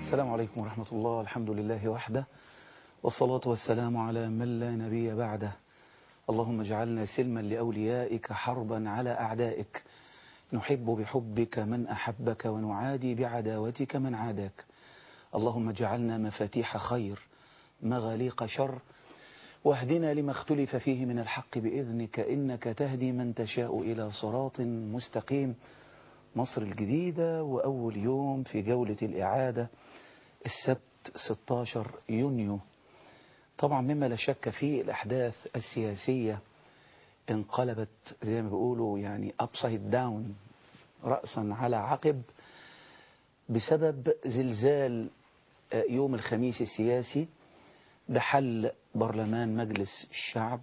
السلام عليكم ورحمة الله الحمد لله وحده والصلاة والسلام على من لا نبي بعده اللهم اجعلنا سلما لأوليائك حربا على أعدائك نحب بحبك من أحبك ونعادي بعداوتك من عاداك اللهم اجعلنا مفاتيح خير مغاليق شر واهدنا لما اختلف فيه من الحق بإذنك إنك تهدي من تشاء إلى صراط مستقيم مصر الجديدة وأول يوم في جولة الإعادة السبت 16 يونيو طبعا مما لا شك فيه الأحداث السياسية انقلبت زي ما بيقولوا يعني upside down رأسا على عقب بسبب زلزال يوم الخميس السياسي بحل برلمان مجلس الشعب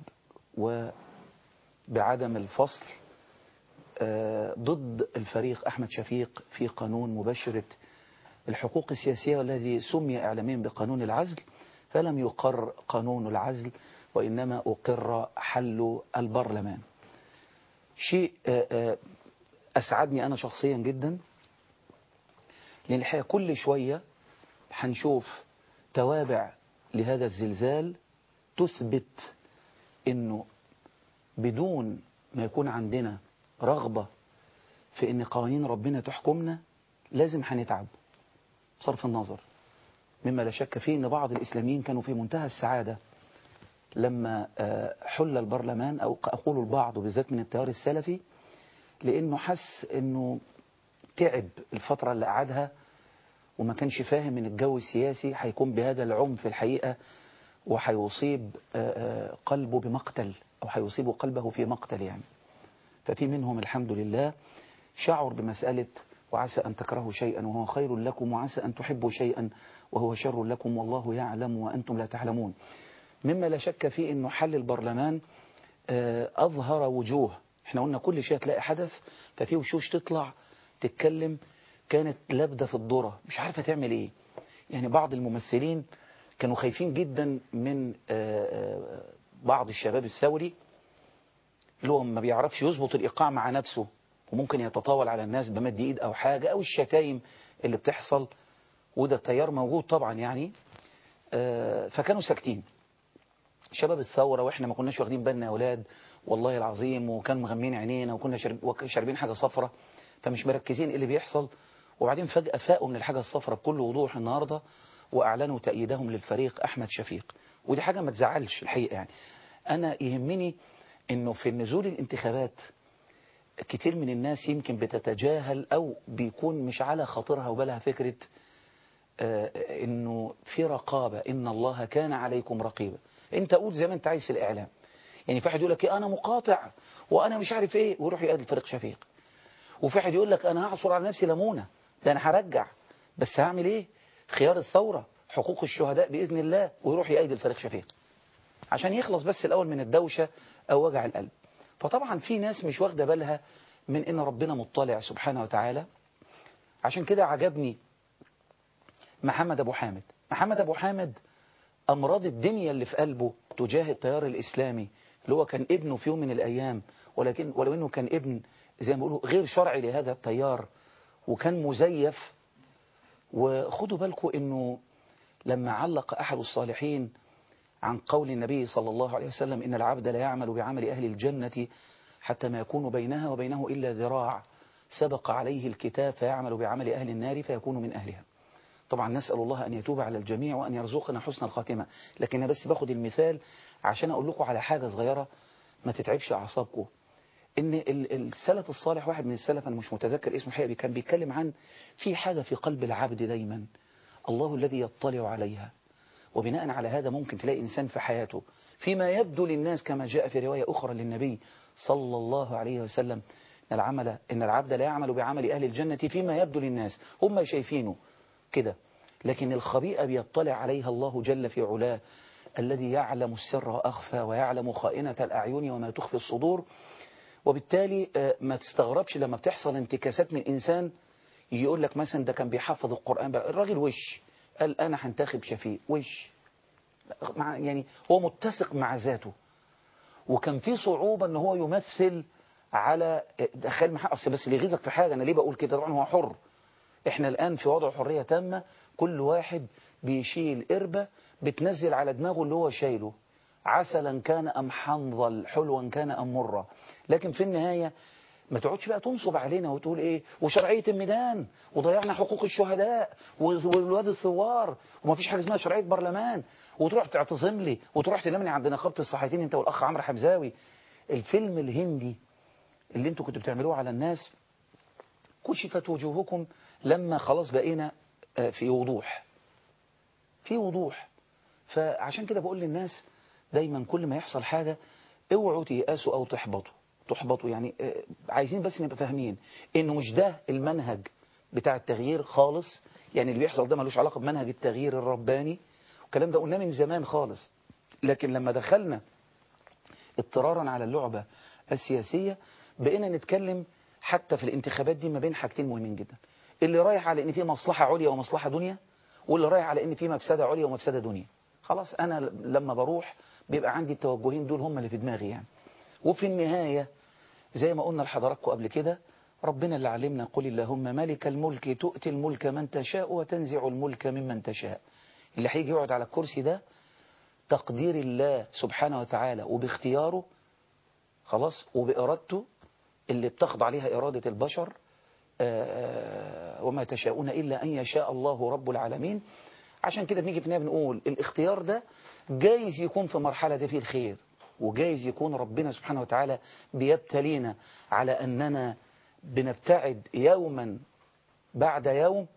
وبعدم الفصل ضد الفريق أحمد شفيق في قانون مباشرة الحقوق السياسية والذي سمي إعلاميا بقانون العزل فلم يقر قانون العزل وإنما أقر حل البرلمان شيء أسعدني أنا شخصيا جدا لأن الحقيقة كل شوية هنشوف توابع لهذا الزلزال تثبت أنه بدون ما يكون عندنا رغبة في أن قوانين ربنا تحكمنا لازم هنتعب بصرف النظر مما لا شك فيه أن بعض الإسلاميين كانوا في منتهى السعادة لما حل البرلمان أو أقول البعض وبالذات من التيار السلفي لأنه حس أنه تعب الفترة اللي قعدها وما كانش فاهم ان الجو السياسي هيكون بهذا العنف الحقيقة وهيصيب قلبه بمقتل أو هيصيب قلبه في مقتل يعني ففي منهم الحمد لله شعر بمسألة وعسى أن تكرهوا شيئا وهو خير لكم وعسى أن تحبوا شيئا وهو شر لكم والله يعلم وأنتم لا تعلمون مما لا شك فيه أنه حل البرلمان أظهر وجوه احنا قلنا كل شيء تلاقي حدث ففي وشوش تطلع تتكلم كانت لابدة في الذرة مش عارفة تعمل ايه يعني بعض الممثلين كانوا خايفين جدا من بعض الشباب الثوري اللي هو ما بيعرفش يظبط الإيقاع مع نفسه وممكن يتطاول على الناس بمد ايد أو حاجة أو الشتايم اللي بتحصل وده التيار موجود طبعا يعني فكانوا ساكتين شباب الثورة واحنا ما كناش واخدين بالنا يا اولاد والله العظيم وكان مغمين عينينا وكنا شاربين حاجة صفرة فمش مركزين ايه اللي بيحصل وبعدين فجأة فاقوا من الحاجة الصفرة بكل وضوح النهاردة وأعلنوا تأييدهم للفريق أحمد شفيق ودي حاجة ما تزعلش الحقيقة يعني أنا يهمني أنه في النزول الانتخابات كتير من الناس يمكن بتتجاهل أو بيكون مش على خاطرها وبالها فكرة آه أنه في رقابة إن الله كان عليكم رقيبا أنت قول زي ما أنت عايز في الإعلام يعني في واحد يقول لك إيه أنا مقاطع وأنا مش عارف إيه ويروح يقابل فريق شفيق وفي واحد يقول لك أنا هعصر على نفسي ليمونه ده أنا هرجع بس هعمل إيه خيار الثورة حقوق الشهداء بإذن الله ويروح يأيد الفريق شفيق عشان يخلص بس الأول من الدوشة أو وجع القلب فطبعا في ناس مش واخدة بالها من إن ربنا مطلع سبحانه وتعالى عشان كده عجبني محمد أبو حامد محمد أبو حامد أمراض الدنيا اللي في قلبه تجاه التيار الإسلامي اللي هو كان ابنه في يوم من الأيام ولكن ولو إنه كان ابن زي ما بيقولوا غير شرعي لهذا التيار وكان مزيف وخدوا بالكم إنه لما علق أحد الصالحين عن قول النبي صلى الله عليه وسلم إن العبد لا يعمل بعمل أهل الجنة حتى ما يكون بينها وبينه إلا ذراع سبق عليه الكتاب فيعمل بعمل أهل النار فيكون من أهلها طبعا نسأل الله أن يتوب على الجميع وأن يرزقنا حسن الخاتمة لكن أنا بس باخد المثال عشان أقول لكم على حاجة صغيرة ما تتعبش أعصابكم إن السلف الصالح واحد من السلف أنا مش متذكر اسمه حقيقي كان بيتكلم عن في حاجة في قلب العبد دايما الله الذي يطلع عليها وبناء على هذا ممكن تلاقي إنسان في حياته فيما يبدو للناس كما جاء في رواية أخرى للنبي صلى الله عليه وسلم إن العمل إن العبد لا يعمل بعمل أهل الجنة فيما يبدو للناس هم شايفينه كده لكن الخبيئة بيطلع عليها الله جل في علاه الذي يعلم السر وأخفى ويعلم خائنة الأعين وما تخفي الصدور وبالتالي ما تستغربش لما بتحصل انتكاسات من إنسان يقول لك مثلا ده كان بيحفظ القرآن الراجل وش قال أنا هنتخب شفيق وش مع يعني هو متسق مع ذاته وكان في صعوبة ان هو يمثل على دخل محق اصل بس اللي يغيظك في حاجة انا ليه بقول كده طبعا هو حر احنا الآن في وضع حرية تامة كل واحد بيشيل قربة بتنزل على دماغه اللي هو شايله عسلا كان أم حنظل حلوا كان أم مرة لكن في النهاية ما تقعدش بقى تنصب علينا وتقول ايه وشرعية الميدان وضيعنا حقوق الشهداء والواد الثوار وما فيش حاجة اسمها شرعية برلمان وتروح تعتصم لي وتروح تنامني عند نقابة الصحفيين انت والاخ عمرو حمزاوي الفيلم الهندي اللي انتوا كنتوا بتعملوه على الناس كشفت وجوهكم لما خلاص بقينا في وضوح في وضوح فعشان كده بقول للناس دايما كل ما يحصل حاجة اوعوا تيأسوا او تحبطوا تحبطوا يعني عايزين بس نبقى فاهمين انه مش ده المنهج بتاع التغيير خالص يعني اللي بيحصل ده ملوش علاقة بمنهج التغيير الرباني والكلام ده قلناه من زمان خالص لكن لما دخلنا اضطرارا على اللعبة السياسية بقينا نتكلم حتى في الانتخابات دي ما بين حاجتين مهمين جدا اللي رايح على ان في مصلحة عليا ومصلحة دنيا واللي رايح على ان في مفسدة عليا ومفسدة دنيا خلاص انا لما بروح بيبقى عندي التوجهين دول هم اللي في دماغي يعني وفي النهاية زي ما قلنا لحضراتكم قبل كده ربنا اللي علمنا قل اللهم مالك الملك تؤتي الملك من تشاء وتنزع الملك ممن تشاء اللي هيجي يقعد على الكرسي ده تقدير الله سبحانه وتعالى وباختياره خلاص وبإرادته اللي بتخضع عليها إرادة البشر وما تشاءون إلا أن يشاء الله رب العالمين عشان كده بنيجي في النهاية بنقول الاختيار ده جايز يكون في مرحلة دي فيه الخير وجايز يكون ربنا سبحانه وتعالى بيبتلينا على أننا بنبتعد يوما بعد يوم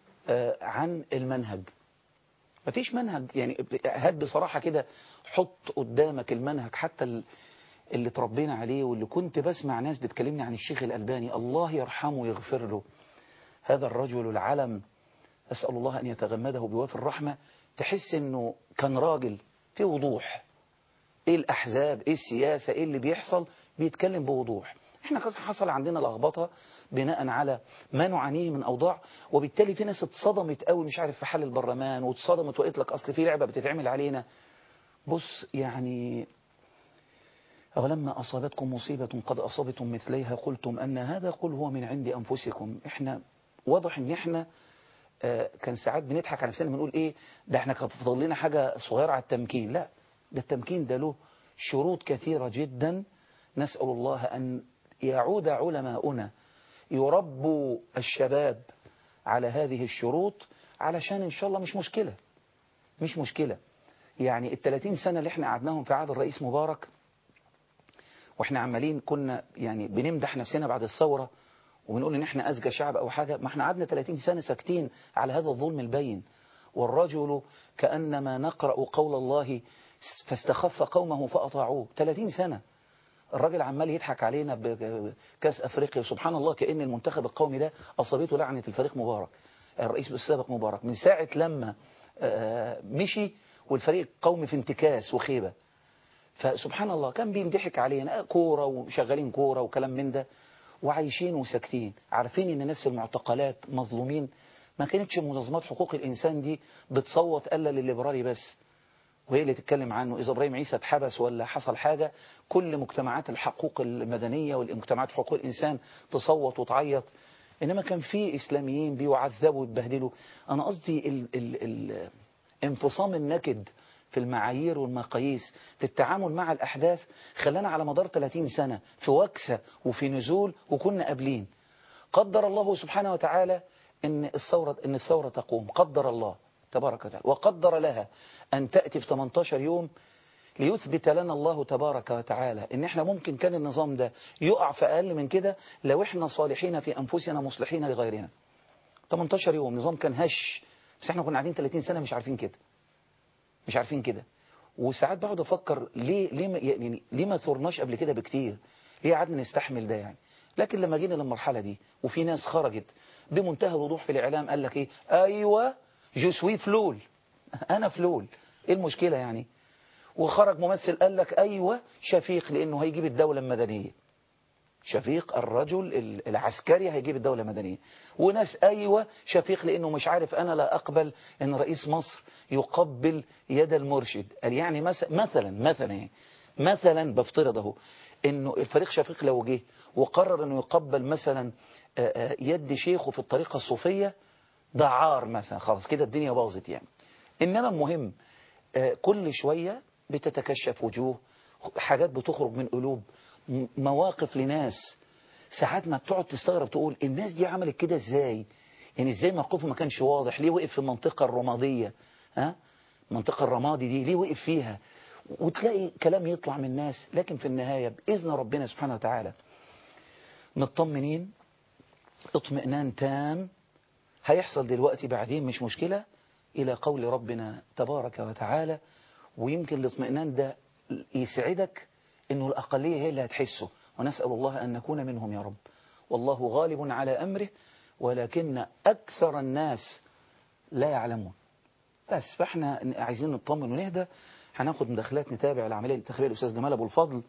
عن المنهج مفيش منهج يعني هات بصراحة كده حط قدامك المنهج حتى اللي تربينا عليه واللي كنت بسمع ناس بتكلمني عن الشيخ الألباني الله يرحمه ويغفر له هذا الرجل العلم أسأل الله أن يتغمده بوافر الرحمة تحس أنه كان راجل في وضوح ايه الاحزاب ايه السياسة ايه اللي بيحصل بيتكلم بوضوح احنا حصل عندنا لخبطه بناء على ما نعانيه من اوضاع وبالتالي في ناس اتصدمت قوي مش عارف في حل البرلمان واتصدمت وقلت لك اصل في لعبة بتتعمل علينا بص يعني أولما أصابتكم مصيبة قد أصابتم مثليها قلتم أن هذا قل هو من عند أنفسكم إحنا واضح إن إحنا كان ساعات بنضحك على نفسنا بنقول إيه ده إحنا كان فضل لنا حاجة صغيرة على التمكين لا ده التمكين ده له شروط كثيرة جدا نسأل الله أن يعود علماؤنا يربوا الشباب على هذه الشروط علشان إن شاء الله مش مشكلة مش مشكلة يعني الثلاثين سنة اللي احنا قعدناهم في عهد الرئيس مبارك واحنا عمالين كنا يعني بنمدح نفسنا بعد الثورة وبنقول ان احنا أزكى شعب أو حاجة ما احنا قعدنا 30 سنة ساكتين على هذا الظلم البين والرجل كأنما نقرأ قول الله فاستخف قومه فأطاعوه 30 سنة الراجل عمال يضحك علينا بكاس أفريقيا سبحان الله كأن المنتخب القومي ده أصابته لعنة الفريق مبارك الرئيس السابق مبارك من ساعة لما مشي والفريق القومي في انتكاس وخيبة فسبحان الله كان بينضحك علينا كورة وشغالين كورة وكلام من ده وعايشين وساكتين عارفين ان الناس في المعتقلات مظلومين ما كانتش منظمات حقوق الإنسان دي بتصوت ألا للليبرالي بس وهي اللي تتكلم عنه إذا إبراهيم عيسى اتحبس ولا حصل حاجة كل مجتمعات الحقوق المدنية والمجتمعات حقوق الإنسان تصوت وتعيط إنما كان في إسلاميين بيعذبوا ويتبهدلوا أنا قصدي ال ال ال انفصام النكد في المعايير والمقاييس في التعامل مع الأحداث خلانا على مدار 30 سنة في وكسة وفي نزول وكنا قابلين قدر الله سبحانه وتعالى إن الثورة, إن الثورة تقوم قدر الله تبارك وتعالى وقدر لها أن تأتي في 18 يوم ليثبت لنا الله تبارك وتعالى إن إحنا ممكن كان النظام ده يقع في أقل من كده لو إحنا صالحين في أنفسنا مصلحين لغيرنا 18 يوم نظام كان هش بس إحنا كنا قاعدين 30 سنة مش عارفين كده مش عارفين كده وساعات بقعد أفكر ليه ليه ما يعني ليه ما ثرناش قبل كده بكتير ليه قعدنا نستحمل ده يعني لكن لما جينا للمرحلة دي وفي ناس خرجت بمنتهى الوضوح في الإعلام قال لك إيه أيوة جو سوي فلول أنا فلول إيه المشكلة يعني وخرج ممثل قال لك أيوة شفيق لأنه هيجيب الدولة المدنية شفيق الرجل العسكري هيجيب الدولة المدنية وناس أيوة شفيق لأنه مش عارف أنا لا أقبل أن رئيس مصر يقبل يد المرشد قال يعني مثلا مثلا مثلا بفترض اهو انه الفريق شفيق لو جه وقرر انه يقبل مثلا آه، آه، يد شيخه في الطريقة الصوفية ده عار مثلا خلاص كده الدنيا باظت يعني إنما المهم آه، كل شوية بتتكشف وجوه حاجات بتخرج من قلوب م- مواقف لناس ساعات ما بتقعد تستغرب تقول الناس دي عملت كده ازاي يعني ازاي موقفه ما كانش واضح ليه وقف في المنطقة الرمادية ها المنطقة الرمادي دي ليه وقف فيها وتلاقي كلام يطلع من الناس لكن في النهاية بإذن ربنا سبحانه وتعالى مطمنين اطمئنان تام هيحصل دلوقتي بعدين مش مشكلة إلى قول ربنا تبارك وتعالى ويمكن الاطمئنان ده يسعدك إنه الأقلية هي اللي هتحسه ونسأل الله أن نكون منهم يا رب والله غالب على أمره ولكن أكثر الناس لا يعلمون بس فاحنا عايزين نطمن ونهدى هناخد مداخلات نتابع العملية الانتخابية الأستاذ جمال أبو الفضل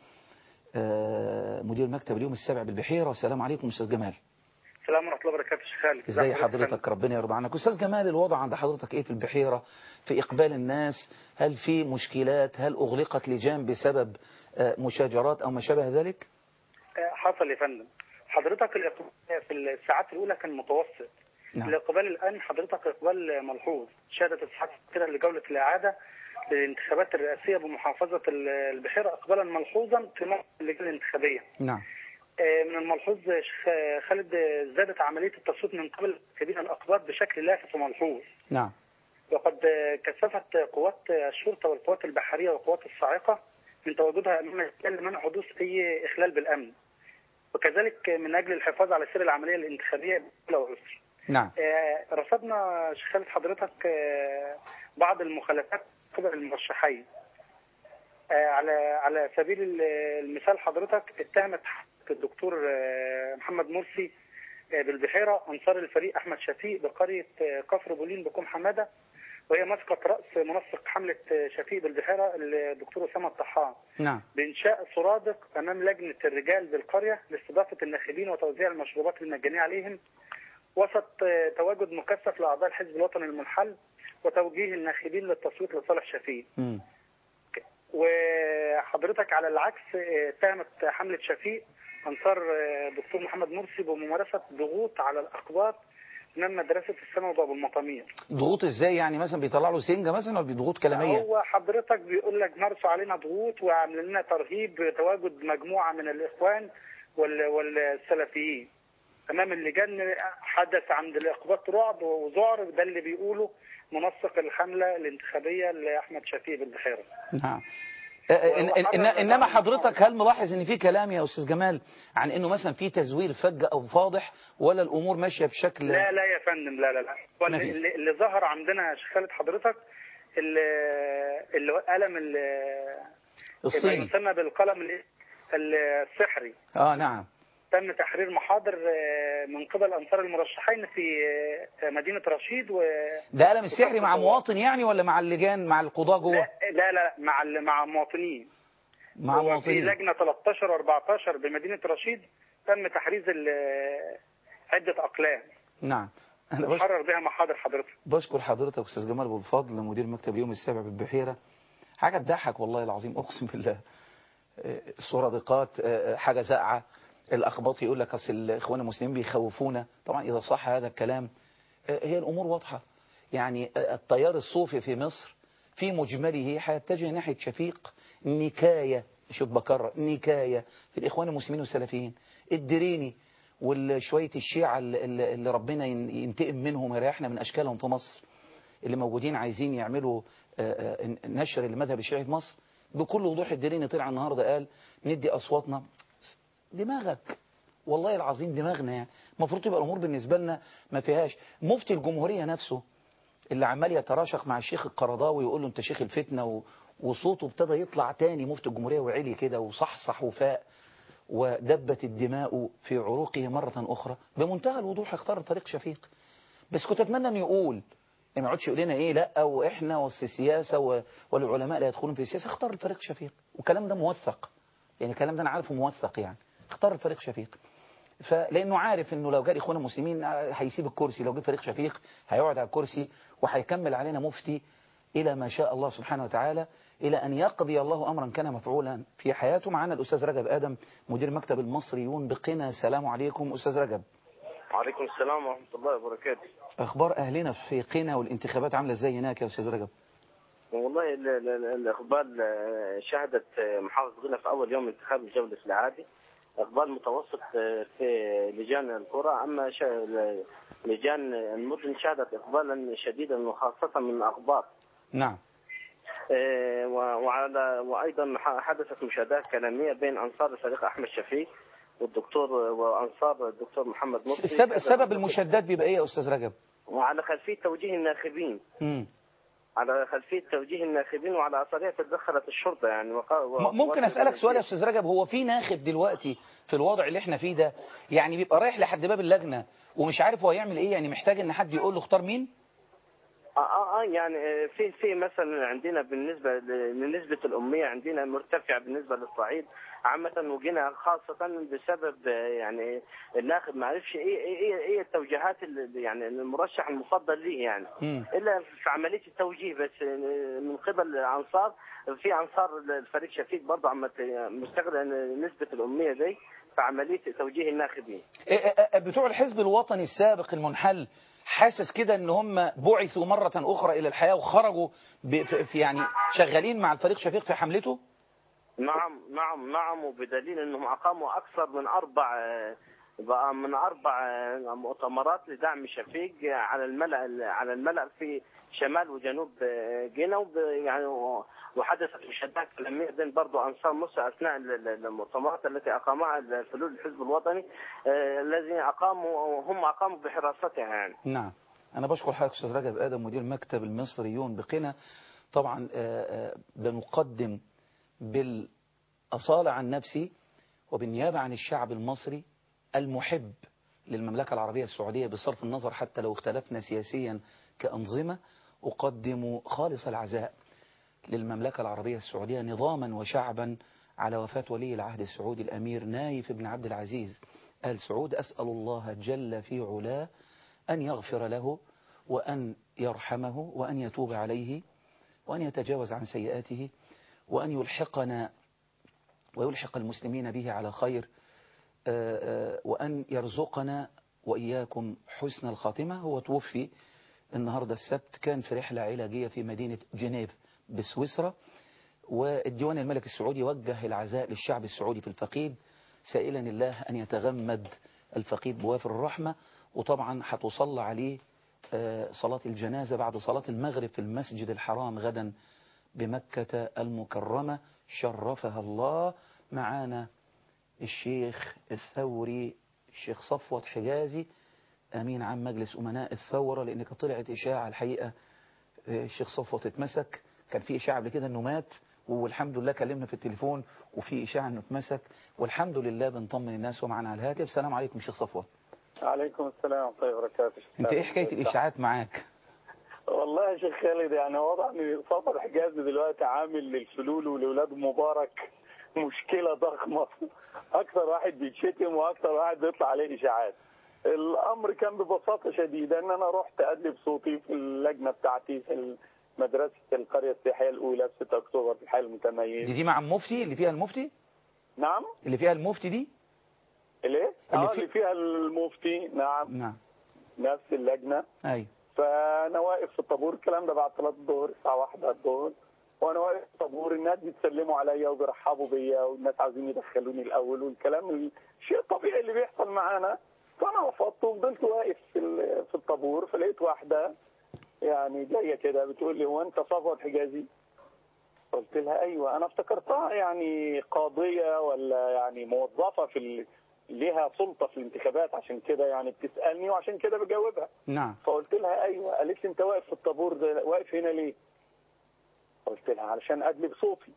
آه، مدير مكتب اليوم السابع بالبحيرة السلام عليكم أستاذ جمال السلام ورحمة الله وبركاته شيخ خالد ازي حضرتك ربنا يرضى عنك أستاذ جمال الوضع عند حضرتك إيه في البحيرة في إقبال الناس هل في مشكلات هل أغلقت لجان بسبب آه، مشاجرات أو ما شابه ذلك آه، حصل يا فندم حضرتك الإقبال في الساعات الأولى كان متوسط نعم الإقبال الآن حضرتك إقبال ملحوظ شهدت الساعات كده لجولة الإعادة للانتخابات الرئاسية بمحافظة ال- البحيرة إقبالا ملحوظا في موقع اللجنة الانتخابية نعم آه، من الملحوظ يا شيخ خالد آه، زادت عملية التصويت من قبل كبير الأقباط بشكل لافت وملحوظ نعم وقد كثفت قوات الشرطة والقوات البحرية والقوات الصاعقة من تواجدها أمام الرجال لمنع حدوث أي إخلال بالأمن وكذلك من أجل الحفاظ على سير العملية الانتخابية بلا عسر نعم آه، رصدنا شيخ خالد حضرتك آه، بعض المخالفات قبل المرشحين آه، على على سبيل ال- المثال حضرتك اتهمت الدكتور آه، محمد مرسي آه، بالبحيرة أنصار الفريق أحمد شفيق بقرية آه، كفر بولين بكوم حمادة وهي مسقط رأس منسق حملة آه، شفيق بالبحيرة الدكتور أسامة الطحان نعم بإنشاء سرادق أمام لجنة الرجال بالقرية لاستضافة الناخبين وتوزيع المشروبات المجانية عليهم وسط آه، تواجد مكثف لأعضاء الحزب الوطني المنحل وتوجيه الناخبين للتصويت لصالح شفيق مم. وحضرتك على العكس آه، اتهمت حملة شفيق أنصار آه، دكتور محمد مرسي بممارسة ضغوط على الأقباط من مدرسة الثانوي أبو المطامير ضغوط ازاي يعني مثلا بيطلع له سنجة مثلا ولا بضغوط كلامية هو حضرتك بيقول لك مارسوا علينا ضغوط وعاملين لنا ترهيب بتواجد مجموعة من الإخوان وال- والسلفيين أمام اللجان حدث عند الإقباط رعب وذعر ده اللي بيقوله منسق الحملة الانتخابية لأحمد شفيق بالبحيرة نعم آه، إن إن إن انما حضرتك هل ملاحظ ان في كلام يا استاذ جمال عن انه مثلا في تزوير فج او فاضح ولا الامور ماشيه بشكل لا لا يا فندم لا لا لا هو ما اللي, فيش. اللي اللي ظهر عندنا يا شيخ خالد حضرتك اللي اللي هو قلم ال- ما الصيني يسمى بالقلم ال- السحري اه نعم تم تحرير محاضر آه، من قبل انصار المرشحين في آه، مدينه رشيد و ده قلم السحري مع مواطن يعني ولا مع اللجان مع القضاة جوه لا لا لا مع ال- مع مواطنين مع هو في مواطنين لجنه 13 و14 بمدينه رشيد تم تحريز ال- عده اقلام نعم انا بش- حرر بها محاضر حضرتك بشكر حضرتك استاذ جمال ابو الفضل مدير مكتب اليوم السابع بالبحيره حاجه تضحك والله العظيم اقسم بالله آه، السرادقات آه، حاجه ساقعه الاخباط يقول لك اصل الاخوان المسلمين بيخوفونا طبعا اذا صح هذا الكلام آه، هي الامور واضحه يعني آه، التيار الصوفي في مصر في مجمله هيتجه ناحيه شفيق نكايه شوف بكرر نكايه في الاخوان المسلمين والسلفيين الدريني وشويه الشيعه اللي- اللي اللي ربنا ين- ينتقم منهم ويريحنا من اشكالهم في مصر اللي موجودين عايزين يعملوا آه، آه، نشر المذهب الشيعي في مصر بكل وضوح الدريني طلع النهارده قال ندي اصواتنا دماغك والله العظيم دماغنا يعني المفروض تبقى الامور بالنسبه لنا ما فيهاش مفتي الجمهوريه نفسه اللي عمال يتراشق مع الشيخ القرضاوي ويقول له انت شيخ الفتنه و... وصوته ابتدى يطلع تاني مفتي الجمهوريه وعلي كده وصحصح وفاق ودبت الدماء في عروقه مرة أخرى بمنتهى الوضوح اختار طريق شفيق بس كنت أتمنى أن يقول يعني ما يقعدش يقول لنا إيه لا وإحنا والسياسة و- والعلماء لا يدخلون في السياسة اختار الفريق شفيق والكلام ده موثق يعني الكلام ده أنا عارفه موثق يعني اختار الفريق شفيق فلانه عارف انه لو جاء الاخوان المسلمين هيسيب الكرسي لو جه فريق شفيق هيقعد على الكرسي وهيكمل علينا مفتي الى ما شاء الله سبحانه وتعالى الى ان يقضي الله امرا كان مفعولا في حياته معنا الاستاذ رجب ادم مدير مكتب المصريون بقنا السلام عليكم استاذ رجب وعليكم السلام ورحمة الله وبركاته اخبار اهلنا في قنا والانتخابات عامله ازاي هناك يا استاذ رجب والله ال- ال- ال- الإقبال آه، شهدت آه، محافظة غلا في أول يوم انتخاب الجولة العادي إقبال متوسط آه، في لجان القرى أما شا- ل- لجان المدن شهدت إقبالا شديدا وخاصة من الأخبار نعم آه، و- وعلى وأيضا ح- حدثت مشادات كلامية بين أنصار الفريق أحمد شفيق والدكتور وأنصار الدكتور محمد مرسي السبب, السبب المشادات بيبقى ايه يا استاذ رجب وعلى خلفية توجيه الناخبين مم. على خلفية توجيه الناخبين وعلى أثرها تدخلت الشرطة يعني وقا... م- ممكن اسالك سؤال يا استاذ رجب هو في ناخب دلوقتي في الوضع اللي احنا فيه ده يعني بيبقى رايح لحد باب اللجنه ومش عارف هو هيعمل ايه يعني محتاج ان حد يقول له اختار مين آه, آه, آه يعني آه، في في مثلا عندنا بالنسبة ل- لنسبة الأمية عندنا مرتفعة بالنسبة للصعيد عامة وجينا خاصة بسبب آه، يعني الناخب ما عرفش ايه ايه ايه, إيه التوجيهات اللي يعني المرشح المفضل ليه يعني مم. الا في عمليه التوجيه بس من قبل الانصار في انصار الفريق شفيق برضه عم مستغل نسبه الاميه دي في عمليه توجيه الناخبين إيه- إيه- إيه بتوع الحزب الوطني السابق المنحل حاسس كده ان هم بعثوا مرة اخرى الى الحياة وخرجوا ب- في في يعني شغالين مع الفريق شفيق في حملته نعم نعم نعم وبدليل انهم اقاموا اكثر من اربع بقى من اربع مؤتمرات لدعم شفيق على الملأ على الملأ في شمال وجنوب جنة وب- يعني وحدثت مشادات كلامية بين برضه انصار مصر اثناء ال- ال- المؤتمرات التي اقامها الفلول الحزب الوطني آه، الذي اقاموا هم اقاموا بحراستها يعني نعم أنا بشكر حضرتك أستاذ رجب آدم مدير مكتب المصريون بقنا طبعا آه، آه، بنقدم بالأصالة عن نفسي وبالنيابة عن الشعب المصري المحب للمملكة العربية السعودية بصرف النظر حتى لو اختلفنا سياسيا كأنظمة أقدم خالص العزاء للمملكة العربية السعودية نظاما وشعبا على وفاة ولي العهد السعودي الأمير نايف بن عبد العزيز آل سعود أسأل الله جل في علاه أن يغفر له وأن يرحمه وأن يتوب عليه وأن يتجاوز عن سيئاته وأن يلحقنا ويلحق المسلمين به على خير آه، آه، وأن يرزقنا وإياكم حسن الخاتمة هو توفي النهاردة السبت كان في رحلة علاجية في مدينة جنيف بسويسرا والديوان الملك السعودي وجه العزاء للشعب السعودي في الفقيد سائلا الله أن يتغمد الفقيد بوافر الرحمة وطبعا هتصلى عليه آه، صلاة الجنازة بعد صلاة المغرب في المسجد الحرام غدا بمكة المكرمة شرفها الله معانا الشيخ الثوري الشيخ صفوت حجازي أمين عام مجلس أمناء الثورة لأن كانت طلعت إشاعة الحقيقة آه، الشيخ صفوت اتمسك كان في إشاعة قبل كده أنه مات والحمد لله كلمنا في التليفون وفي إشاعة أنه اتمسك والحمد لله بنطمن الناس ومعنا على الهاتف السلام عليكم شيخ صفوت عليكم السلام ورحمة الله وبركاته أنت إيه حكاية الإشاعات معاك والله يا شيخ خالد يعني وضع ان صبر حجازي دلوقتي عامل للفلول ولولاد مبارك مشكلة ضخمة أكثر واحد بيتشتم وأكثر واحد بيطلع عليه إشاعات الأمر كان ببساطة شديدة إن أنا رحت أدلب صوتي في اللجنة بتاعتي في مدرسة القرية السياحية الأولى في 6 أكتوبر في الحي دي المتميز دي مع المفتي اللي فيها المفتي نعم اللي فيها المفتي دي ليه؟ اللي آه في- اللي فيها المفتي نعم نعم نفس اللجنة أيوة فانا واقف في الطابور الكلام ده بعد صلاه الظهر الساعه 1 الظهر وانا واقف في الطابور الناس بيتسلموا عليا وبيرحبوا بيا والناس عايزين يدخلوني الاول والكلام الشيء الطبيعي اللي بيحصل معانا فانا رفضت وفضلت واقف في ال- في الطابور فلقيت واحده يعني جايه كده بتقول لي هو انت صفوت حجازي؟ قلت لها ايوه انا افتكرتها يعني قاضيه ولا يعني موظفه في ال... ليها سلطه في الانتخابات عشان كده يعني بتسالني وعشان كده بجاوبها نعم فقلت لها ايوه قالت لي انت واقف في الطابور ده واقف هنا ليه؟ قلت لها علشان ادلب صوتي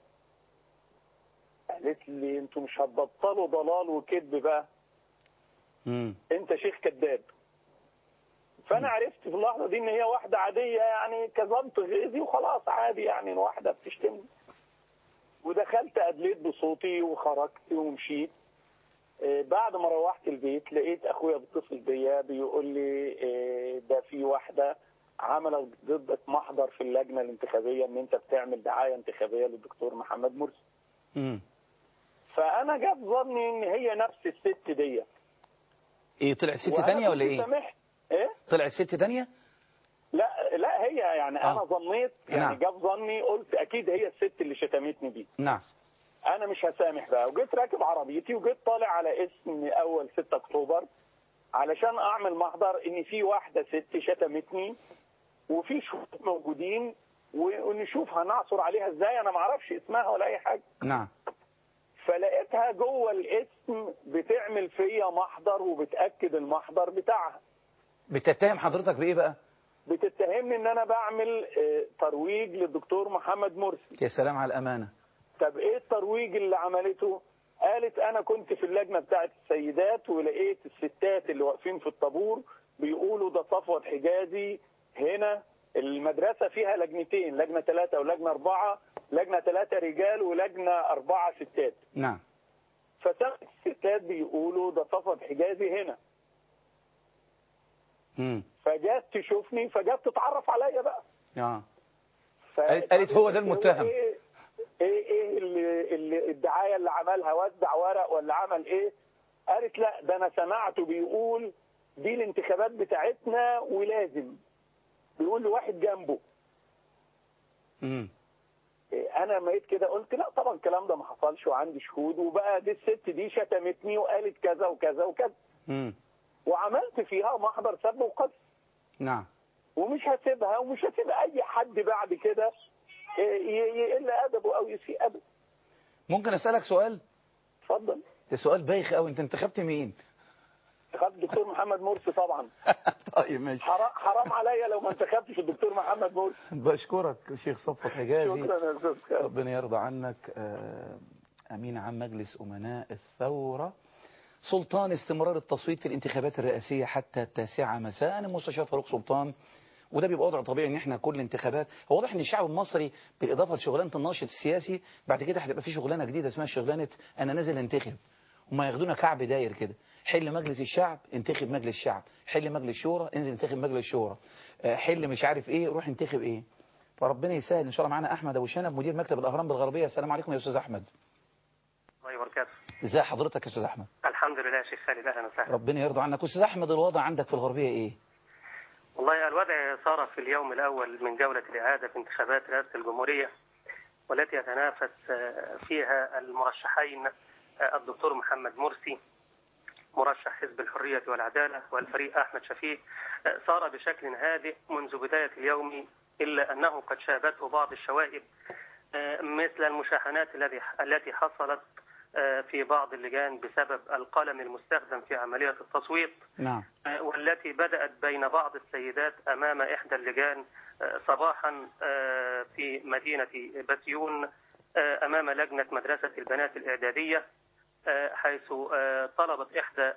قالت لي انتوا مش هتبطلوا ضلال وكذب بقى مم. انت شيخ كذاب فانا عرفت في اللحظه دي ان هي واحده عاديه يعني كظمت غيظي وخلاص عادي يعني إن واحده بتشتمني ودخلت ادليت بصوتي وخرجت ومشيت آه، بعد ما روحت البيت لقيت اخويا بيتصل بيا بيقول لي آه، ده في واحده عملت ضدك محضر في اللجنه الانتخابيه ان انت بتعمل دعايه انتخابيه للدكتور محمد مرسي مم. فانا جاب ظني ان هي نفس الست دي ايه طلعت ست وأنا تانية ولا كنت ايه سامح ايه طلعت ست تانية لا لا هي يعني آه. انا ظنيت يعني نعم. جاب ظني قلت اكيد هي الست اللي شتمتني دي نعم انا مش هسامح بقى وجيت راكب عربيتي وجيت طالع على اسم اول 6 اكتوبر علشان اعمل محضر ان في واحده ست شتمتني وفي شهود موجودين و- ونشوف هنعثر عليها ازاي انا ما اعرفش اسمها ولا اي حاجه نعم فلقيتها جوه الاسم بتعمل فيا محضر وبتاكد المحضر بتاعها بتتهم حضرتك بايه بقى بتتهمني ان انا بعمل آه، ترويج للدكتور محمد مرسي يا سلام على الامانة طب ايه الترويج اللي عملته قالت انا كنت في اللجنه بتاعه السيدات ولقيت الستات اللي واقفين في الطابور بيقولوا ده صفوت حجازي هنا المدرسه فيها لجنتين لجنه ثلاثه ولجنه اربعه لجنه ثلاثه رجال ولجنه اربعه ستات نعم فسمعت الستات بيقولوا ده صفوت حجازي هنا امم فجات تشوفني فجات تتعرف عليا بقى اه ف- قالت- قالت هو ده المتهم. ايه ايه, إيه اللي, اللي الدعايه اللي عملها وزع ورق ولا عمل ايه قالت لا ده انا سمعته بيقول دي الانتخابات بتاعتنا ولازم بيقول لواحد جنبه امم إيه، انا ميت كده قلت لا طبعا الكلام ده ما حصلش وعندي شهود وبقى دي الست دي شتمتني وقالت كذا وكذا وكذا امم وعملت فيها محضر سب وقذف نعم ومش هسيبها ومش هسيب اي حد بعد كده ي- ي- يقل ادبه او يسيء ادبه ممكن اسالك سؤال اتفضل ده سؤال بايخ قوي انت انتخبت مين انتخبت الدكتور محمد مرسي طبعا طيب ماشي حرام, حرام عليا لو ما انتخبتش الدكتور محمد مرسي بشكرك شيخ صفوت حجازي شكرا يا استاذ خالد. ربنا يرضى عنك آه، أمين عام مجلس أمناء الثورة سلطان استمرار التصويت في الانتخابات الرئاسية حتى التاسعة مساء المستشار فاروق سلطان وده بيبقى وضع طبيعي ان احنا كل انتخابات هو واضح ان الشعب المصري بالاضافه لشغلانه الناشط السياسي بعد كده هتبقى في شغلانه جديده اسمها شغلانه انا نازل انتخب هما ياخدونا كعب داير كده حل مجلس الشعب انتخب مجلس الشعب حل مجلس شورى انزل انتخب مجلس شورى آه، حل مش عارف ايه روح انتخب ايه فربنا يسهل ان شاء الله معانا احمد ابو شنب مدير مكتب الاهرام بالغربيه السلام عليكم يا استاذ احمد الله وبركاته ازي حضرتك يا استاذ احمد الحمد لله يا شيخ خالد اهلا وسهلا ربنا يرضى عنك استاذ احمد الوضع عندك في الغربيه ايه والله الوضع صار في اليوم الاول من جوله الاعاده في انتخابات رئاسه الجمهوريه والتي يتنافس آه، فيها المرشحين آه، الدكتور محمد مرسي مرشح حزب الحريه والعداله والفريق احمد شفيق آه، صار بشكل هادئ منذ بدايه اليوم الا انه قد شابته بعض الشوائب آه، مثل المشاحنات الذي التي حصلت آه، في بعض اللجان بسبب القلم المستخدم في عمليه التصويت نعم والتي بدأت بين بعض السيدات أمام إحدى اللجان آه، صباحا آه، في مدينة بسيون آه، أمام لجنة مدرسة البنات الإعدادية آه، حيث آه، طلبت إحدى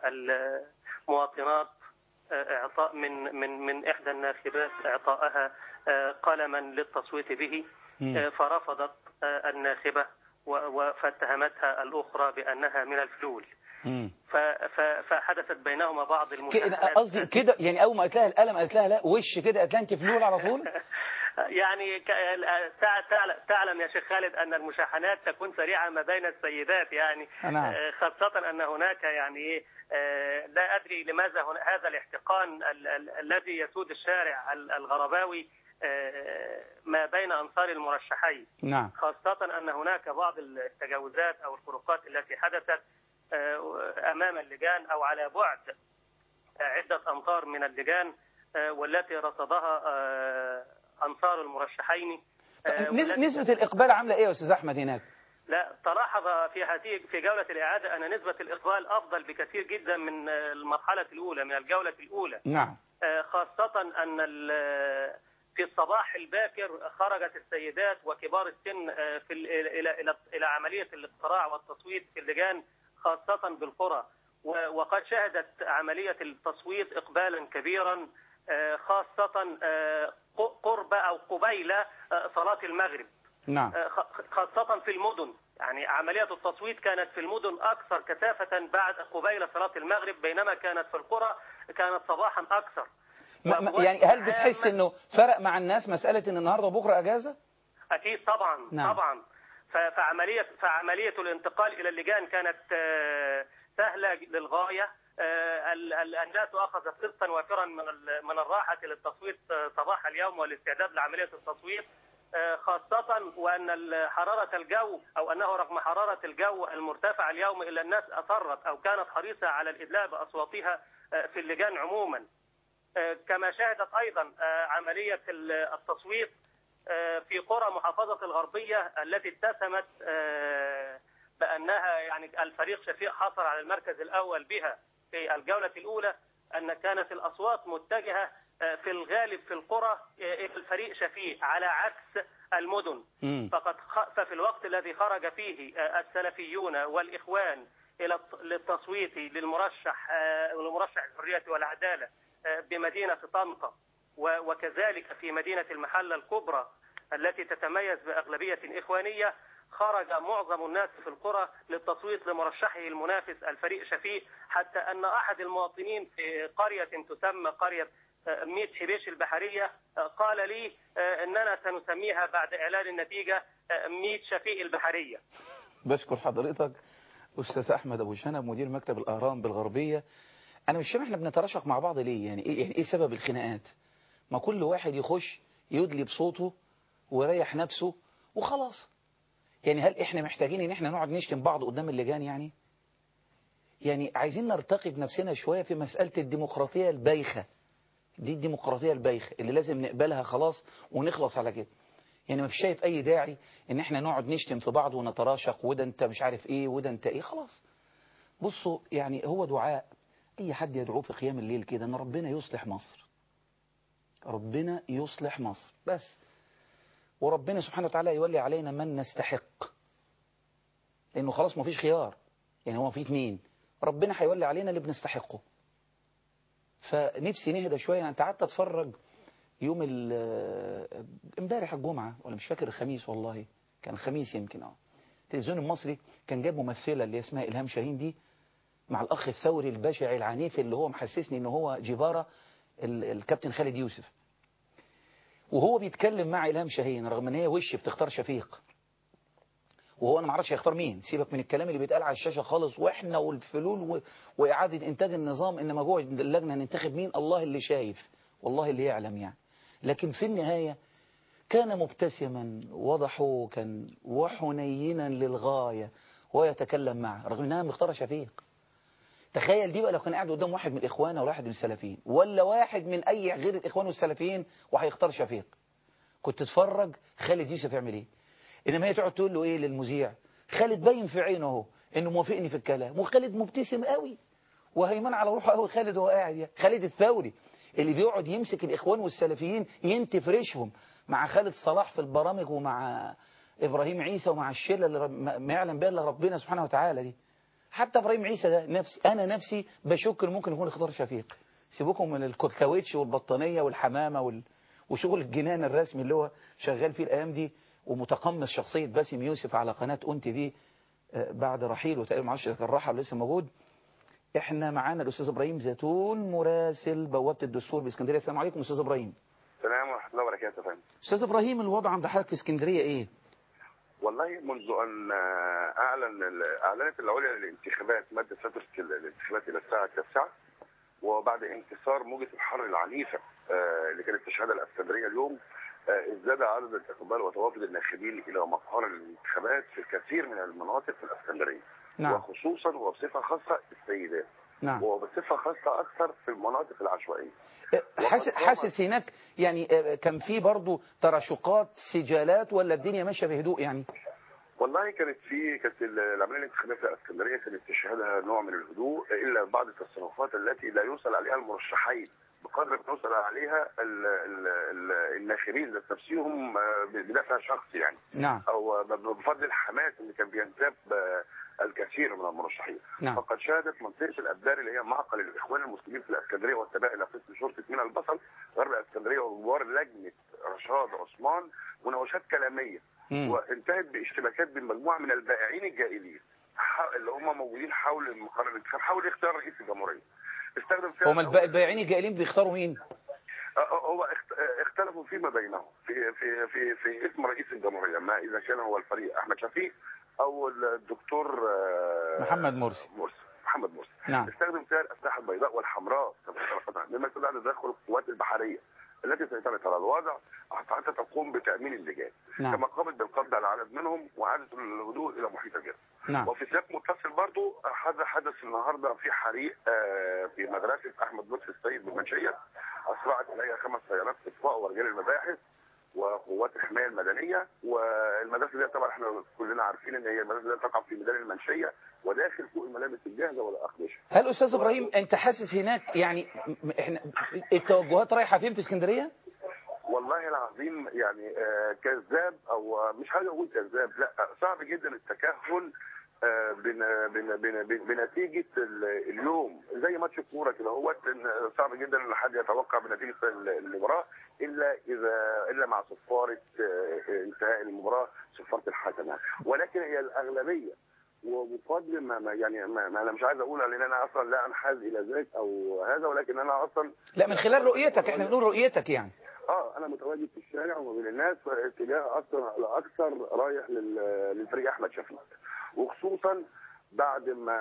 المواطنات آه، إعطاء من من من إحدى الناخبات إعطائها آه، قلما للتصويت به مم. آه، فرفضت آه، الناخبة و- و- فاتهمتها الأخرى بأنها من الفلول مم. ف- ف- فحدثت بينهما بعض كده المشاحنات قصدي كده يعني اول ما قالت لها القلم قالت لها لا وش كده قالت لها انت فلول على طول يعني ك- تع- تع- تعلم يا شيخ خالد ان المشاحنات تكون سريعه ما بين السيدات يعني نعم. آه، خاصه ان هناك يعني ايه آه، لا ادري لماذا هنا- هذا الاحتقان ال- ال- الذي يسود الشارع ال- الغرباوي آه، ما بين انصار المرشحين نعم خاصة أن هناك بعض التجاوزات أو الخروقات التي حدثت آه، أمام اللجان أو على بعد آه، عدة أمتار من اللجان آه، والتي رصدها آه، أنصار المرشحين آه، نس- والتي- نسبة الإقبال عاملة إيه يا أستاذ أحمد هناك؟ لا تلاحظ في هذه في جولة الإعادة أن نسبة الإقبال أفضل بكثير جدا من آه، المرحلة الأولى من الجولة الأولى نعم آه، خاصة أن ال- في الصباح الباكر خرجت السيدات وكبار السن آه، في ال- إلى إلى إلى عملية الاقتراع والتصويت في اللجان خاصة بالقرى و- وقد شهدت عملية التصويت إقبالا كبيرا آه، خاصة آه، ق- قرب أو قبيل آه، صلاة المغرب نعم آه، خ- خاصة في المدن يعني عملية التصويت كانت في المدن أكثر كثافة بعد قبيل صلاة المغرب بينما كانت في القرى كانت صباحا أكثر ما- ما- وهو يعني هل بتحس عامة- إنه فرق مع الناس مسألة إن النهاردة وبكرة أجازة؟ أكيد طبعا نعم. طبعا ف- فعملية فعملية الانتقال إلى اللجان كانت آه، سهلة للغاية آه، ال- ال- الناس أخذت قسطا وافرا من ال- من الراحة للتصويت آه، صباح اليوم والاستعداد لعملية التصويت آه، خاصة وأن ال- حرارة الجو أو أنه رغم حرارة الجو المرتفعة اليوم إلا الناس أصرت أو كانت حريصة على الإدلاء بأصواتها آه، في اللجان عموما آه، كما شهدت أيضا آه، عملية ال- التصويت آه، في قرى محافظة الغربية التي اتسمت آه، بأنها يعني الفريق شفيق حصل على المركز الأول بها في الجولة الأولى أن كانت الأصوات متجهة آه، في الغالب في القرى آه، إلى الفريق شفيق على عكس المدن مم. فقد خ- ففي الوقت الذي خرج فيه آه، السلفيون والإخوان إلى الت- للتصويت للمرشح آه، لمرشح الحرية والعدالة آه، بمدينة طنطا و- وكذلك في مدينة المحلة الكبرى التي تتميز بأغلبية إخوانية خرج معظم الناس في القرى للتصويت لمرشحه المنافس الفريق شفيق حتى أن أحد المواطنين في قرية تسمى قرية آه، ميت حبيش البحرية آه، قال لي آه، أننا سنسميها بعد إعلان النتيجة آه، ميت شفيق البحرية بشكر حضرتك أستاذ أحمد أبو شنب مدير مكتب الأهرام بالغربية أنا مش فاهم إحنا بنتراشق مع بعض ليه يعني إيه, يعني إيه سبب الخناقات ما كل واحد يخش يدلي بصوته ويريح نفسه وخلاص يعني هل إحنا محتاجين إن إحنا نقعد نشتم بعض قدام اللجان يعني يعني عايزين نرتقي بنفسنا شوية في مسألة الديمقراطية البايخة دي الديمقراطية البايخة اللي لازم نقبلها خلاص ونخلص على كده يعني ما فيش شايف اي داعي ان احنا نقعد نشتم في بعض ونتراشق وده انت مش عارف ايه وده انت ايه خلاص بصوا يعني هو دعاء اي حد يدعوه في قيام الليل كده ان ربنا يصلح مصر ربنا يصلح مصر بس وربنا سبحانه وتعالى يولي علينا من نستحق لانه خلاص ما فيش خيار يعني هو في اتنين ربنا هيولي علينا اللي بنستحقه فنفسي نهدى شويه يعني انت قعدت اتفرج يوم ال- امبارح الجمعة ولا مش فاكر الخميس والله كان الخميس يمكن اه التلفزيون المصري كان جاب ممثلة اللي اسمها إلهام شاهين دي مع الأخ الثوري البشع العنيف اللي هو محسسني إن هو جبارة ال- الكابتن خالد يوسف وهو بيتكلم مع إلهام شاهين رغم إن هي وش بتختار شفيق وهو انا ما اعرفش هيختار مين سيبك من الكلام اللي بيتقال على الشاشه خالص واحنا والفلول و... واعاده انتاج النظام انما جوه اللجنه هننتخب مين الله اللي شايف والله اللي يعلم يعني لكن في النهايه كان مبتسما وضحوكا وحنينا للغايه ويتكلم معه رغم انها مختاره شفيق تخيل دي بقى لو كان قاعد قدام واحد من الاخوان ولا واحد من السلفيين ولا واحد من اي غير الاخوان والسلفيين وهيختار شفيق كنت تتفرج خالد يوسف يعمل ايه انما هي تقعد تقول له ايه للمذيع خالد باين في عينه اهو انه موافقني في الكلام وخالد مبتسم قوي وهيمن على روحه قوي خالد وهو قاعد يعني. خالد الثوري اللي بيقعد يمسك الاخوان والسلفيين ينتف ريشهم مع خالد صلاح في البرامج ومع ابراهيم عيسى ومع الشله اللي رب... ما يعلم بها الا ربنا سبحانه وتعالى دي حتى ابراهيم عيسى ده نفسي انا نفسي بشك انه ممكن يكون اختار شفيق سيبوكم من الكاوتش والبطانيه والحمامه وال... وشغل الجنان الرسمي اللي هو شغال فيه الايام دي ومتقمص شخصيه باسم يوسف على قناه انت دي آه، بعد رحيله تقريبا ما اعرفش اذا كان راح ولا لسه موجود احنا معانا الاستاذ ابراهيم زيتون مراسل بوابه الدستور باسكندريه السلام عليكم استاذ ابراهيم السلام ورحمة الله وبركاته يا فندم استاذ ابراهيم الوضع عند حضرتك في اسكندريه ايه والله منذ أن آه، أعلن ال- أعلنت العليا للانتخابات مادة ستة الانتخابات إلى الساعة التاسعة وبعد انتصار موجة الحر العنيفة آه، اللي كانت تشهدها الاسكندرية اليوم آه، ازداد عدد الاقبال وتوافد الناخبين إلى مقر الانتخابات في الكثير من المناطق في الاسكندرية نعم وخصوصا وبصفة خاصة السيدات نعم وبصفة خاصة أكثر في المناطق العشوائية حاسس وقد قام- حاسس هناك يعني آه، كان في برضه تراشقات سجالات ولا الدنيا ماشيه بهدوء يعني والله كانت في كانت العمليه الانتخابيه في الاسكندريه كانت تشهدها نوع من الهدوء الا بعض التصرفات التي لا يوصل عليها المرشحين بقدر ما يوصل عليها ال- ال- ال- الناخبين ذات نفسهم آه، بدافع شخصي يعني نعم او ب- بفضل الحماس اللي كان بينتاب آه، الكثير من المرشحين نعم فقد شهدت منطقه الابدار اللي هي معقل الاخوان المسلمين في الاسكندريه والتباعي الى قسم شرطه من البصل غرب الاسكندريه وجوار لجنه رشاد عثمان مناوشات كلاميه مم. وانتهت باشتباكات بين مجموعه من البائعين الجائلين ح- اللي هم موجودين حول مقر الانتخاب حول اختيار رئيس الجمهوريه استخدم فيها هم الب- البائعين الجائلين بيختاروا مين آه، هو اخت- آه، اختلفوا فيما بينهم في في في في اسم رئيس الجمهوريه ما اذا كان هو الفريق احمد شفيق او الدكتور آه، محمد مرسي. مرسي محمد مرسي نعم استخدم فيها الاسلحه البيضاء والحمراء مما استدعى تدخل القوات البحريه التي سيطرت على الوضع حتى تقوم بتامين اللجان نعم كما قامت بالقبض على عدد منهم واعاده الهدوء الى محيط الجبل نعم وفي سياق متصل برضو هذا حدث النهارده في حريق آه، في مدرسه احمد لطفي السيد بالمنشيه اسرعت اليها خمس سيارات اطفاء ورجال المباحث وقوات الحمايه المدنيه والمدرسه دي طبعا احنا كلنا عارفين ان هي المدرسه دي تقع في ميدان المنشيه وداخل فوق الملابس الجاهزه والاقمشه هل استاذ ابراهيم انت حاسس هناك يعني م- احنا التوجهات رايحه فين في اسكندريه والله العظيم يعني آه، كذاب او آه، مش حاجه اقول كذاب لا صعب جدا التكهن آه، بن- بن- بن- بن- بنتيجه ال- اليوم زي ماتش الكوره كده هو إن صعب جدا ان حد يتوقع بنتيجه ال- المباراه الا اذا الا مع صفاره آه، انتهاء المباراه صفاره الحكم يعني. ولكن هي الاغلبيه وبفضل ما ما- يعني ما ما انا مش عايز اقول لان انا اصلا لا انحاز الى ذلك او هذا ولكن انا اصلا لا من خلال رؤيتك احنا بنقول رؤيتك يعني اه انا متواجد في الشارع وما بين الناس اتجاه اكثر الاكثر رايح لل- للفريق احمد شفيق وخصوصا بعد ما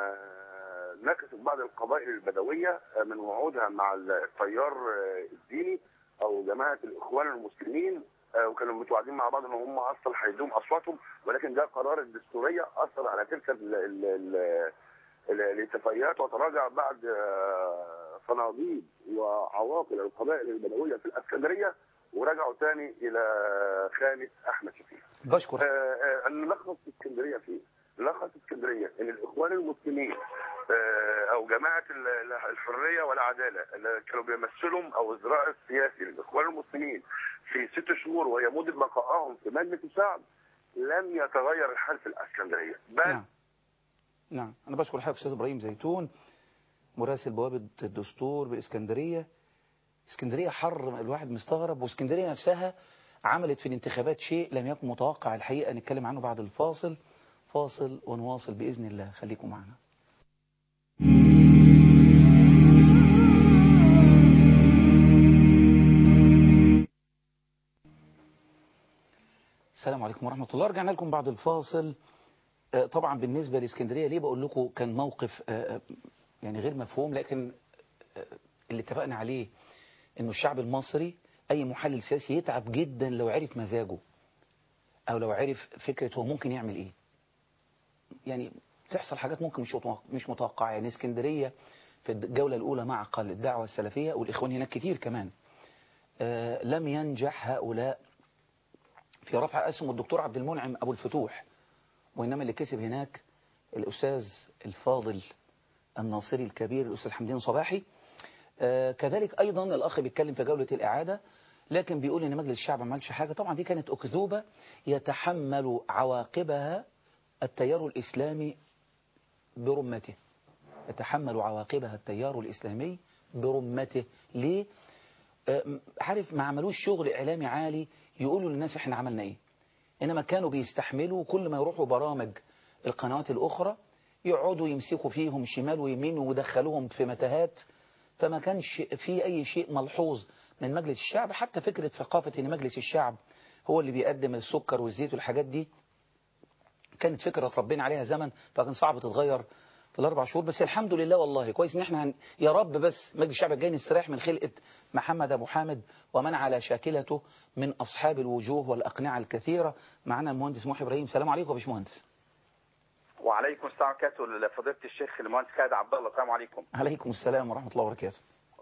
نكست بعض القبائل البدويه من وعودها مع التيار الديني او جماعه الاخوان المسلمين آه، وكانوا متوعدين مع بعض ان هم اصلا هيدوم اصواتهم ولكن جاء قرار الدستوريه اثر على تلك ال ال ال ال- الاتفاقيات وتراجع بعد آه، صناديد وعواقل القبائل البدويه في الاسكندريه ورجعوا تاني الى خانه احمد شفيق. بشكر آه، آه، نلخص اسكندريه فيه؟ نلخص اسكندريه ان الاخوان المسلمين آه، او جماعه ال- ال- الحريه والعداله اللي كانوا بيمثلهم او الذراع السياسي للاخوان المسلمين في ست شهور وهي مده بقائهم في مجلس الشعب لم يتغير الحال في الاسكندريه بل نعم نعم انا بشكر حضرتك استاذ ابراهيم زيتون مراسل بوابه الدستور بالاسكندريه اسكندريه حر الواحد مستغرب واسكندريه نفسها عملت في الانتخابات شيء لم يكن متوقع الحقيقه نتكلم عنه بعد الفاصل فاصل ونواصل باذن الله خليكم معنا السلام عليكم ورحمة الله رجعنا لكم بعد الفاصل آه، طبعا بالنسبة لإسكندرية ليه بقول لكم كان موقف آه، آه، يعني غير مفهوم لكن آه، اللي اتفقنا عليه انه الشعب المصري اي محلل سياسي يتعب جدا لو عرف مزاجه او لو عرف فكرة هو ممكن يعمل ايه يعني تحصل حاجات ممكن مش متوقع- مش متوقعة يعني اسكندرية في الجولة الأولى معقل الدعوة السلفية والإخوان هناك كتير كمان آه، لم ينجح هؤلاء في رفع اسم الدكتور عبد المنعم أبو الفتوح وإنما اللي كسب هناك الأستاذ الفاضل الناصري الكبير الأستاذ حمدين صباحي آه، كذلك أيضا الأخ بيتكلم في جولة الإعادة لكن بيقول إن مجلس الشعب ما عملش حاجة طبعا دي كانت أكذوبة يتحمل عواقبها التيار الإسلامي برمته يتحمل عواقبها التيار الإسلامي برمته ليه؟ آه، عارف ما عملوش شغل إعلامي عالي يقولوا للناس احنا عملنا ايه إنما كانوا بيستحملوا كل ما يروحوا برامج القنوات الأخرى يقعدوا يمسكوا فيهم شمال ويمين ويدخلوهم في متاهات فما كانش في أي شيء ملحوظ من مجلس الشعب حتى فكرة ثقافة إن مجلس الشعب هو اللي بيقدم السكر والزيت والحاجات دي كانت فكرة ربنا عليها زمن فكان صعب تتغير في الأربع شهور بس الحمد لله والله كويس إن احنا هن... يا رب بس مجلس الشعب الجاي نستريح من خلقة محمد أبو حامد ومن على شاكلته من أصحاب الوجوه والأقنعة الكثيرة معنا المهندس محي إبراهيم سلام عليكم يا باشمهندس وعليكم السلام ورحمه الله لفضيله الشيخ المهندس خالد عبد الله السلام عليكم عليكم السلام ورحمة الله وبركاته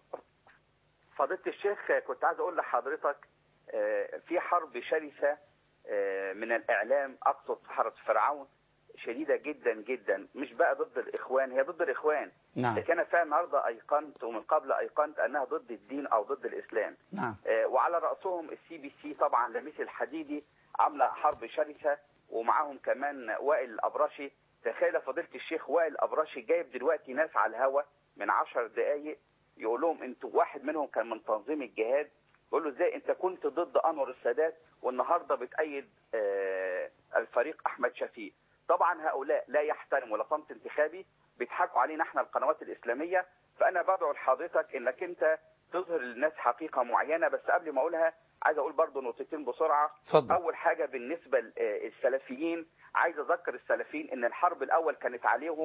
فضيله الشيخ كنت عايز اقول لحضرتك آه، في حرب شرسه آه، من الاعلام اقصد حرب فرعون شديده جدا جدا مش بقى ضد الاخوان هي ضد الاخوان نعم لكن انا فعلا النهارده ايقنت ومن قبل ايقنت انها ضد الدين او ضد الاسلام نعم آه، وعلى راسهم السي بي سي طبعا لميس الحديدي عامله حرب شرسه ومعاهم كمان وائل الابرشي تخيل فضيله الشيخ وائل الابرشي جايب دلوقتي ناس على الهوا من عشر دقائق يقول لهم انتوا واحد منهم كان من تنظيم الجهاد يقول له ازاي انت كنت ضد انور السادات والنهارده بتأيد آه، الفريق احمد شفيق طبعا هؤلاء لا يحترموا ولا صمت انتخابي بيضحكوا علينا احنا القنوات الاسلاميه فانا بدعو لحضرتك انك انت تظهر للناس حقيقه معينه بس قبل ما اقولها عايز اقول برضو نقطتين بسرعه اتفضل اول حاجه بالنسبه للسلفيين عايز اذكر السلفيين ان الحرب الاول كانت عليهم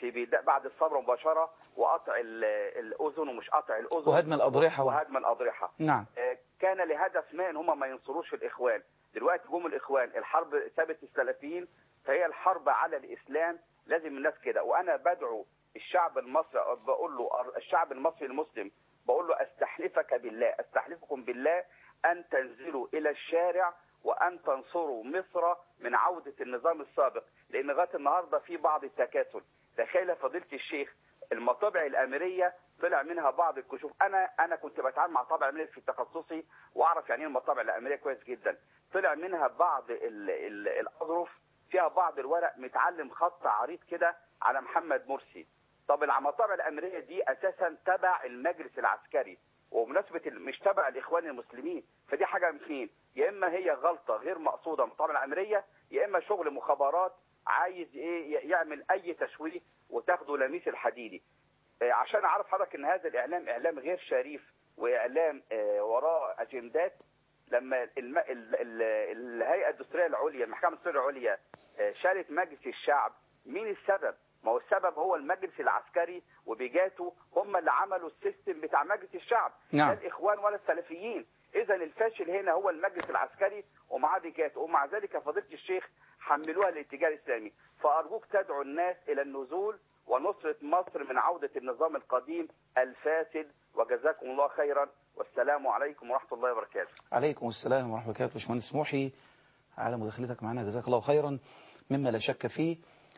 في بدا- بعد الصبر مباشره وقطع ال- الاذن ومش قطع الاذن وهدم الأضرحة و- وهدم الاضرحه نعم آه، كان لهدف ما ان هم ما ينصروش الاخوان دلوقتي جم الاخوان الحرب سابت السلفيين فهي الحرب على الاسلام لازم الناس كده وانا بدعو الشعب المصري بقول له الشعب المصري المسلم بقول له استحلفك بالله استحلفكم بالله ان تنزلوا الى الشارع وان تنصروا مصر من عوده النظام السابق لان لغايه النهارده في بعض التكاسل تخيل فضيله الشيخ المطابع الاميريه طلع منها بعض الكشوف انا انا كنت بتعامل مع طابع امريكي في تخصصي واعرف يعني ايه المطابع الامريكيه كويس جدا طلع منها بعض ال ال الاظرف فيها بعض الورق متعلم خط عريض كده على محمد مرسي طب المطابع الامريكيه دي اساسا تبع المجلس العسكري وبمناسبه ال- مش تبع الاخوان المسلمين فدي حاجه من اثنين يا اما هي غلطه غير مقصوده من الطابع الامريكيه يا اما شغل مخابرات عايز ايه ي- يعمل اي تشويه وتاخده لميس الحديدي آه، عشان اعرف حضرتك ان هذا الاعلام اعلام غير شريف واعلام آه، وراه اجندات لما الم... ال... ال... الهيئه الدستوريه العليا المحكمه الدستوريه العليا آه، شالت مجلس الشعب مين السبب؟ ما هو السبب هو المجلس العسكري وبيجاته هم اللي عملوا السيستم بتاع مجلس الشعب نعم. لا الاخوان ولا السلفيين اذا الفاشل هنا هو المجلس العسكري ومعاه بيجاته ومع ذلك يا فضيله الشيخ حملوها للاتجاه الاسلامي فارجوك تدعو الناس الى النزول ونصرة مصر من عودة النظام القديم الفاسد وجزاكم الله خيرا والسلام عليكم ورحمة الله وبركاته عليكم السلام ورحمة الله وبركاته باشمهندس محي على مداخلتك معنا جزاك الله خيرا مما لا شك فيه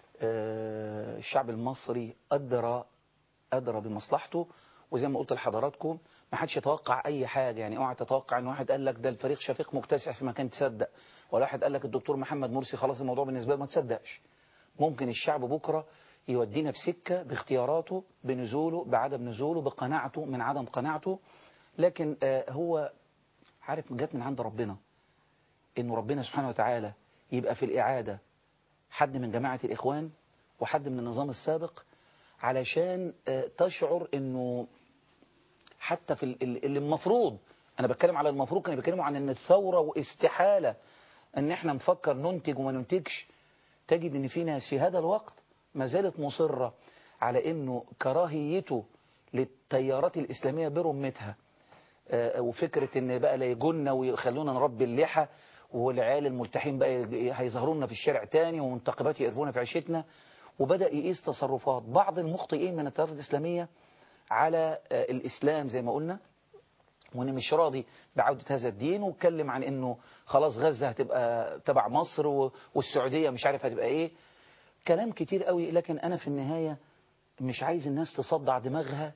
آه، الشعب المصري أدرى أدرى بمصلحته وزي ما قلت لحضراتكم ما حدش يتوقع أي حاجة يعني اوعى تتوقع إن واحد قال لك ده الفريق شفيق مكتسح في مكان تصدق ولا واحد قال لك الدكتور محمد مرسي خلاص الموضوع بالنسبة له ما تصدقش ممكن الشعب بكرة يودينا في سكة باختياراته بنزوله بعدم نزوله بقناعته من عدم قناعته لكن آه، هو عارف جت من عند ربنا انه ربنا سبحانه وتعالى يبقى في الإعادة حد من جماعة الإخوان وحد من النظام السابق علشان آه، تشعر انه حتى في ال- ال- اللي المفروض انا بتكلم على المفروض كانوا بيتكلموا عن ان الثورة واستحالة ان احنا نفكر ننتج وما ننتجش تجد ان في ناس في هذا الوقت ما زالت مصرة على انه كراهيته للتيارات الاسلامية برمتها آه، وفكرة ان بقى لا يجونا ويخلونا نربي اللحى والعيال الملتحين بقى يج- هيظهروا لنا في الشارع تاني ومنتقبات يقرفونا في عيشتنا وبدأ يقيس تصرفات بعض المخطئين من التيارات الإسلامية على آه، الإسلام زي ما قلنا وان مش راضي بعودة هذا الدين واتكلم عن انه خلاص غزة هتبقى تبع مصر و- والسعودية مش عارف هتبقى ايه كلام كتير قوي لكن انا في النهاية مش عايز الناس تصدع دماغها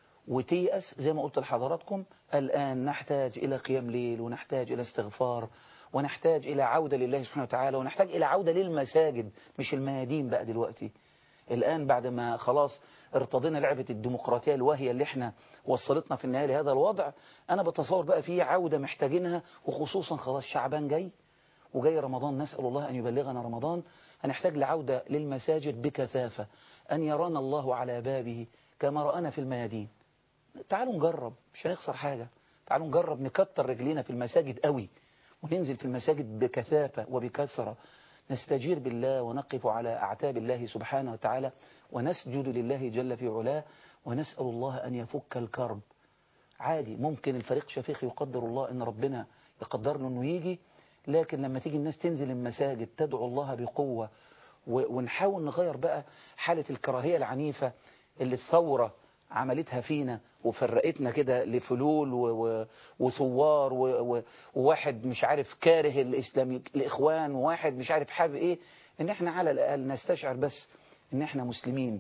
وتيأس زي ما قلت لحضراتكم الآن نحتاج إلى قيام ليل ونحتاج إلى استغفار ونحتاج إلى عودة لله سبحانه وتعالى ونحتاج إلى عودة للمساجد مش الميادين بقى دلوقتي الآن بعد ما خلاص ارتضينا لعبة الديمقراطية الواهية اللي احنا وصلتنا في النهاية لهذا الوضع أنا بتصور بقى في عودة محتاجينها وخصوصا خلاص شعبان جاي وجاي رمضان نسأل الله أن يبلغنا رمضان هنحتاج لعودة للمساجد بكثافة أن يرانا الله على بابه كما رأنا في الميادين تعالوا نجرب مش هنخسر حاجة تعالوا نجرب نكتر رجلينا في المساجد قوي وننزل في المساجد بكثافة وبكثرة نستجير بالله ونقف على أعتاب الله سبحانه وتعالى ونسجد لله جل في علاه ونسأل الله أن يفك الكرب عادي ممكن الفريق شفيق يقدر الله أن ربنا يقدر له أنه يجي لكن لما تيجي الناس تنزل المساجد تدعو الله بقوة و- ونحاول نغير بقى حالة الكراهية العنيفة اللي الثورة عملتها فينا وفرقتنا كده لفلول و- و- وثوار و- و- وواحد مش عارف كاره الإسلامي الإخوان وواحد مش عارف حابب إيه إن إحنا على الأقل نستشعر بس إن إحنا مسلمين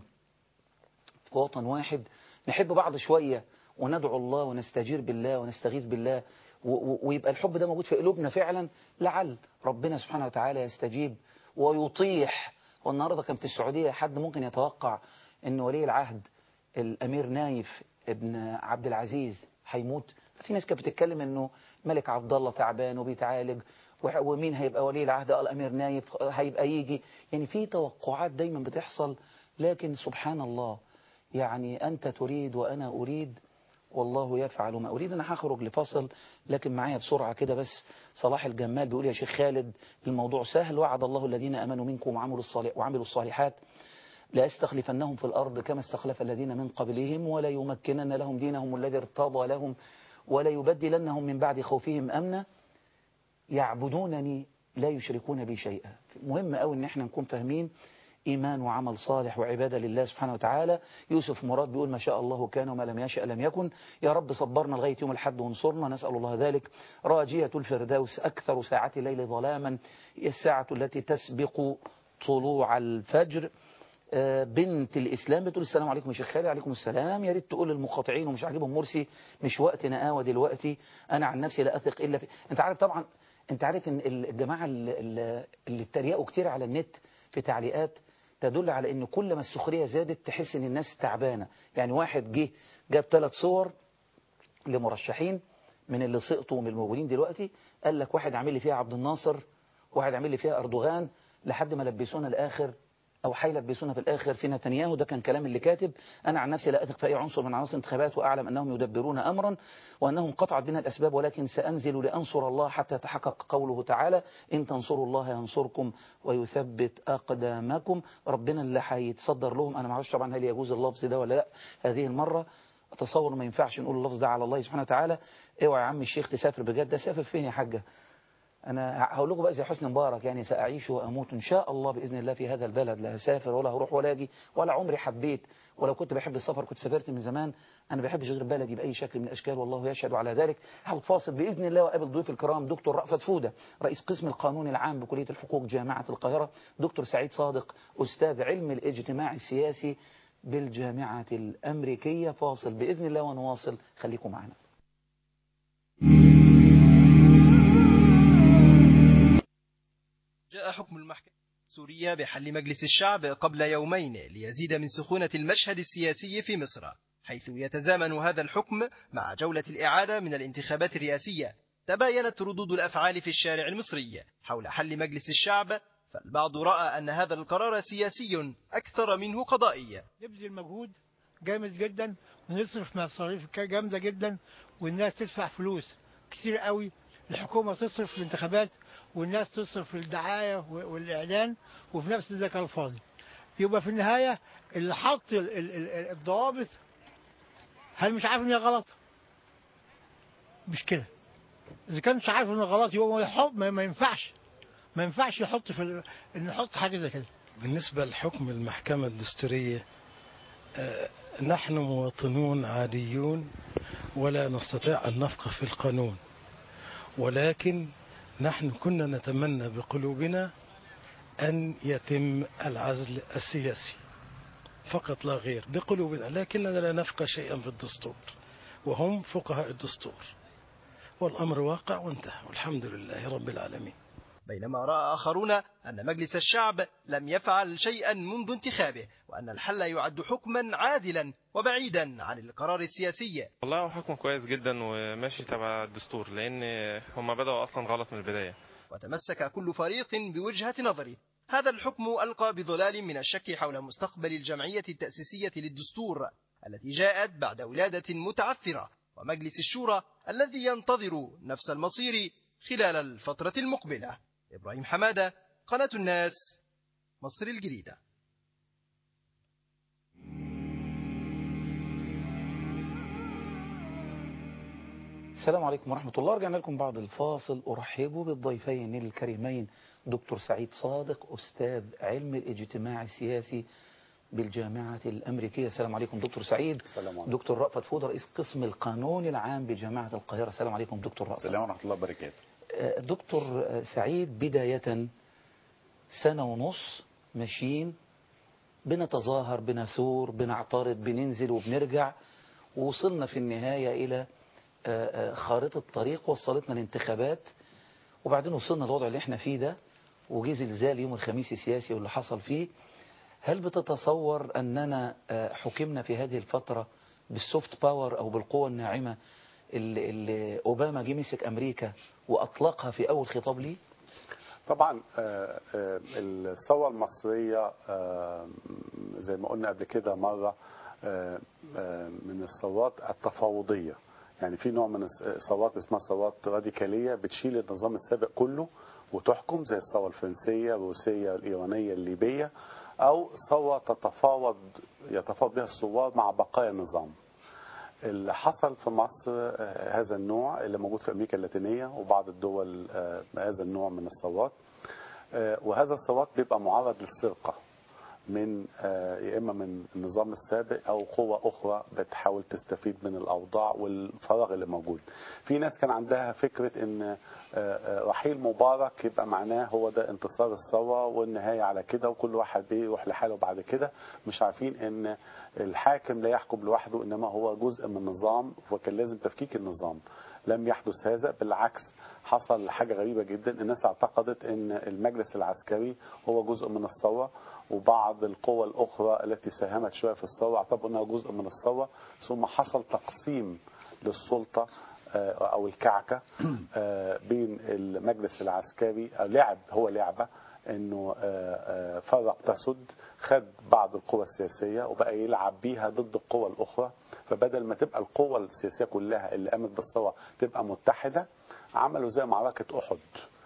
في وطن واحد نحب بعض شوية وندعو الله ونستجير بالله ونستغيث بالله و- و- ويبقى الحب ده موجود في قلوبنا فعلا لعل ربنا سبحانه وتعالى يستجيب ويطيح والنهارده كان في السعودية حد ممكن يتوقع ان ولي العهد الامير نايف ابن عبد العزيز هيموت في ناس كانت بتتكلم انه ملك عبد الله تعبان وبيتعالج وح- ومين هيبقى ولي العهد آه، الامير نايف هيبقى يجي يعني في توقعات دايما بتحصل لكن سبحان الله يعني انت تريد وانا اريد والله يفعل ما أريد أنا هخرج لفصل لكن معايا بسرعة كده بس صلاح الجمال بيقول يا شيخ خالد الموضوع سهل وعد الله الذين أمنوا منكم وعملوا الصالح وعملوا الصالحات لأستخلفنهم في الأرض كما استخلف الذين من قبلهم ولا يمكنن لهم دينهم الذي ارتضى لهم ولا يبدلنهم من بعد خوفهم أمنا يعبدونني لا يشركون بي شيئا مهم قوي ان احنا نكون فاهمين إيمان وعمل صالح وعبادة لله سبحانه وتعالى يوسف مراد بيقول ما شاء الله كان وما لم يشأ لم يكن يا رب صبرنا لغاية يوم الحد وانصرنا نسأل الله ذلك راجية الفردوس أكثر ساعة الليل ظلاما هي الساعة التي تسبق طلوع الفجر آه، بنت الإسلام بتقول السلام عليكم يا شيخ خالد عليكم السلام يا ريت تقول للمقاطعين ومش عاجبهم مرسي مش وقت نقاوة دلوقتي أنا عن نفسي لا أثق إلا في أنت عارف طبعا أنت عارف إن الجماعة اللي, اللي اتريقوا كتير على النت في تعليقات تدل على ان كل ما السخرية زادت تحس ان الناس تعبانة يعني واحد جه جاب ثلاث صور لمرشحين من اللي سقطوا من الموجودين دلوقتي قال لك واحد عامل لي فيها عبد الناصر واحد عامل لي فيها أردوغان لحد ما لبسونا الآخر أو هيلبسونا في الآخر في نتنياهو ده كان كلام اللي كاتب أنا عن نفسي لا أثق في أي عنصر من عناصر الانتخابات وأعلم أنهم يدبرون أمرا وأنهم قطعت بنا الأسباب ولكن سأنزل لأنصر الله حتى يتحقق قوله تعالى إن تنصروا الله ينصركم ويثبت أقدامكم ربنا اللي هيتصدر لهم أنا ما اعرفش طبعا هل يجوز اللفظ ده ولا لا هذه المرة أتصور ما ينفعش نقول اللفظ ده على الله سبحانه وتعالى اوعى يا عم الشيخ تسافر بجد ده سافر فين يا حاجة أنا هقول لكم بقى زي حسني مبارك يعني سأعيش وأموت إن شاء الله بإذن الله في هذا البلد لا هسافر ولا هروح ولا أجي ولا عمري حبيت ولو كنت بحب السفر كنت سافرت من زمان أنا ما بحبش غير بلدي بأي شكل من الأشكال والله يشهد على ذلك هاخد فاصل بإذن الله وقابل ضيوف الكرام دكتور رأفت فودة رئيس قسم القانون العام بكلية الحقوق جامعة القاهرة دكتور سعيد صادق أستاذ علم الاجتماع السياسي بالجامعة الأمريكية فاصل بإذن الله ونواصل خليكم معنا جاء حكم المحكمة السورية بحل مجلس الشعب قبل يومين ليزيد من سخونة المشهد السياسي في مصر حيث يتزامن هذا الحكم مع جولة الإعادة من الانتخابات الرئاسية تباينت ردود الأفعال في الشارع المصري حول حل مجلس الشعب فالبعض رأى أن هذا القرار سياسي أكثر منه قضائي نبذل مجهود جامد جدا ونصرف مصاريف جامدة جدا والناس تدفع فلوس كتير قوي الحكومة تصرف في الانتخابات والناس تصرف في الدعاية والإعلان وفي نفس ذاك الفاضي يبقى في النهاية اللي حط ال- ال- ال- الضوابط هل مش عارف ان هي غلط مش كده اذا كان مش عارف ان غلط يبقى ما يحط ما ما ينفعش ما ينفعش يحط في ال- ان يحط حاجه زي كده بالنسبة لحكم المحكمة الدستورية آه، نحن مواطنون عاديون ولا نستطيع أن نفقه في القانون ولكن نحن كنا نتمنى بقلوبنا أن يتم العزل السياسي فقط لا غير بقلوبنا لكننا لا نفقه شيئا في الدستور وهم فقهاء الدستور والأمر واقع وانتهى والحمد لله رب العالمين بينما رأى آخرون أن مجلس الشعب لم يفعل شيئا منذ انتخابه وأن الحل يعد حكما عادلا وبعيدا عن القرار السياسي والله هو حكم كويس جدا وماشي تبع الدستور لان هم بدأوا اصلا غلط من البداية وتمسك كل فريق بوجهة نظره هذا الحكم ألقى بظلال من الشك حول مستقبل الجمعية التأسيسية للدستور التي جاءت بعد ولادة متعثرة ومجلس الشورى الذي ينتظر نفس المصير خلال الفترة المقبلة إبراهيم حمادة قناة الناس مصر الجديدة السلام عليكم ورحمة الله رجعنا لكم بعد الفاصل أرحب بالضيفين الكريمين دكتور سعيد صادق أستاذ علم الاجتماع السياسي بالجامعة الأمريكية السلام عليكم دكتور سعيد السلام عليكم دكتور رأفت فودة رئيس قسم القانون العام بجامعة القاهرة السلام عليكم دكتور رأفت السلام ورحمة الله وبركاته آه، دكتور آه، سعيد بداية سنة ونص ماشيين بنتظاهر بنثور بنعترض بننزل وبنرجع ووصلنا في النهاية إلى آه، آه، خارطة طريق وصلتنا الانتخابات وبعدين وصلنا للوضع اللي احنا فيه ده وجه زلزال يوم الخميس السياسي واللي حصل فيه هل بتتصور أننا آه، حكمنا في هذه الفترة بالسوفت باور أو بالقوة الناعمة اللي, اللي أوباما جه مسك أمريكا وأطلقها في أول خطاب ليه؟ طبعا آه، آه، الثورة المصرية آه، زي ما قلنا قبل كده مرة آه، آه، من الثورات التفاوضية يعني في نوع من الثورات اسمها ثورات راديكالية بتشيل النظام السابق كله وتحكم زي الثورة الفرنسية الروسية الإيرانية الليبية أو ثورة تتفاوض يتفاوض بها الثوار مع بقايا النظام اللي حصل في مصر آه، هذا النوع اللي موجود في أمريكا اللاتينية وبعض الدول آه، هذا النوع من الثورات آه، وهذا الثورات بيبقى معرض للسرقة من آه، يا اما من النظام السابق او قوه اخرى بتحاول تستفيد من الاوضاع والفراغ اللي موجود. في ناس كان عندها فكره ان آه، آه، رحيل مبارك يبقى معناه هو ده انتصار الثوره والنهايه على كده وكل واحد إيه يروح لحاله بعد كده مش عارفين ان الحاكم لا يحكم لوحده انما هو جزء من نظام وكان لازم تفكيك النظام. لم يحدث هذا بالعكس حصل حاجة غريبة جدا الناس اعتقدت ان المجلس العسكري هو جزء من الثورة وبعض القوى الأخرى التي ساهمت شوية في الثورة اعتبروا أنها جزء من الثورة ثم حصل تقسيم للسلطة آه، أو الكعكة آه، بين المجلس العسكري أو لعب هو لعبة انه آه، آه، فرق تسد خد بعض القوى السياسيه وبقى يلعب بيها ضد القوى الاخرى فبدل ما تبقى القوى السياسيه كلها اللي قامت بالثوره تبقى متحده عملوا زي معركه احد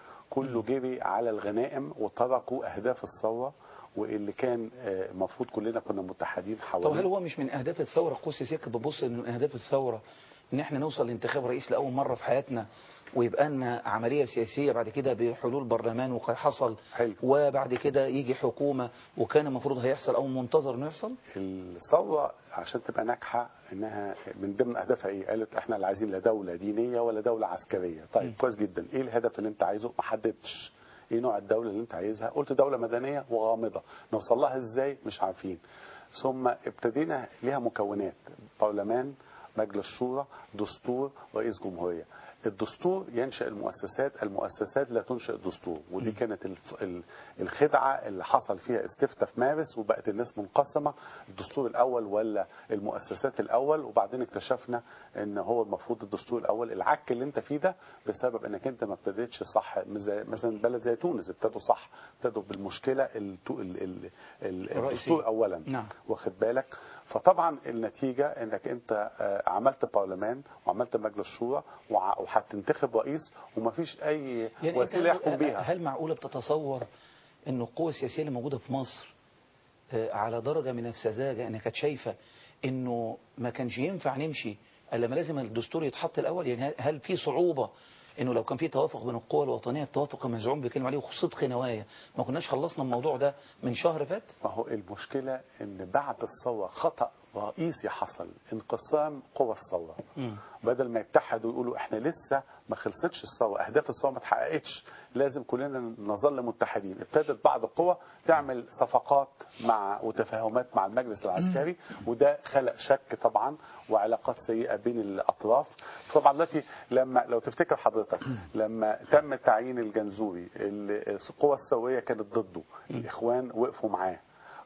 كله جري على الغنائم وتركوا اهداف الثوره واللي كان آه، المفروض كلنا كنا متحدين طب حواليه هل هو مش من اهداف الثوره قوس سياسيه بتبص ان من اهداف الثوره ان احنا نوصل لانتخاب رئيس لاول مره في حياتنا ويبقى لنا عمليه سياسيه بعد كده بحلول برلمان وقد حصل حلو. وبعد كده يجي حكومه وكان المفروض هيحصل او منتظر انه يحصل الثوره عشان تبقى ناجحه انها من ضمن اهدافها ايه؟ قالت احنا لا عايزين لا دوله دينيه ولا دوله عسكريه، طيب كويس جدا، ايه الهدف اللي انت عايزه؟ ما حددتش. ايه نوع الدوله اللي انت عايزها؟ قلت دوله مدنيه وغامضه، نوصل لها ازاي؟ مش عارفين. ثم ابتدينا ليها مكونات، برلمان، مجلس شورى، دستور، رئيس جمهوريه. الدستور ينشأ المؤسسات المؤسسات لا تنشئ الدستور ودي كانت الف- ال- الخدعة اللي حصل فيها استفتاء في مارس وبقت الناس منقسمة الدستور الأول ولا المؤسسات الأول وبعدين اكتشفنا ان هو المفروض الدستور الأول العك اللي انت فيه ده بسبب انك انت ما ابتديتش صح زي- مثلا بلد زي تونس ابتدوا صح ابتدوا بالمشكلة التو- ال- ال- ال- الرئيسية. الدستور أولا نعم. واخد بالك فطبعا النتيجة انك انت آه، عملت برلمان وعملت مجلس شورى وع- وهتنتخب رئيس ومفيش اي يعني وسيلة أنت يحكم بيها هل معقوله بتتصور انه القوى السياسيه اللي موجوده في مصر آه، على درجه من السذاجه انها كانت شايفه انه ما كانش ينفع نمشي الا ما لازم الدستور يتحط الاول يعني هل- هل في صعوبه انه لو كان في توافق بين القوى الوطنيه التوافق المزعوم بيتكلم عليه وصدق نوايا ما كناش خلصنا الموضوع ده من شهر فات ما هو المشكلة ان بعد الثورة خطأ رئيسي حصل انقسام قوى الثورة بدل ما يتحدوا ويقولوا احنا لسه ما خلصتش الثوره اهداف الثوره ما اتحققتش لازم كلنا نظل متحدين ابتدت بعض القوى تعمل صفقات مع وتفاهمات مع المجلس العسكري وده خلق شك طبعا وعلاقات سيئه بين الاطراف طبعا دلوقتي لما لو تفتكر حضرتك لما تم تعيين الجنزوري القوى الثوريه كانت ضده الاخوان وقفوا معاه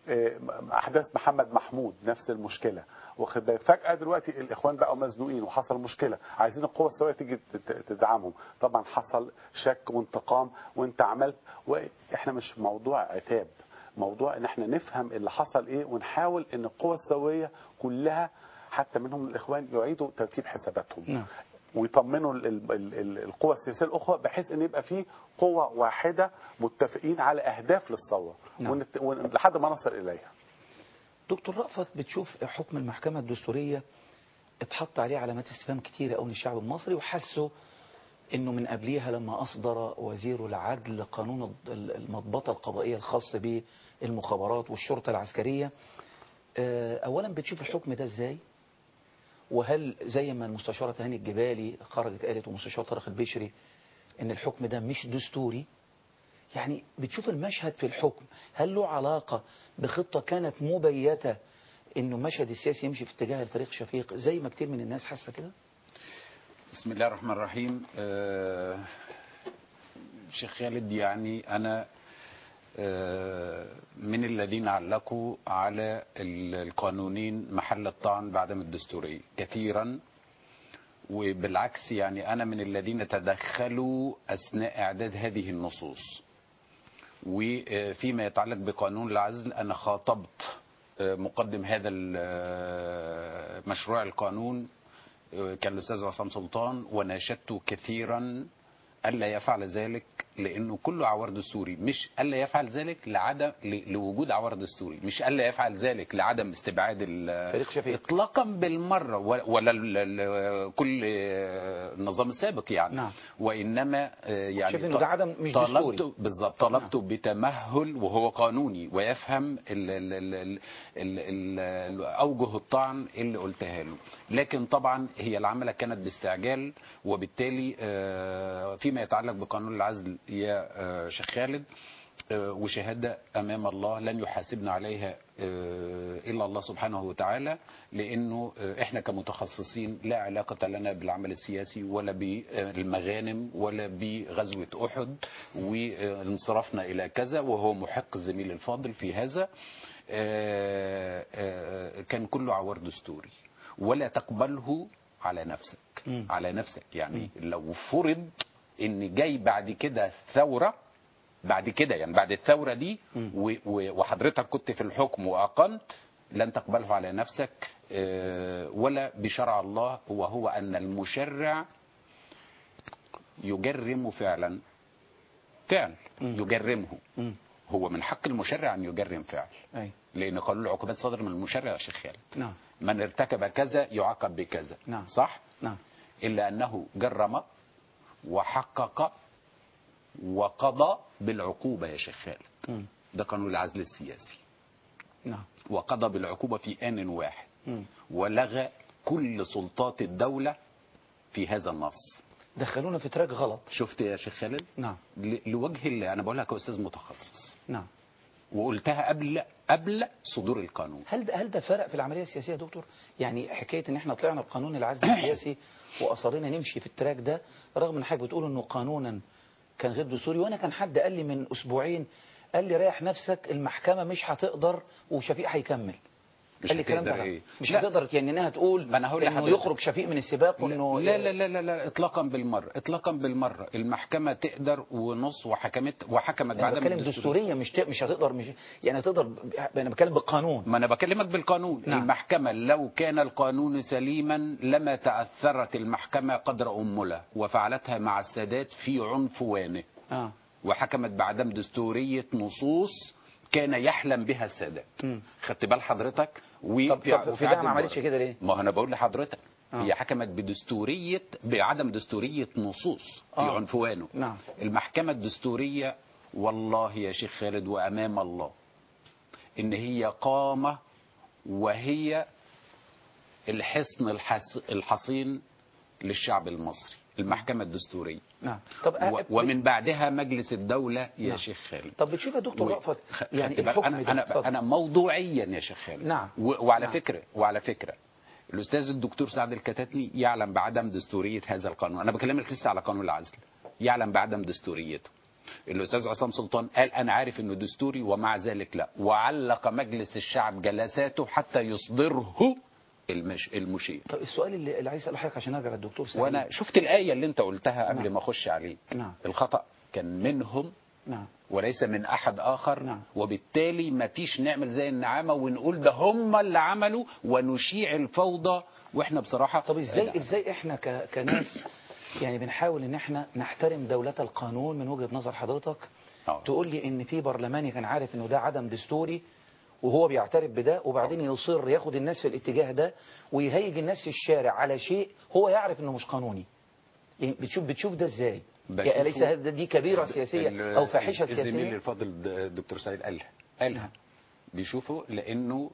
احداث محمد محمود نفس المشكله واخد بالك فجاه دلوقتي الاخوان بقوا مزنوقين وحصل مشكله عايزين القوى الثوريه تيجي تدعمهم طبعا حصل شك وانتقام وانت عملت واحنا مش موضوع عتاب موضوع ان احنا نفهم اللي حصل ايه ونحاول ان القوى الثوريه كلها حتى منهم الاخوان يعيدوا ترتيب حساباتهم نعم. ويطمنوا ال- ال- ال- القوى السياسيه الاخرى بحيث ان يبقى في قوه واحده متفقين على اهداف للثوره نعم. ونت- ون- لحد ما نصل اليها دكتور رأفت بتشوف حكم المحكمة الدستورية اتحط عليه علامات استفهام كتيرة قوي من الشعب المصري وحسوا انه من قبليها لما اصدر وزير العدل قانون المضبطة القضائية الخاص بالمخابرات والشرطة العسكرية اه، اولا بتشوف الحكم ده ازاي وهل زي ما المستشارة هاني الجبالي خرجت قالت ومستشار طارق البشري ان الحكم ده مش دستوري يعني بتشوف المشهد في الحكم هل له علاقة بخطة كانت مبيتة انه المشهد السياسي يمشي في اتجاه الفريق شفيق زي ما كتير من الناس حاسة كده بسم الله الرحمن الرحيم آه، شيخ خالد يعني أنا آه، من الذين علقوا على ال- القانونين محل الطعن بعدم الدستورية كثيرا وبالعكس يعني أنا من الذين تدخلوا أثناء إعداد هذه النصوص وفيما يتعلق بقانون العزل أنا خاطبت آه، مقدم هذا ال- آه، مشروع القانون آه، كان الأستاذ عصام سلطان وناشدته كثيرا ألا يفعل ذلك لانه كله عوار دستوري مش الا يفعل ذلك لعدم ل- لوجود عوار دستوري مش الا يفعل ذلك لعدم استبعاد ال- فريق شفيق. اطلاقا بالمره ولا ولا ال- ال- كل آه، النظام السابق يعني نعم. وانما آه، يعني شايف إنه ده عدم مش طلبت دستوري. بالظبط طلبته بتمهل وهو قانوني ويفهم ال ال ال ال ال ال ال اوجه الطعن اللي قلتها له لكن طبعا هي العمله كانت باستعجال وبالتالي آه، فيما يتعلق بقانون العزل يا آه، شيخ خالد آه، وشهاده امام الله لن يحاسبنا عليها آه، الا الله سبحانه وتعالى لانه آه، احنا كمتخصصين لا علاقه لنا بالعمل السياسي ولا بالمغانم ولا بغزوه احد وانصرفنا الى كذا وهو محق الزميل الفاضل في هذا آه، آه، كان كله عوار دستوري ولا تقبله على نفسك مم. على نفسك يعني لو فرض ان جاي بعد كده ثوره بعد كده يعني بعد الثوره دي و- و- وحضرتك كنت في الحكم واقمت لن تقبله على نفسك آه، ولا بشرع الله وهو ان المشرع يجرم فعلا فعل يجرمه مم. هو من حق المشرع ان يجرم فعل أي. لان قانون العقوبات صدر من المشرع يا شيخ خالد نعم من ارتكب كذا يعاقب بكذا نعم. صح نعم الا انه جرم وحقق وقضى بالعقوبه يا شيخ خالد مم. ده قانون العزل السياسي نعم وقضى بالعقوبه في ان واحد مم. ولغى كل سلطات الدوله في هذا النص دخلونا في تراك غلط شفت يا شيخ خالد نعم ل- لوجه الله انا بقول لك يا استاذ متخصص نعم وقلتها قبل قبل صدور القانون هل ده هل ده فرق في العمليه السياسيه يا دكتور؟ يعني حكايه ان احنا طلعنا بقانون العزل السياسي واصرينا نمشي في التراك ده رغم ان حضرتك بتقول انه قانونا كان غير دستوري وانا كان حد قال لي من اسبوعين قال لي ريح نفسك المحكمه مش هتقدر وشفيق هيكمل مش قال لي الكلام هتقدر ده إيه؟ مش لا. هتقدر يعني انها تقول ما أنا هقول انه لحضرتك. يخرج شفيق من السباق وانه لا لا لا لا لا اطلاقا بالمره اطلاقا بالمره المحكمه تقدر ونص وحكمت وحكمت انا بعدم بتكلم الدستورية. دستوريه مش ت- مش هتقدر مش يعني هتقدر انا بتكلم بالقانون ما انا بكلمك بالقانون نعم. نعم. المحكمه لو كان القانون سليما لما تاثرت المحكمه قدر امله وفعلتها مع السادات في عنفوانه اه وحكمت بعدم دستوريه نصوص كان يحلم بها السادات مم. خدت بال حضرتك وفي طب- طب في ده ما عملتش كده ليه؟ ما هو انا بقول لحضرتك آه. هي حكمت بدستوريه بعدم دستوريه نصوص في آه. عنفوانه نعم المحكمة الدستورية والله يا شيخ خالد وأمام الله إن هي قامة وهي الحصن الحس الحصين للشعب المصري المحكمة الدستورية نعم طب و- ومن بعدها مجلس الدولة يا نعم. شيخ خالد طب بتشوف يا دكتور و- رأفت خ- يعني خدت بالك؟ الحكم أنا ده أنا اتفضل. أنا موضوعيا يا شيخ خالد نعم. و- وعلى نعم. فكرة وعلى فكرة الأستاذ الدكتور سعد الكتاتني يعلم بعدم دستورية هذا القانون أنا بكلمك لسه على قانون العزل يعلم بعدم دستوريته الأستاذ عصام سلطان قال أنا عارف إنه دستوري ومع ذلك لا وعلق مجلس الشعب جلساته حتى يصدره المش... المشير طب السؤال اللي, اللي عايز اساله حضرتك عشان ارجع للدكتور سعيد وانا شفت الايه اللي انت قلتها قبل نعم. ما اخش عليه نعم. الخطا كان منهم نعم وليس من احد اخر نعم. وبالتالي ما فيش نعمل زي النعامه ونقول ده هم اللي عملوا ونشيع الفوضى واحنا بصراحه طب ازاي لا. ازاي احنا ك... كناس يعني بنحاول ان احنا نحترم دولة القانون من وجهة نظر حضرتك آه. تقول لي ان في برلماني كان عارف انه ده عدم دستوري وهو بيعترف بده وبعدين يصر ياخد الناس في الاتجاه ده ويهيج الناس في الشارع على شيء هو يعرف انه مش قانوني يعني بتشوف بتشوف ده ازاي بشوفه- يعني ليس هذا دي كبيرة ال- سياسية ال- او فاحشة الزميل سياسية الفاضل د- الدكتور سعيد قالها قالها بيشوفه لانه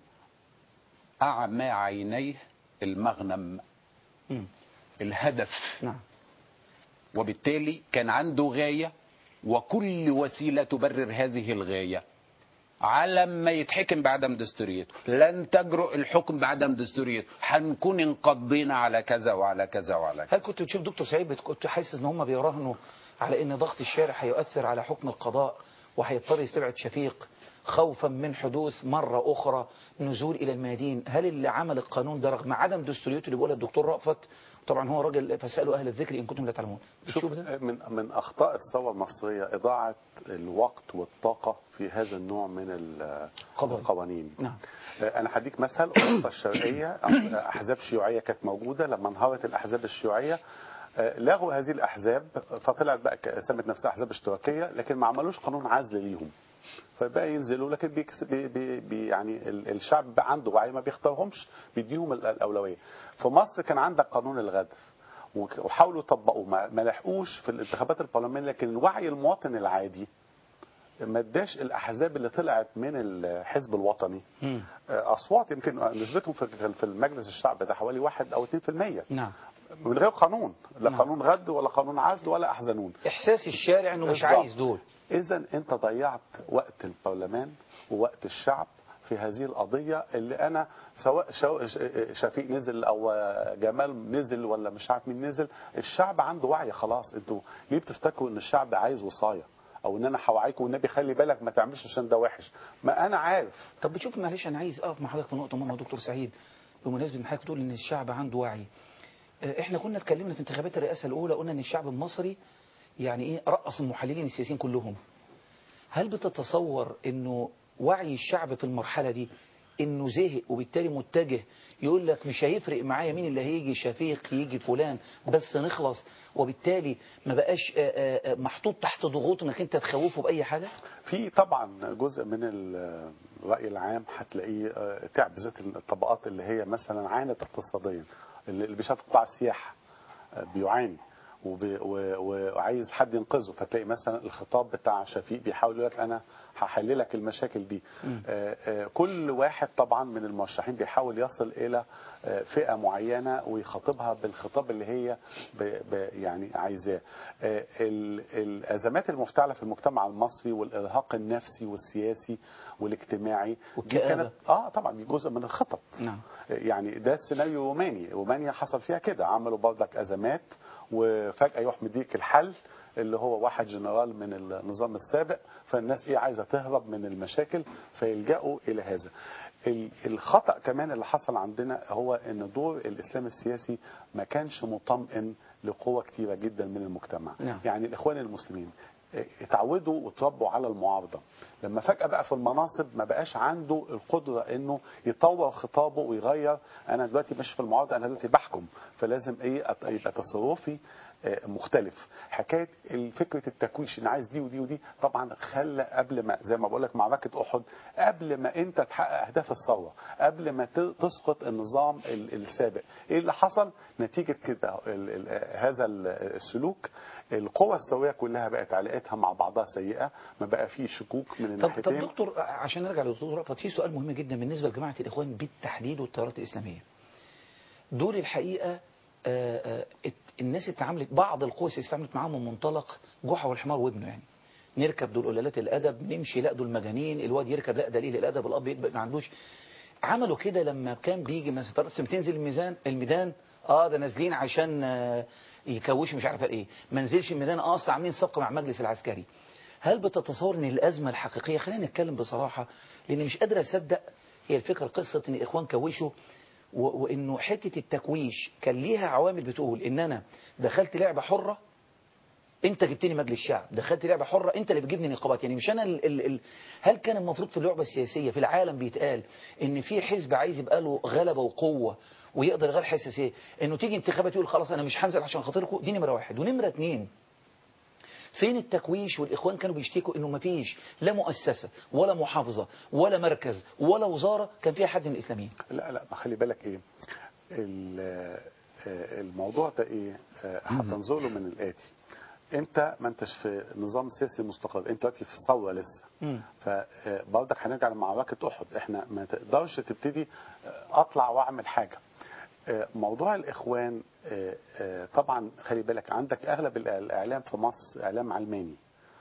اعمى عينيه المغنم مم. الهدف نعم وبالتالي كان عنده غاية وكل وسيلة تبرر هذه الغاية على ما يتحكم بعدم دستوريته لن تجرؤ الحكم بعدم دستوريته هنكون انقضينا على كذا وعلى كذا وعلى كذا هل كنت بتشوف دكتور سعيد بت- كنت حاسس ان هم بيراهنوا على ان ضغط الشارع هيؤثر على حكم القضاء وهيضطر يستبعد شفيق خوفا من حدوث مرة أخرى نزول إلى الميادين هل اللي عمل القانون ده رغم عدم دستوريته اللي بيقولها الدكتور رأفت طبعا هو راجل فسألوا أهل الذكر إن كنتم لا تعلمون شوف من من اخطاء الثوره المصريه اضاعه الوقت والطاقه في هذا النوع من ال- قضايا. القوانين نعم انا هديك مثل اوروبا الشرقيه احزاب شيوعيه كانت موجوده لما انهارت الاحزاب الشيوعيه آه، لغوا هذه الاحزاب فطلعت بقى ك- سمت نفسها احزاب اشتراكيه لكن ما عملوش قانون عزل ليهم فبقى ينزلوا لكن بيكس بي بي بي يعني ال- الشعب بقى عنده وعي ما بيختارهمش بيديهم ال- الاولويه في مصر كان عندك قانون الغدر وك- وحاولوا يطبقوه ما ما لحقوش في الانتخابات البرلمانيه لكن وعي المواطن العادي ما اداش الاحزاب اللي طلعت من الحزب الوطني مم. آه، اصوات يمكن نسبتهم في في المجلس الشعب ده حوالي 1 او 2% نعم من غير قانون لا نعم. قانون غد ولا قانون عزل ولا احزنون احساس الشارع انه مش بالظبط. عايز دول اذا انت ضيعت وقت البرلمان ووقت الشعب في هذه القضية اللي أنا سواء شو- شفيق نزل أو جمال نزل ولا مش عارف مين نزل الشعب عنده وعي خلاص انتوا ليه بتفتكروا ان الشعب عايز وصاية او ان انا هوعيكم والنبي خلي بالك ما تعملش عشان ده وحش ما انا عارف طب بتشوف معلش انا عايز اقف مع حضرتك في نقطه مهمه يا دكتور سعيد بمناسبه ان حضرتك بتقول ان الشعب عنده وعي آه، احنا كنا اتكلمنا في انتخابات الرئاسه الاولى قلنا ان الشعب المصري يعني ايه رقص المحللين السياسيين كلهم هل بتتصور انه وعي الشعب في المرحله دي انه زهق وبالتالي متجه يقول لك مش هيفرق معايا مين اللي هيجي شفيق يجي فلان بس نخلص وبالتالي ما بقاش آه، آه، آه، محطوط تحت ضغوط انك انت تخوفه باي حاجه في طبعا جزء من ال- الرأي العام هتلاقيه آه، تعب بالذات الطبقات اللي هي مثلا عانت اقتصاديا اللي اللي بيشتغل في قطاع السياحة آه، بيعاني وب- و- وعايز حد ينقذه فتلاقي مثلا الخطاب بتاع شفيق بيحاول يقول لك انا هحل لك المشاكل دي آه، آه، كل واحد طبعا من المرشحين بيحاول يصل الى آه، فئه معينه ويخاطبها بالخطاب اللي هي ب ب يعني عايزاه آه، ال- الازمات المفتعله في المجتمع المصري والارهاق النفسي والسياسي والاجتماعي دي والكآبة. كانت اه طبعا دي جزء من الخطط نعم يعني ده السيناريو روماني رومانيا حصل فيها كده عملوا برضك ازمات وفجاه يروح مديك الحل اللي هو واحد جنرال من النظام السابق فالناس ايه عايزه تهرب من المشاكل فيلجأوا الى هذا ال- الخطأ كمان اللي حصل عندنا هو ان دور الاسلام السياسي ما كانش مطمئن لقوة كتيرة جدا من المجتمع نعم. يعني الاخوان المسلمين اه، اتعودوا وتربوا على المعارضة لما فجأة بقى في المناصب ما بقاش عنده القدرة انه يطور خطابه ويغير انا دلوقتي مش في المعارضة انا دلوقتي بحكم فلازم ايه أت- يبقى تصرفي اه، مختلف حكايه فكره التكويش ان عايز دي ودي ودي طبعا خلى قبل ما زي ما بقول لك معركه احد قبل ما انت تحقق اهداف الثوره قبل ما ت- تسقط النظام ال- السابق ايه اللي حصل نتيجه كده ال- ال- هذا ال- السلوك القوى السويه كلها بقت علاقتها مع بعضها سيئه ما بقى فيه شكوك من طب طب الناحيتين دكتور عشان نرجع للدكتور رأفت في سؤال مهم جدا بالنسبه لجماعه الاخوان بالتحديد والتيارات الاسلاميه. دول الحقيقه آه، آه، ات- الناس اتعاملت بعض القوى السياسيه اتعاملت معاهم من منطلق جحا والحمار وابنه يعني. نركب دول قلالات الادب نمشي لا دول مجانين الواد يركب لا دليل الادب الاب يبقى ما عندوش عملوا كده لما كان بيجي مثلا ترسم تنزل الميزان الميدان اه ده نازلين عشان آه، يكوشوا مش عارف ايه ما نزلش الميدان اه أصل عاملين صفقه مع المجلس العسكري هل بتتصور ان الازمه الحقيقيه خلينا نتكلم بصراحه لان مش قادر اصدق هي الفكره قصه ان الاخوان كوشوا و- وانه حته التكويش كان ليها عوامل بتقول ان انا دخلت لعبه حره انت جبتني مجلس الشعب دخلت لعبه حره انت اللي بتجيبني نقابات يعني مش انا ال ال ال هل كان المفروض في اللعبه السياسيه في العالم بيتقال ان في حزب عايز يبقى له غلبه وقوه ويقدر يغير حساسيه انه تيجي انتخابات يقول خلاص انا مش هنزل عشان خاطركم دي نمره واحد ونمره اتنين فين التكويش والاخوان كانوا بيشتكوا انه ما فيش لا مؤسسه ولا محافظه ولا مركز ولا وزاره كان فيها حد من الاسلاميين لا لا ما خلي بالك ايه ال- آه، الموضوع ده ايه آه، هتنظر له من الاتي انت ما انتش في نظام سياسي مستقر انت دلوقتي في الثوره لسه فبرضك هنرجع لمعركه احد احنا ما تقدرش تبتدي آه، اطلع واعمل حاجه آه، موضوع الاخوان آه، آه، طبعا خلي بالك عندك اغلب الإع- الاعلام في مصر اعلام علماني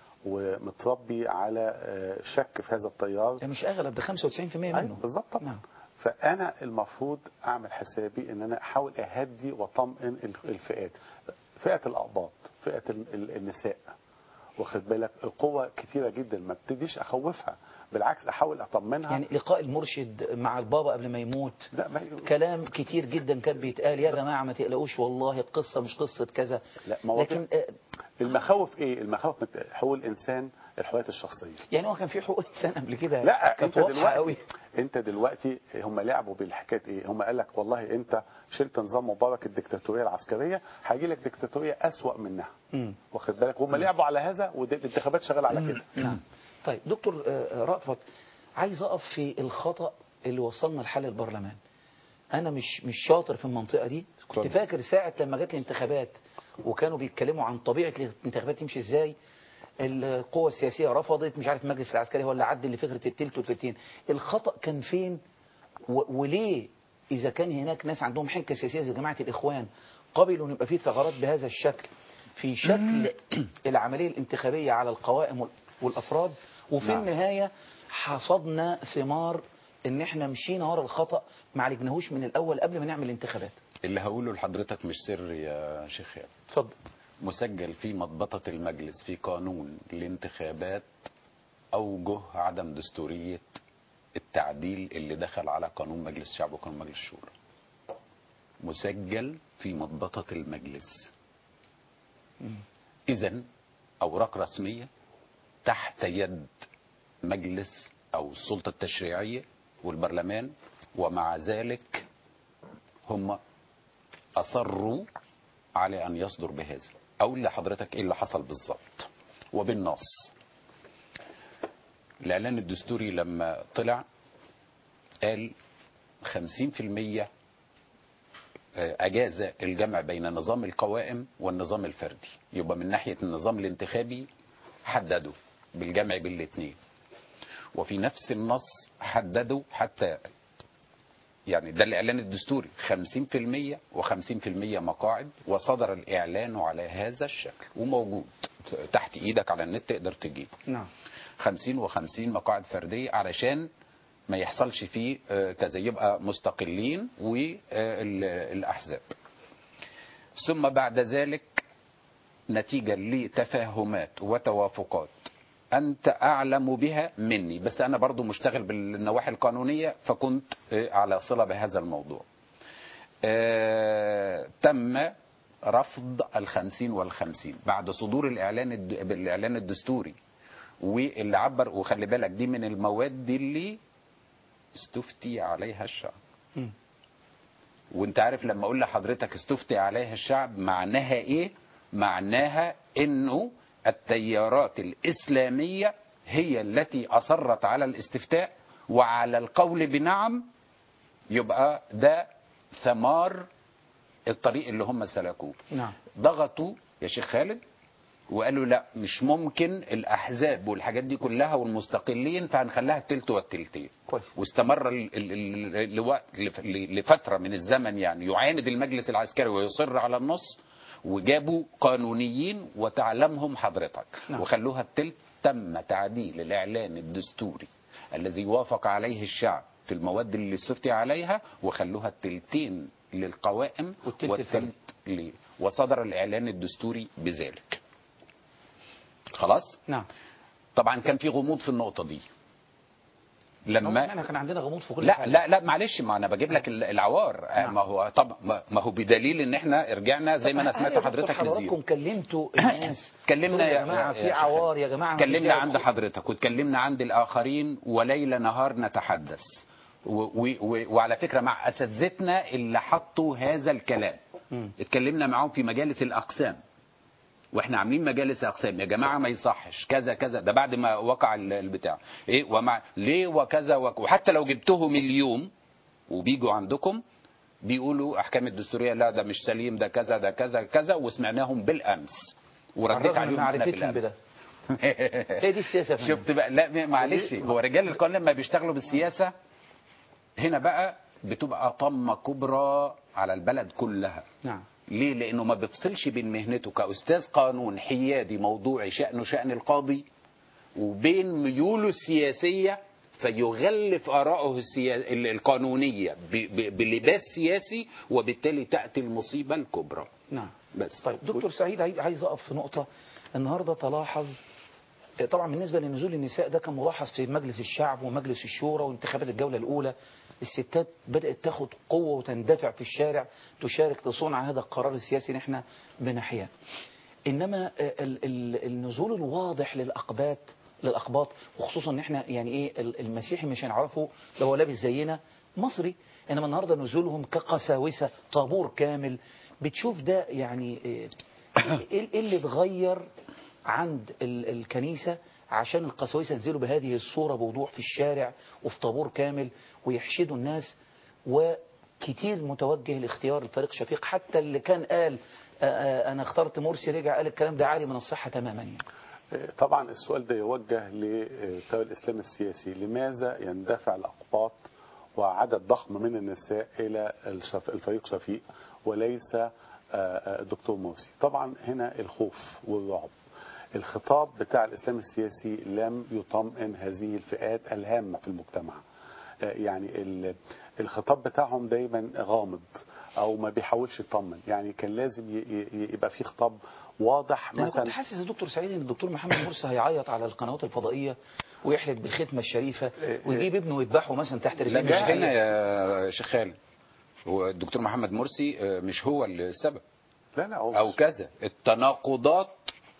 ومتربي على آه، شك في هذا التيار ده مش اغلب ده 95% منه أيوة بالظبط طبعا فانا المفروض اعمل حسابي ان انا احاول اهدي واطمئن ال- الفئات فئه الاقباط فئه ال- ال- النساء واخد بالك قوة كتيرة جدا ما ابتديش اخوفها بالعكس احاول اطمنها يعني لقاء المرشد مع البابا قبل ما يموت لا ما كلام كتير جدا كان بيتقال يا جماعه ما تقلقوش والله القصه مش قصه كذا لا مواضيع لكن آه، المخاوف ايه المخاوف من حقوق الانسان الحريات الشخصيه يعني هو كان في حقوق انسان قبل كده لا كانت انت واضحة دلوقتي قوي انت دلوقتي هم لعبوا بالحكايه ايه هم قال لك والله انت شلت نظام مبارك الدكتاتوريه العسكريه هيجي لك دكتاتوريه اسوا منها مم. واخد بالك هم لعبوا على هذا والانتخابات شغاله على كده نعم طيب دكتور آه، رأفت عايز اقف في الخطأ اللي وصلنا لحل البرلمان انا مش مش شاطر في المنطقة دي كنت اتفضل. فاكر ساعة لما جت الانتخابات وكانوا بيتكلموا عن طبيعة الانتخابات تمشي ازاي القوة السياسية رفضت مش عارف المجلس العسكري هو اللي عدل لفكرة التلت والتلتين الخطأ كان فين و- وليه إذا كان هناك ناس عندهم حنكة سياسية زي جماعة الإخوان قبلوا أن يبقى فيه ثغرات بهذا الشكل في شكل العملية الانتخابية على القوائم وال- والأفراد وفي نعم. النهاية حصدنا ثمار ان احنا مشينا ورا الخطأ ما عالجناهوش من الأول قبل ما نعمل الانتخابات اللي هقوله لحضرتك مش سر يا شيخ خالد اتفضل مسجل في مضبطة المجلس في قانون الانتخابات أوجه عدم دستورية التعديل اللي دخل على قانون مجلس الشعب وقانون مجلس الشورى مسجل في مضبطة المجلس إذا أوراق رسمية تحت يد مجلس أو السلطة التشريعية والبرلمان ومع ذلك هم أصروا على أن يصدر بهذا أقول لحضرتك إيه اللي حصل بالظبط وبالنص الإعلان الدستوري لما طلع قال 50% أجاز الجمع بين نظام القوائم والنظام الفردي يبقى من ناحية النظام الانتخابي حددوا بالجمع بين الاثنين وفي نفس النص حددوا حتى يعني ده الإعلان الدستوري 50% و50% مقاعد وصدر الإعلان على هذا الشكل وموجود تحت إيدك على النت تقدر تجيبه نعم 50 و50 مقاعد فردية علشان ما يحصلش فيه آه، كذا يبقى مستقلين والأحزاب ثم بعد ذلك نتيجة لتفاهمات وتوافقات أنت أعلم بها مني بس أنا برضو مشتغل بالنواحي القانونية فكنت آه، على صلة بهذا الموضوع آه، تم رفض الخمسين والخمسين بعد صدور الإعلان الد- بالإعلان الدستوري واللي عبر وخلي بالك دي من المواد اللي استفتي عليها الشعب مم. وانت عارف لما اقول لحضرتك استفتي عليها الشعب معناها ايه معناها انه التيارات الاسلاميه هي التي اصرت على الاستفتاء وعلى القول بنعم يبقى ده ثمار الطريق اللي هم سلكوه نعم ضغطوا يا شيخ خالد وقالوا لا مش ممكن الاحزاب والحاجات دي كلها والمستقلين فهنخليها التلت والتلتين كويس واستمر ال- ال- ال- لوقت لف- لفتره من الزمن يعني يعاند المجلس العسكري ويصر على النص وجابوا قانونيين وتعلمهم حضرتك نعم. وخلوها التلت تم تعديل الاعلان الدستوري الذي وافق عليه الشعب في المواد اللي استفتي عليها وخلوها التلتين للقوائم والتلت والتلت ليه وصدر الاعلان الدستوري بذلك خلاص نعم طبعا كان في غموض في النقطه دي لما لما احنا كان عندنا غموض في كل لا حاجة. لا لا معلش ما انا بجيب لك ال- العوار آه، نعم. ما هو طب ما ما هو بدليل ان احنا رجعنا زي ما انا طب سمعت هل يا حضرتك دكتور لزيرو حضراتكم كلمتوا الناس كلمنا قلتوا يا يا جماعه يا في شيخ عوار يا جماعه ما كلمنا فيش عند داعي. حضرتك واتكلمنا عند الاخرين وليل نهار نتحدث و و و وعلى فكره مع اساتذتنا اللي حطوا هذا الكلام مم. اتكلمنا معاهم في مجالس الاقسام واحنا عاملين مجالس اقسام يا جماعه ما يصحش كذا كذا ده بعد ما وقع ال- البتاع ايه ومع ليه وكذا وك... وحتى لو جبتهم اليوم وبيجوا عندكم بيقولوا احكام الدستوريه لا ده مش سليم ده كذا ده كذا كذا وسمعناهم بالامس ورديت بالرغم من عليهم احنا معرفتهم بالامس بده هي دي السياسه يا فندم. شفت بقى لا معلش هو رجال القانون لما بيشتغلوا بالسياسه هنا بقى بتبقى طمه كبرى على البلد كلها نعم ليه؟ لأنه ما بيفصلش بين مهنته كأستاذ قانون حيادي موضوعي شأنه شأن القاضي وبين ميوله السياسية فيغلف آراءه السيا... ال- القانونية ب... ب... بلباس سياسي وبالتالي تأتي المصيبة الكبرى نعم بس طيب دكتور سعيد عايز- عايز اقف في نقطه النهارده تلاحظ طبعا بالنسبه لنزول النساء ده كان ملاحظ في مجلس الشعب ومجلس الشورى وانتخابات الجوله الاولى الستات بدات تاخد قوه وتندفع في الشارع تشارك تصون عن هذا القرار السياسي اللي احنا بنحياه انما ال- ال- النزول الواضح للاقباط للاقباط وخصوصا ان احنا يعني ايه ال- المسيحي مش هنعرفه لو هو لابس زينا مصري انما النهارده نزولهم كقساوسه طابور كامل بتشوف ده يعني ايه إيه- إيه اللي اتغير عند ال- الكنيسه عشان القساوسه ينزلوا بهذه الصوره بوضوح في الشارع وفي طابور كامل ويحشدوا الناس وكتير متوجه لاختيار الفريق شفيق حتى اللي كان قال آه، آه، انا اخترت مرسي رجع قال الكلام ده عالي من الصحه تماما يعني. طبعا السؤال ده يوجه للتيار الاسلامي السياسي لماذا يندفع الاقباط وعدد ضخم من النساء الى الشف- الفريق شفيق وليس آه، آه، الدكتور مرسي طبعا هنا الخوف والرعب الخطاب بتاع الاسلام السياسي لم يطمئن هذه الفئات الهامه في المجتمع آه، يعني ال- الخطاب بتاعهم دايما غامض او ما بيحاولش يطمن يعني كان لازم ي- ي- يبقى في خطاب واضح انا كنت مثلا حاسس يا دكتور سعيد ان الدكتور محمد مرسي هيعيط على القنوات الفضائيه ويحلف بالختمه الشريفه ويجيب ابنه ويذبحه مثلا تحت لا رجليه مش هنا يا شيخ خالد هو الدكتور محمد مرسي آه، مش هو السبب لا لا هو او كذا التناقضات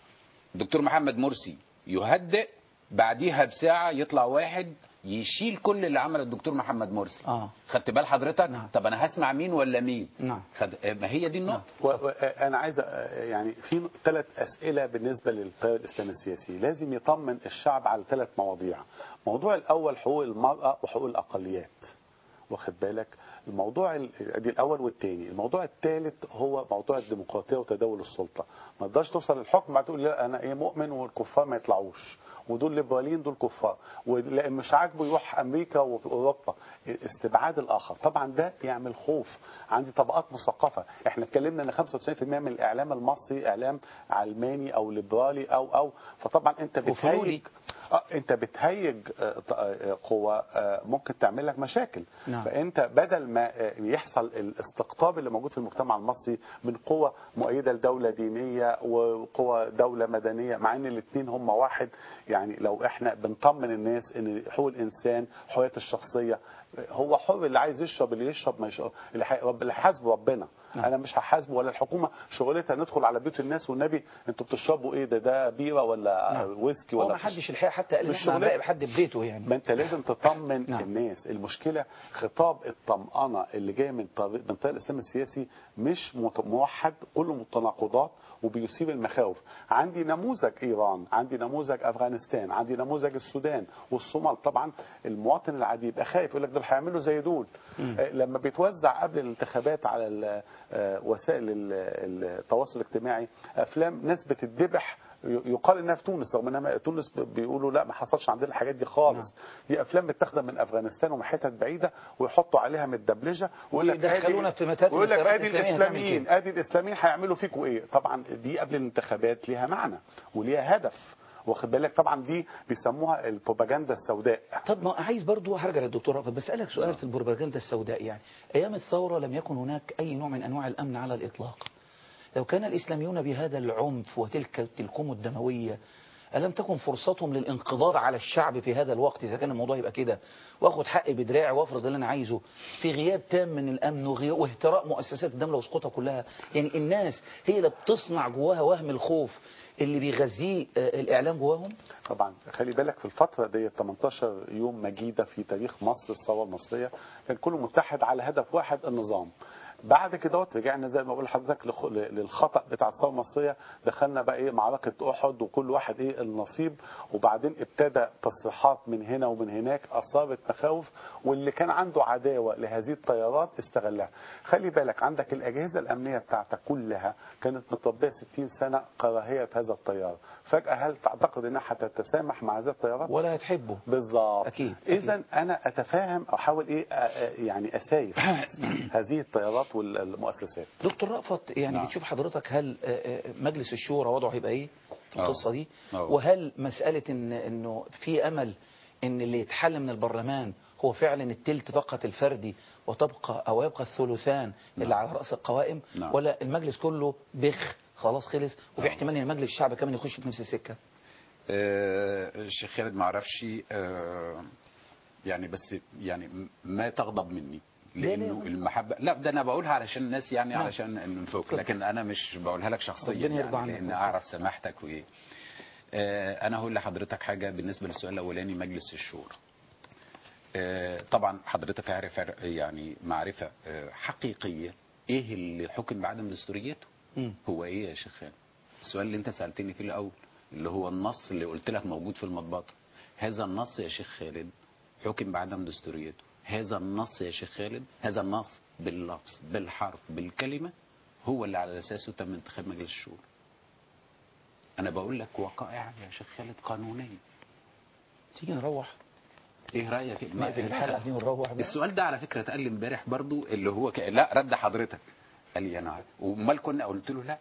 دكتور محمد مرسي يهدئ بعديها بساعة يطلع واحد يشيل كل اللي عمله الدكتور محمد مرسي اه خدت بال حضرتك طب انا هسمع مين ولا مين نعم خد... ما هي دي النقطة و- و- انا عايز أ- يعني في ثلاث اسئله بالنسبه للتيار الاسلامي السياسي لازم يطمن الشعب على ثلاث مواضيع الموضوع الاول حقوق المراه وحقوق الاقليات واخد بالك الموضوع ال- ادي الاول والثاني الموضوع الثالث هو موضوع الديمقراطيه وتداول السلطه ما تقدرش توصل للحكم بعد تقول لا انا ايه مؤمن والكفار ما يطلعوش ودول ليبراليين دول كفار واللي مش عاجبه يروح امريكا واوروبا استبعاد الاخر طبعا ده يعمل خوف عندي طبقات مثقفه احنا اتكلمنا ان 95% من الاعلام المصري اعلام علماني او ليبرالي او او فطبعا انت وفلولي. بتهيج اه انت بتهيج آه، ط- آه، قوى آه، ممكن تعمل لك مشاكل نعم. فانت بدل ما آه، يحصل الاستقطاب اللي موجود في المجتمع المصري من قوى مؤيده لدوله دينيه وقوى دوله مدنيه مع ان الاثنين هم واحد يعني لو احنا بنطمن الناس ان حقوق الانسان حريات الشخصيه هو حر اللي عايز يشرب اللي يشرب ما يشرب اللي حي- رب- اللي هيحاسبه ربنا نعم. انا مش هحاسبه ولا الحكومه شغلتها ندخل على بيوت الناس والنبي انتوا بتشربوا ايه ده ده بيره ولا نعم. ويسكي هو ولا ما حدش الحقيقه حتى قال ان مش احنا شغلنا. هنراقب حد في بيته يعني ما انت لازم تطمن نعم. الناس المشكله خطاب الطمأنه اللي جاي من طريق من طريق الاسلام السياسي مش مت- موحد كله متناقضات وبيثير المخاوف عندي نموذج ايران عندي نموذج افغانستان عندي نموذج السودان والصومال طبعا المواطن العادي يبقى خايف يقول لك دول هيعملوا زي دول آه، لما بيتوزع قبل الانتخابات على ال- آه، وسائل ال- التواصل الاجتماعي افلام ناس بتتذبح يقال انها في تونس رغم انها تونس بيقولوا لا ما حصلش عندنا الحاجات دي خالص دي افلام متاخده من افغانستان ومن حتت بعيده ويحطوا عليها متدبلجه ويقول لك ويدخلونا آدي- في متاهات ويقول لك الانتخابات ادي الإسلامية هتعمل الاسلاميين كده. ادي الاسلاميين هيعملوا فيكوا ايه طبعا دي قبل الانتخابات ليها معنى وليها هدف واخد بالك طبعا دي بيسموها البروباجندا السوداء طب ما عايز برضو هرجع للدكتور رافت بس اسالك سؤال في البروباجندا السوداء يعني ايام الثوره لم يكن هناك اي نوع من انواع الامن على الاطلاق لو كان الاسلاميون بهذا العنف وتلك التلكم الدمويه ألم تكن فرصتهم للانقضاض على الشعب في هذا الوقت إذا كان الموضوع يبقى كده وأخد حقي بدراعي وأفرض اللي أنا عايزه في غياب تام من الأمن وغي- واهتراء مؤسسات الدولة واسقطها كلها يعني الناس هي اللي بتصنع جواها وهم الخوف اللي بيغذيه آه، الإعلام جواهم طبعا خلي بالك في الفترة دي 18 يوم مجيدة في تاريخ مصر الثورة المصرية كان كله متحد على هدف واحد النظام بعد كده رجعنا زي ما بقول لحضرتك لخ- للخطأ بتاع الثورة المصرية دخلنا بقى ايه معركة أحد وكل واحد ايه النصيب وبعدين ابتدى تصريحات من هنا ومن هناك أثارت مخاوف واللي كان عنده عداوة لهذه التيارات استغلها خلي بالك عندك الأجهزة الأمنية بتاعتك كلها كانت متربية 60 سنة كراهية هذا التيار فجأة هل تعتقد انها هتتسامح مع هذه التيارات ولا هتحبه بالظبط أكيد اذا انا اتفاهم او احاول ايه آه، آه، يعني اسايس هذه التيارات والمؤسسات دكتور رأفت يعني نعم. بتشوف حضرتك هل آه، آه، مجلس الشورى وضعه هيبقى ايه في آه. القصة دي آه. وهل مسألة إن انه في امل ان اللي يتحل من البرلمان هو فعلا التلت فقط الفردي وتبقى او يبقى الثلثان اللي على رأس القوائم نعم. ولا المجلس كله بخ خلاص خلص وفي احتمال ان المجلس الشعبي كمان يخش في نفس السكة آه، الشيخ خالد ما اعرفش آه، يعني بس يعني م- ما تغضب مني ليه لانه ليه؟ المحبه لا ده انا بقولها علشان الناس يعني نعم. علشان نفك لكن انا مش بقولها لك شخصيا ربنا يرضى يعني عنك. لان اعرف سماحتك وايه آه، انا هقول لحضرتك حاجه بالنسبه للسؤال الاولاني مجلس الشورى آه، طبعا حضرتك عارف عر- يعني معرفه آه، حقيقيه ايه اللي حكم بعدم دستوريته مم. هو ايه يا شيخ خالد السؤال اللي انت سالتني فيه الاول اللي هو النص اللي قلت لك موجود في المضبطه هذا النص يا شيخ خالد حكم بعدم دستوريته هذا النص يا شيخ خالد هذا النص باللفظ بالحرف بالكلمه هو اللي على اساسه تم انتخاب مجلس الشورى انا بقول لك وقائع يا شيخ خالد قانونيه تيجي نروح ايه رايك نقفل الحلقه دي ونروح بقى. السؤال ده على فكره اتقال لي امبارح برضو اللي هو ك... لا رد حضرتك قال لي انا عارف وامال كنا قلت له لا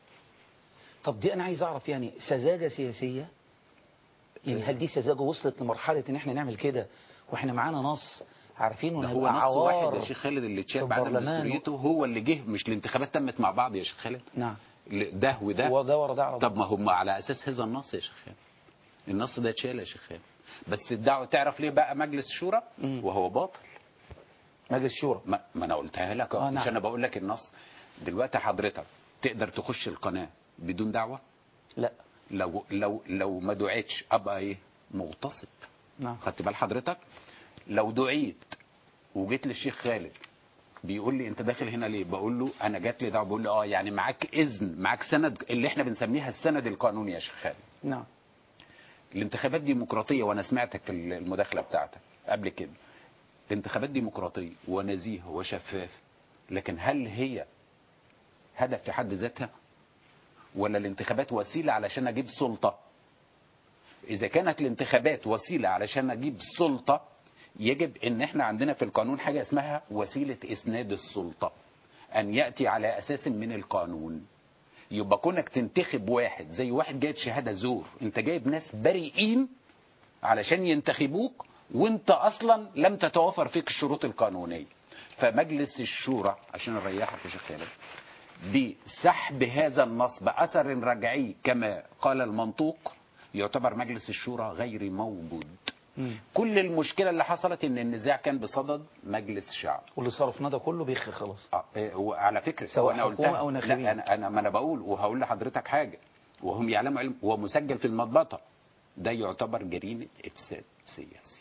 طب دي انا عايز اعرف يعني سذاجه سياسيه يعني هل دي سذاجه وصلت لمرحله ان احنا نعمل كده واحنا معانا نص عارفين ده انه هو هيبقى نص واحد عوار يا شيخ خالد اللي اتشال في بعد البرلمان. دستوريته هو اللي جه مش الانتخابات تمت مع بعض يا شيخ خالد نعم ل- ده وده هو ده ورا ده على طب ما هم على اساس هذا النص يا شيخ خالد النص ده اتشال يا شيخ خالد بس الدعوه تعرف ليه بقى مجلس شورى وهو باطل مجلس شورى ما, ما انا قلتها لك آه، آه مش نعم. انا بقول لك النص دلوقتي حضرتك تقدر تخش القناه بدون دعوه لا لو لو لو ما دعيتش ابقى ايه مغتصب نعم خدت بال حضرتك لو دعيت وجيت للشيخ خالد بيقول لي انت داخل هنا ليه بقول له انا جات لي دعوه بقول له اه يعني معاك اذن معاك سند اللي احنا بنسميها السند القانوني يا شيخ خالد نعم الانتخابات ديمقراطيه وانا سمعتك في المداخله بتاعتك قبل كده الانتخابات ديمقراطيه ونزيهه وشفافه لكن هل هي هدف في حد ذاتها ولا الانتخابات وسيله علشان اجيب سلطه اذا كانت الانتخابات وسيله علشان اجيب سلطه يجب ان احنا عندنا في القانون حاجه اسمها وسيله اسناد السلطه ان ياتي على اساس من القانون يبقى كونك تنتخب واحد زي واحد جايب شهاده زور انت جايب ناس بريئين علشان ينتخبوك وانت اصلا لم تتوافر فيك الشروط القانونيه فمجلس الشورى عشان اريحك يا شيخ خالد بسحب هذا النص باثر رجعي كما قال المنطوق يعتبر مجلس الشورى غير موجود كل المشكله اللي حصلت ان النزاع كان بصدد مجلس شعب واللي صرفناه ده كله بيخ خلاص اه إيه، وعلى فكره سواء وأنا حكومة قلتها- أو ناخبين. لا انا انا ما انا بقول وهقول لحضرتك حاجه وهم يعلموا علم ومسجل في المضبطه ده يعتبر جريمه افساد سياسي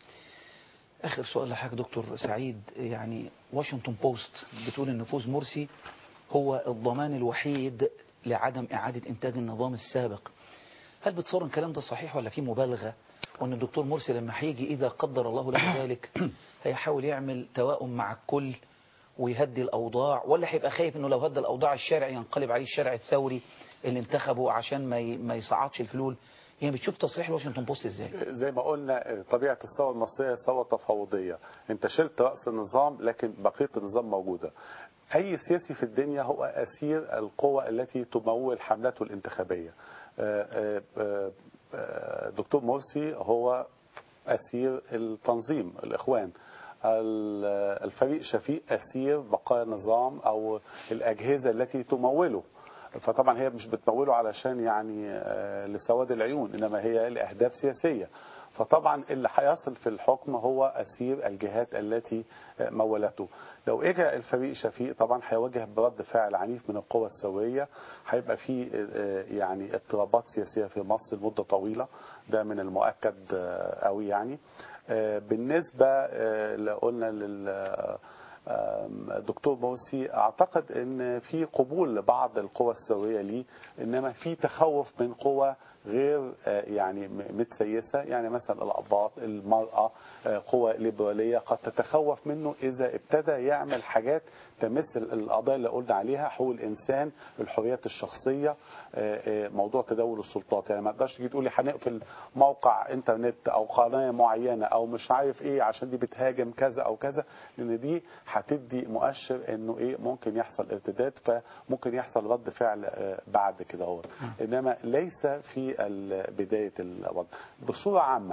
اخر سؤال لحضرتك دكتور سعيد يعني واشنطن بوست بتقول ان فوز مرسي هو الضمان الوحيد لعدم اعاده انتاج النظام السابق هل بتصور ان الكلام ده صحيح ولا في مبالغه وان الدكتور مرسي لما هيجي اذا قدر الله له ذلك هيحاول يعمل توائم مع الكل ويهدي الاوضاع ولا هيبقى خايف انه لو هدى الاوضاع الشارع ينقلب عليه الشارع الثوري اللي انتخبه عشان ما ي- ما يصعدش الفلول يعني بتشوف تصريح الواشنطن بوست ازاي زي ما قلنا طبيعة الثورة المصرية ثورة تفاوضية انت شلت رأس النظام لكن بقية النظام موجودة أي سياسي في الدنيا هو أسير القوى التي تمول حملته الانتخابية آه، آه، آه، دكتور مرسي هو أسير التنظيم الإخوان ال- الفريق شفيق أسير بقايا النظام أو الأجهزة التي تموله فطبعا هي مش بتموله علشان يعني آه، لسواد العيون انما هي لاهداف سياسيه فطبعا اللي هيصل في الحكم هو اسير الجهات التي آه، مولته لو اجى الفريق شفيق طبعا هيواجه برد فعل عنيف من القوى الثوريه هيبقى في آه، يعني اضطرابات سياسيه في مصر لمده طويله ده من المؤكد آه، قوي يعني آه، بالنسبه آه، لو قلنا لل آم، دكتور مرسي اعتقد ان في قبول لبعض القوى الثوريه ليه انما في تخوف من قوى غير آه، يعني م- متسيسه يعني مثلا الاباط المراه آه، قوى ليبراليه قد تتخوف منه اذا ابتدى يعمل حاجات تمس ال- القضايا اللي قلنا عليها حقوق الانسان الحريات الشخصيه آه، آه، موضوع تداول السلطات يعني ما تقدرش تيجي تقولي هنقفل موقع انترنت او قناه معينه او مش عارف ايه عشان دي بتهاجم كذا او كذا لان دي هتدي مؤشر انه ايه ممكن يحصل ارتداد فممكن يحصل رد فعل آه، بعد كده هو انما ليس في ال- بدايه الوضع بصوره عامه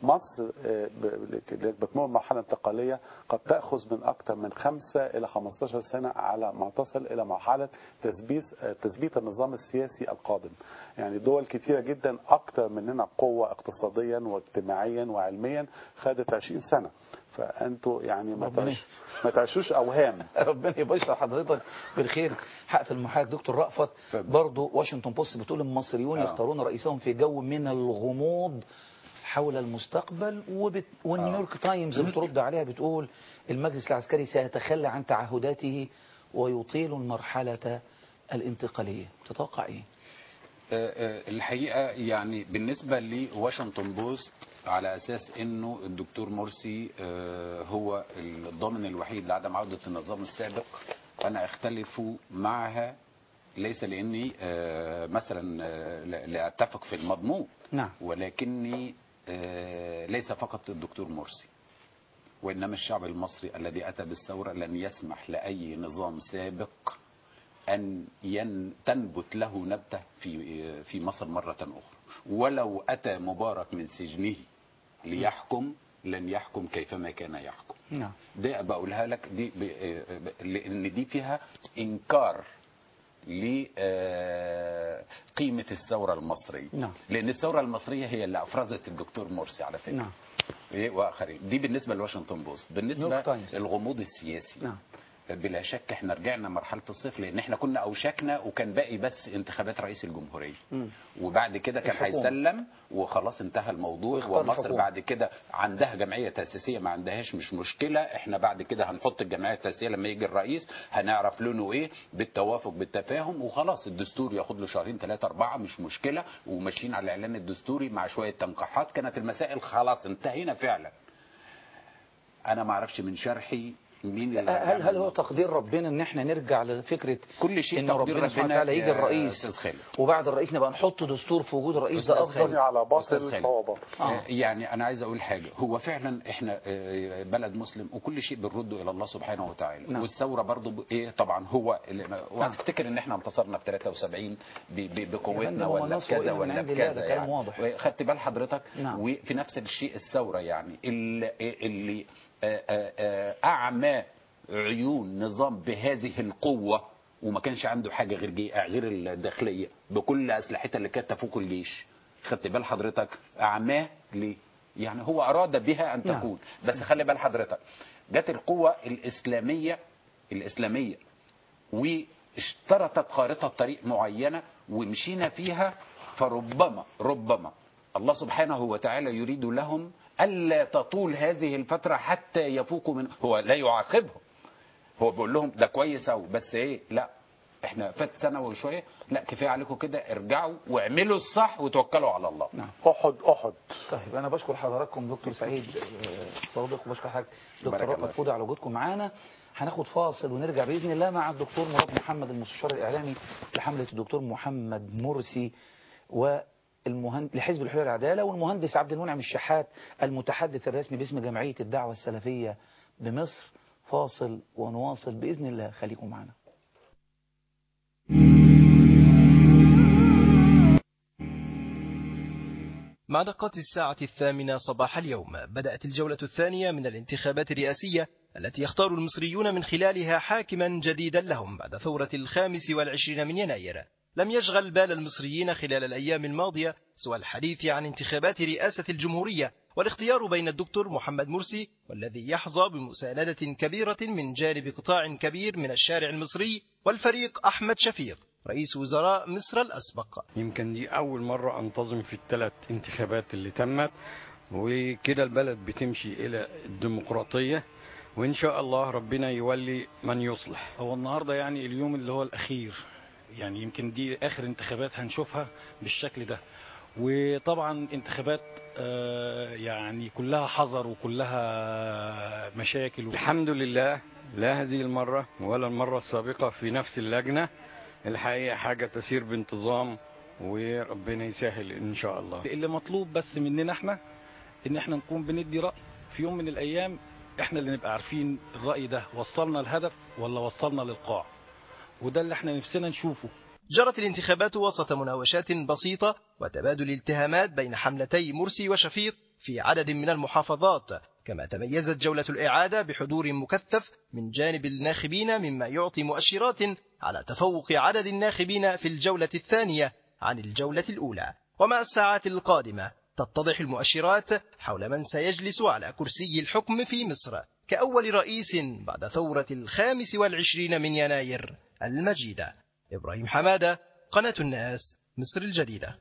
مصر آه، ب- ب- بتمر مرحلة انتقالية قد تأخذ من أكثر من خمسة إلى 15 سنة على ما تصل إلى مرحلة تثبيت آه، تثبيت النظام السياسي القادم يعني دول كثيرة جدا أكثر مننا قوة اقتصاديا واجتماعيا وعلميا خدت 20 سنة فأنتوا يعني ما ربنا تعيش ما تعيشوش أوهام ربنا يبشر حضرتك بالخير حق في المحاك دكتور رأفت برضو واشنطن بوست بتقول المصريون آه. يختارون رئيسهم في جو من الغموض حول المستقبل وبت... والنيويورك تايمز بترد عليها بتقول المجلس العسكري سيتخلى عن تعهداته ويطيل المرحلة الانتقالية تتوقع ايه؟ آه، آه، الحقيقة يعني بالنسبة لواشنطن بوست على أساس أنه الدكتور مرسي آه، هو الضامن الوحيد لعدم عودة النظام السابق أنا أختلف معها ليس لأني آه، مثلا آه، لا لا أتفق في المضمون نعم ولكني آه، ليس فقط الدكتور مرسي وإنما الشعب المصري الذي أتى بالثورة لن يسمح لأي نظام سابق أن ين تنبت له نبتة في في مصر مرة أخرى ولو أتى مبارك من سجنه ليحكم لن يحكم كيفما كان يحكم نعم ده بقولها لك دي ب... ب- لان دي فيها انكار لقيمة الثورة المصرية نعم. لأن الثورة المصرية هي اللي أفرزت الدكتور مرسي على فكرة نعم إيه وآخرين دي بالنسبة لواشنطن بوست بالنسبة نيويورك تايمز. للغموض السياسي نعم بلا شك احنا رجعنا مرحلة الصفر لأن احنا كنا أوشكنا وكان باقي بس انتخابات رئيس الجمهورية مم. وبعد كده كان الحكومة. هيسلم وخلاص انتهى الموضوع ويختار ومصر الحكومة. بعد كده عندها جمعيه تاسيسيه ما عندهاش مش مشكله احنا بعد كده هنحط الجمعيه التاسيسيه لما يجي الرئيس هنعرف لونه ايه بالتوافق بالتفاهم وخلاص الدستور ياخد له شهرين ثلاثه اربعه مش مشكله وماشيين على الاعلان الدستوري مع شويه تنقيحات كانت المسائل خلاص انتهينا فعلا انا ما اعرفش من شرحي مين اللي هل هل هو تقدير ربنا ان احنا نرجع لفكره كل شيء ان تقدير ربنا سبحانه ربنا وتعالى يجي يا الرئيس أستاذ خالد. وبعد الرئيس نبقى نحط دستور في وجود الرئيس ده أستاذ خالد. افضل على أستاذ باطل خالد. فهو باطل آه. يعني انا عايز اقول حاجه هو فعلا احنا آه، بلد مسلم وكل شيء بنرده الى الله سبحانه وتعالى نعم. والثوره برضو ب- ايه طبعا هو اللي- وهتفتكر ان احنا انتصرنا في 73 ب- ب- يا فندم، بقوتنا هو ولا النصر بكذا إيه من ولا عند الله، ده بكذا كلام يعني واضح. خدت بال حضرتك نعم. وفي نفس الشيء الثوره يعني اللي, اللي آه، آه، آه، اعمى عيون نظام بهذه القوه وما كانش عنده حاجه غير جي غير الداخليه بكل اسلحتها اللي كانت تفوق الجيش خدت بال حضرتك اعماه ليه يعني هو اراد بها ان نعم. تكون بس خلي بال حضرتك جت القوه الاسلاميه الاسلاميه واشترطت خارطه طريق معينه ومشينا فيها فربما ربما الله سبحانه وتعالى يريد لهم الا تطول هذه الفتره حتى يفوقوا من هو لا يعاقبهم هو بيقول لهم ده كويس قوي بس ايه لا احنا فات سنه وشويه لا كفايه عليكم كده ارجعوا واعملوا الصح وتوكلوا على الله نعم احد احد طيب انا بشكر حضراتكم دكتور سعيد آه، صادق وبشكر حضرتك دكتور بارك الله رفعت فيك. فودة على وجودكم معانا هناخد فاصل ونرجع باذن الله مع الدكتور مراد محمد المستشار الاعلامي لحمله الدكتور محمد مرسي والمهند لحزب الحريه والعداله والمهندس عبد المنعم الشحات المتحدث الرسمي باسم جمعيه الدعوه السلفيه بمصر فاصل ونواصل باذن الله خليكم معنا مع دقات الساعة الثامنة صباح اليوم بدأت الجولة الثانية من الانتخابات الرئاسية التي يختار المصريون من خلالها حاكما جديدا لهم بعد ثورة الخامس والعشرين من يناير لم يشغل بال المصريين خلال الأيام الماضية سوى الحديث عن انتخابات رئاسة الجمهورية والاختيار بين الدكتور محمد مرسي والذي يحظى بمساندة كبيرة من جانب قطاع كبير من الشارع المصري والفريق أحمد شفيق رئيس وزراء مصر الأسبق يمكن دي أول مرة أنتظم في الثلاث انتخابات اللي تمت وكده البلد بتمشي إلى الديمقراطية وإن شاء الله ربنا يولي من يصلح هو النهارده يعني اليوم اللي هو الاخير يعني يمكن دي اخر انتخابات هنشوفها بالشكل ده وطبعا انتخابات آه، يعني كلها حذر وكلها مشاكل الحمد لله لا هذه المرة ولا المرة السابقة في نفس اللجنة الحقيقة حاجة تسير بانتظام وربنا يسهل إن شاء الله اللي مطلوب بس مننا احنا ان احنا نكون بندي رأي في يوم من الايام احنا اللي نبقى عارفين الرأي ده وصلنا الهدف ولا وصلنا للقاع وده اللي احنا نفسنا نشوفه جرت الانتخابات وسط مناوشات بسيطة وتبادل الاتهامات بين حملتي مرسي وشفيق في عدد من المحافظات كما تميزت جولة الإعادة بحضور مكثف من جانب الناخبين مما يعطي مؤشرات على تفوق عدد الناخبين في الجولة الثانية عن الجولة الأولى ومع الساعات القادمة تتضح المؤشرات حول من سيجلس على كرسي الحكم في مصر كأول رئيس بعد ثورة الخامس والعشرين من يناير المجيدة إبراهيم حمادة قناة الناس مصر الجديدة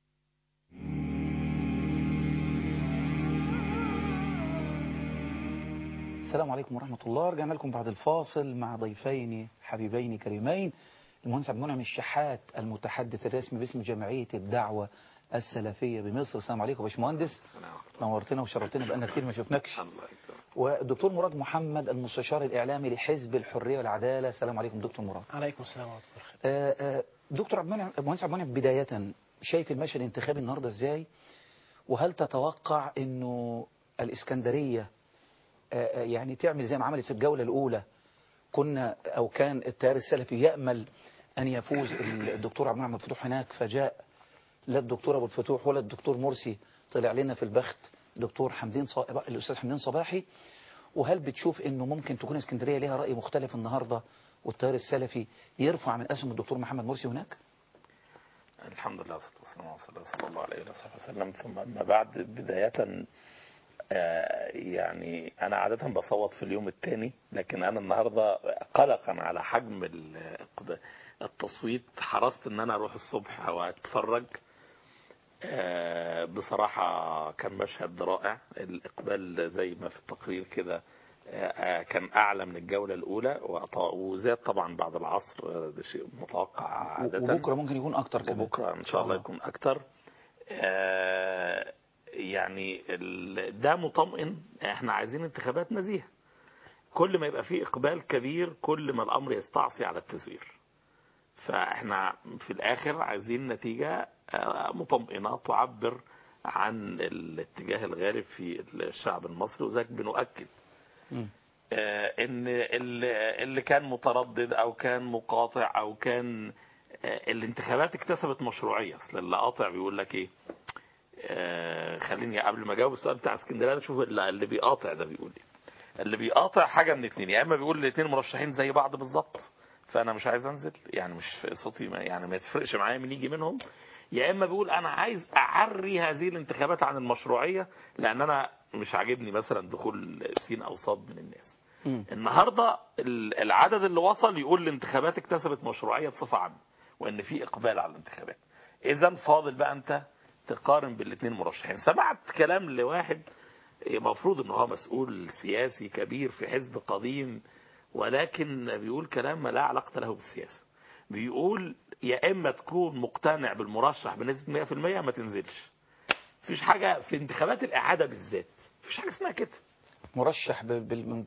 السلام عليكم ورحمة الله رجعنا لكم بعد الفاصل مع ضيفين حبيبين كريمين المهندس عبد المنعم الشحات المتحدث الرسمي باسم جمعية الدعوة السلفية بمصر السلام عليكم يا باشمهندس نورتنا وشرفتنا بقالنا كتير ما شفناكش والدكتور مراد محمد المستشار الإعلامي لحزب الحرية والعدالة السلام عليكم دكتور مراد عليكم السلام ورحمة الله آه، آه، دكتور عبد المنعم المهندس عبد المنعم بداية شايف المشهد الانتخابي النهارده ازاي وهل تتوقع انه الاسكندريه آه، آه، يعني تعمل زي ما عملت في الجوله الاولى كنا او كان التيار السلفي يامل ان يفوز الدكتور عبد المنعم الفتوح هناك فجاء لا الدكتور ابو الفتوح ولا الدكتور مرسي طلع لنا في البخت دكتور حمدين صا... الاستاذ حمدين صباحي وهل بتشوف انه ممكن تكون اسكندريه ليها راي مختلف النهارده والتيار السلفي يرفع من اسم الدكتور محمد مرسي هناك؟ الحمد لله والصلاة والسلام على رسول الله صلى الله عليه وصحبه وسلم ثم أما بعد بداية آه، يعني أنا عادة بصوت في اليوم الثاني لكن أنا النهاردة قلقا على حجم ال- التصويت حرصت إن أنا أروح الصبح أو أتفرج آه، بصراحة كان مشهد رائع الإقبال زي ما في التقرير كده آه، كان أعلى من الجولة الأولى وط- وزاد طبعا بعد العصر آه، ده شيء متوقع عادة وبكره ممكن يكون اكتر كمان وبكره ان شاء الله يكون اكتر آه، يعني ال- ده مطمئن احنا عايزين انتخابات نزيهه كل ما يبقى فيه اقبال كبير كل ما الامر يستعصي على التزوير فاحنا في الاخر عايزين نتيجه آه، مطمئنه تعبر عن الاتجاه الغالب في الشعب المصري وذلك بنؤكد آه، ان اللي اللي كان متردد او كان مقاطع او كان آه، الانتخابات اكتسبت مشروعيه اصل اللي قاطع بيقول لك ايه آه، خليني قبل ما اجاوب السؤال بتاع اسكندريه شوف اللي اللي بيقاطع ده بيقول ايه اللي بيقاطع حاجه من اتنين يا اما بيقول الاثنين مرشحين زي بعض بالظبط فانا مش عايز انزل يعني مش في صوتي ما يعني ما تفرقش معايا مين يجي منهم يا اما بيقول انا عايز اعري هذه الانتخابات عن المشروعيه لان انا مش عاجبني مثلا دخول سين او صاد من الناس النهارده ال- العدد اللي وصل يقول الانتخابات اكتسبت مشروعيه بصفه عامه وان في اقبال على الانتخابات اذا فاضل بقى انت تقارن بالاثنين مرشحين سمعت كلام لواحد المفروض ان هو مسؤول سياسي كبير في حزب قديم ولكن بيقول كلام ما لا علاقه له بالسياسه بيقول يا اما تكون مقتنع بالمرشح بنسبه 100% ما تنزلش مفيش حاجه في انتخابات الاعاده بالذات مفيش حاجه اسمها كده مرشح ب... بال...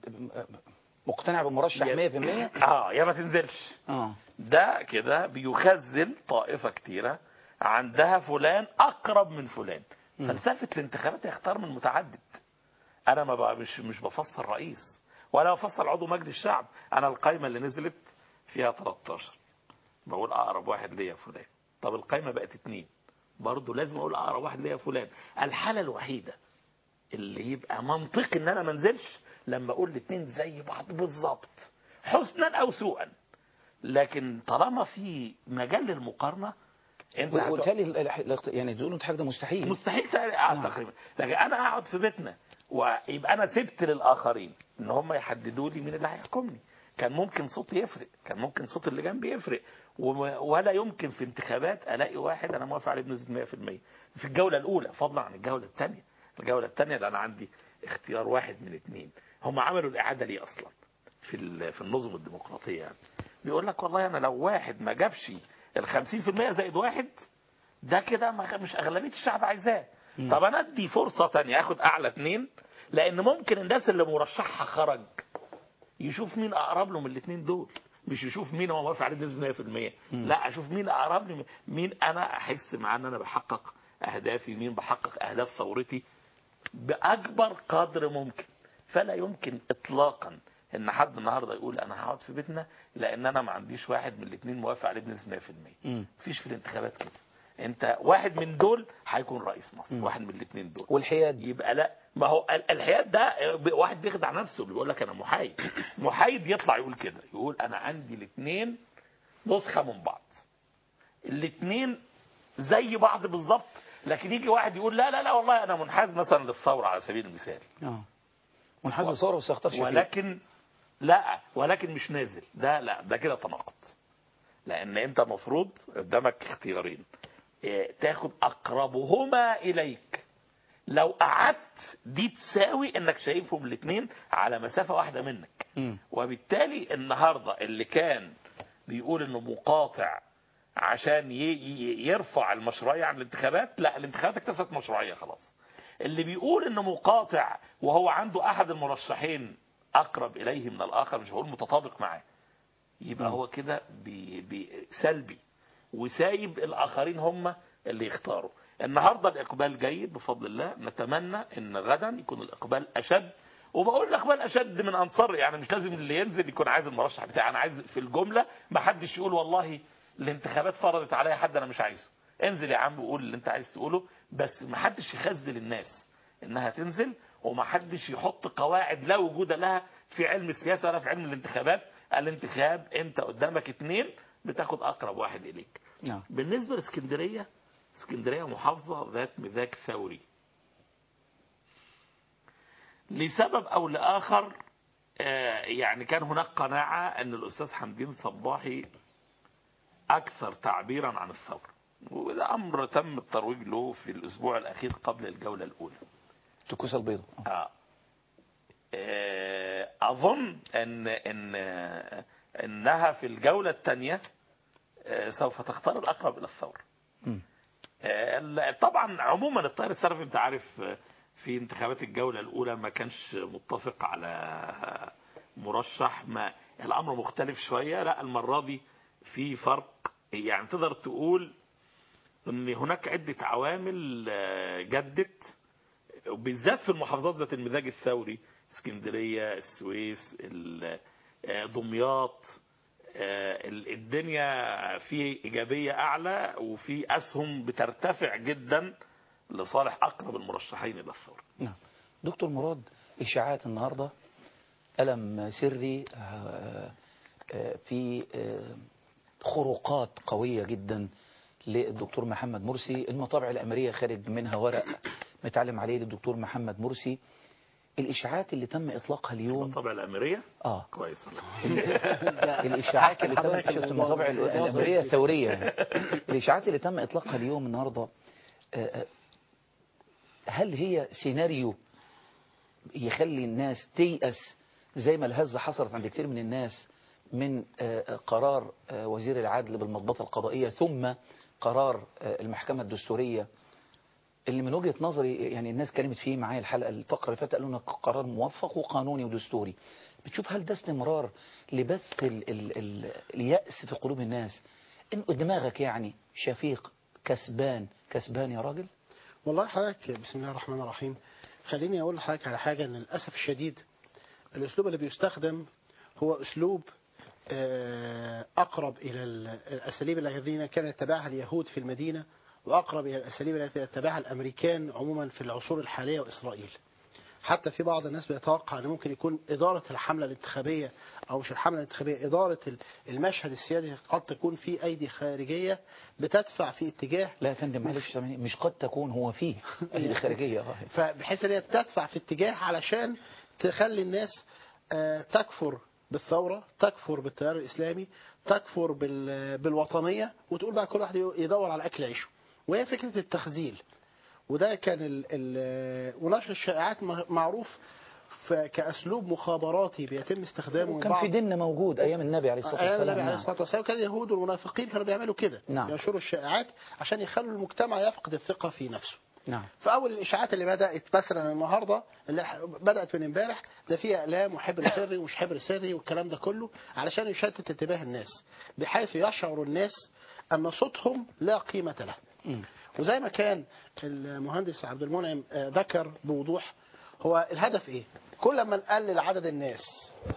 مقتنع بمرشح 100% اه يا ما تنزلش اه ده كده بيخزن طائفه كتيره عندها فلان اقرب من فلان فلسفه الانتخابات يختار من متعدد انا ما بقى مش مش بفصل رئيس ولا بفصل عضو مجلس الشعب انا القايمه اللي نزلت فيها 13 بقول اقرب واحد ليا فلان طب القايمه بقت اتنين برضه لازم اقول اقرب واحد ليا فلان الحاله الوحيده اللي يبقى منطقي ان انا ما انزلش لما اقول الاثنين زي بعض بالظبط حسنا او سوءا لكن طالما في مجال للمقارنه انت هت- وبالتالي ال- ال- يعني تقولوا انت حاجه ده مستحيل مستحيل تقرأ تقريبا لكن انا اقعد في بيتنا ويبقى انا سبت للاخرين ان هم يحددوا لي مين اللي هيحكمني كان ممكن صوتي يفرق كان ممكن صوت اللي جنبي يفرق وم- ولا يمكن في انتخابات الاقي واحد انا موافق عليه بنسبه 100% في الجوله الاولى فضلا عن الجوله الثانيه الجوله الثانيه ده انا عندي اختيار واحد من اثنين هم عملوا الاعاده ليه اصلا في ال- في النظم الديمقراطيه يعني بيقول لك والله انا لو واحد ما جابش ال 50% زائد واحد ده كده ما- مش اغلبيه الشعب عايزاه طب انا ادي فرصه تانية اخد اعلى اثنين لان ممكن الناس اللي مرشحها خرج يشوف مين اقرب له من الاثنين دول مش يشوف مين هو موافق عليه بنسبه 100% لا اشوف مين اقرب لي مين انا احس معاه ان انا بحقق اهدافي مين بحقق اهداف ثورتي باكبر قدر ممكن فلا يمكن اطلاقا ان حد النهارده يقول انا هقعد في بيتنا لان انا ما عنديش واحد من الاثنين موافق عليه بنسبه 100% مم. مفيش في الانتخابات كده انت واحد من دول هيكون رئيس مصر واحد من الاثنين دول والحياد يبقى لا ما هو ال- الحياد ده واحد بيخدع نفسه بيقول لك انا محايد محايد يطلع يقول كده يقول انا عندي الاثنين نسخه من بعض الاثنين زي بعض بالظبط لكن يجي واحد يقول لا لا لا والله انا منحاز مثلا للثوره على سبيل المثال اه منحاز للثوره وسيختار شفيق ولكن لا ولكن مش نازل ده لا ده كده تناقض لان انت المفروض قدامك اختيارين إيه، تاخد اقربهما اليك لو قعدت دي تساوي انك شايفهم الاثنين على مسافه واحده منك مم. وبالتالي النهارده اللي كان بيقول انه مقاطع عشان ي- ي- يرفع المشروعيه عن الانتخابات لا الانتخابات اكتسبت مشروعيه خلاص اللي بيقول انه مقاطع وهو عنده احد المرشحين اقرب اليه من الاخر مش هقول متطابق معاه يبقى هو كده بي بي سلبي وسايب الاخرين هم اللي يختاروا النهارده الاقبال جيد بفضل الله نتمنى ان غدا يكون الاقبال اشد وبقول الاقبال اشد من انصار يعني مش لازم اللي ينزل يكون عايز المرشح بتاعي انا عايز في الجمله ما حدش يقول والله الانتخابات فرضت عليا حد انا مش عايزه انزل يا عم وقول اللي انت عايز تقوله بس ما حدش يخذل الناس انها تنزل وما حدش يحط قواعد لا وجود لها في علم السياسه ولا في علم الانتخابات الانتخاب انت قدامك اتنين بتاخد اقرب واحد اليك نعم بالنسبه لاسكندريه اسكندريه محافظه ذات مزاج ثوري لسبب او لاخر آه، يعني كان هناك قناعه ان الاستاذ حمدين صباحي اكثر تعبيرا عن الثوره وده امر تم الترويج له في الاسبوع الاخير قبل الجوله الاولى الكوسه البيضاء آه. آه، اظن ان ان انها في الجوله الثانيه سوف تختار الاقرب الى الثوره مم. آه، طبعا عموما التيار السلفي انت عارف آه، في انتخابات الجوله الاولى ما كانش متفق على مرشح ما الامر مختلف شويه لا المره دي في فرق يعني تقدر تقول ان هناك عده عوامل آه، جدت وبالذات في المحافظات ذات المزاج الثوري اسكندريه السويس ال- آه، دمياط آه، ال- الدنيا في ايجابيه اعلى وفي اسهم بترتفع جدا لصالح اقرب المرشحين الى الثوره نعم دكتور مراد إشاعات النهاردة ألم سري آه، آه، في آه، خروقات قوية جدا للدكتور محمد مرسي المطابع الأمريكية خارج منها ورق متعلم عليه للدكتور محمد مرسي الإشاعات اللي تم إطلاقها اليوم المطابع الامريه آه كويس الإشاعات اللي تم حضرتك شفت الموضوع المطابع ده. الأمريكية الثورية يعني. الإشاعات اللي تم إطلاقها اليوم النهاردة آه، آه، هل هي سيناريو يخلي الناس تيأس زي ما الهزة حصلت عند كتير من الناس من آه، قرار آه، وزير العدل بالمضبطة القضائية ثم قرار آه، المحكمة الدستورية اللي من وجهة نظري يعني الناس كلمت فيه معايا الحلقة الفقرة اللي فاتت قالوا لنا قرار موفق وقانوني ودستوري بتشوف هل ده استمرار لبث ال ال ال اليأس في قلوب الناس إن دماغك يعني شفيق كسبان كسبان يا راجل والله حضرتك بسم الله الرحمن الرحيم خليني اقول لحضرتك على حاجه ان للاسف الشديد الاسلوب اللي بيستخدم هو اسلوب آه، اقرب الى ال- الاساليب الذين كان يتبعها اليهود في المدينه واقرب الى الاساليب التي يتبعها الامريكان عموما في العصور الحاليه واسرائيل. حتى في بعض الناس بيتوقع ان ممكن يكون اداره الحمله الانتخابيه او مش الحمله الانتخابيه اداره ال- المشهد السياسي قد تكون في ايدي خارجيه بتدفع في اتجاه لا يا فندم معلش سامحني، مش قد تكون هو فيه أيدي خارجية آه. فبحيث ان هي بتدفع في اتجاه علشان تخلي الناس آه، تكفر بالثوره تكفر بالتيار الاسلامي تكفر بال- بالوطنيه وتقول بقى كل واحد يدور على اكل عيشه وهي فكره التخزيل وده كان ال ال ونشر الشائعات م- معروف ف- كاسلوب مخابراتي بيتم استخدامه من وكان بعض في ديننا موجود أيام النبي عليه الصلاة ايام والسلام النبي عليه نعم. الصلاه والسلام كان اليهود والمنافقين كانوا بيعملوا كده نعم. ينشروا الشائعات عشان يخلوا المجتمع يفقد الثقه في نفسه نعم فاول الاشاعات اللي بدات مثلا النهارده اللي ح- بدات من امبارح ده فيها اعلام وحبر سري ومش حبر سري والكلام ده كله علشان يشتت انتباه الناس بحيث يشعر الناس ان صوتهم لا قيمه له وزي ما كان المهندس عبد المنعم آه، ذكر بوضوح هو الهدف ايه؟ كل ما نقلل عدد الناس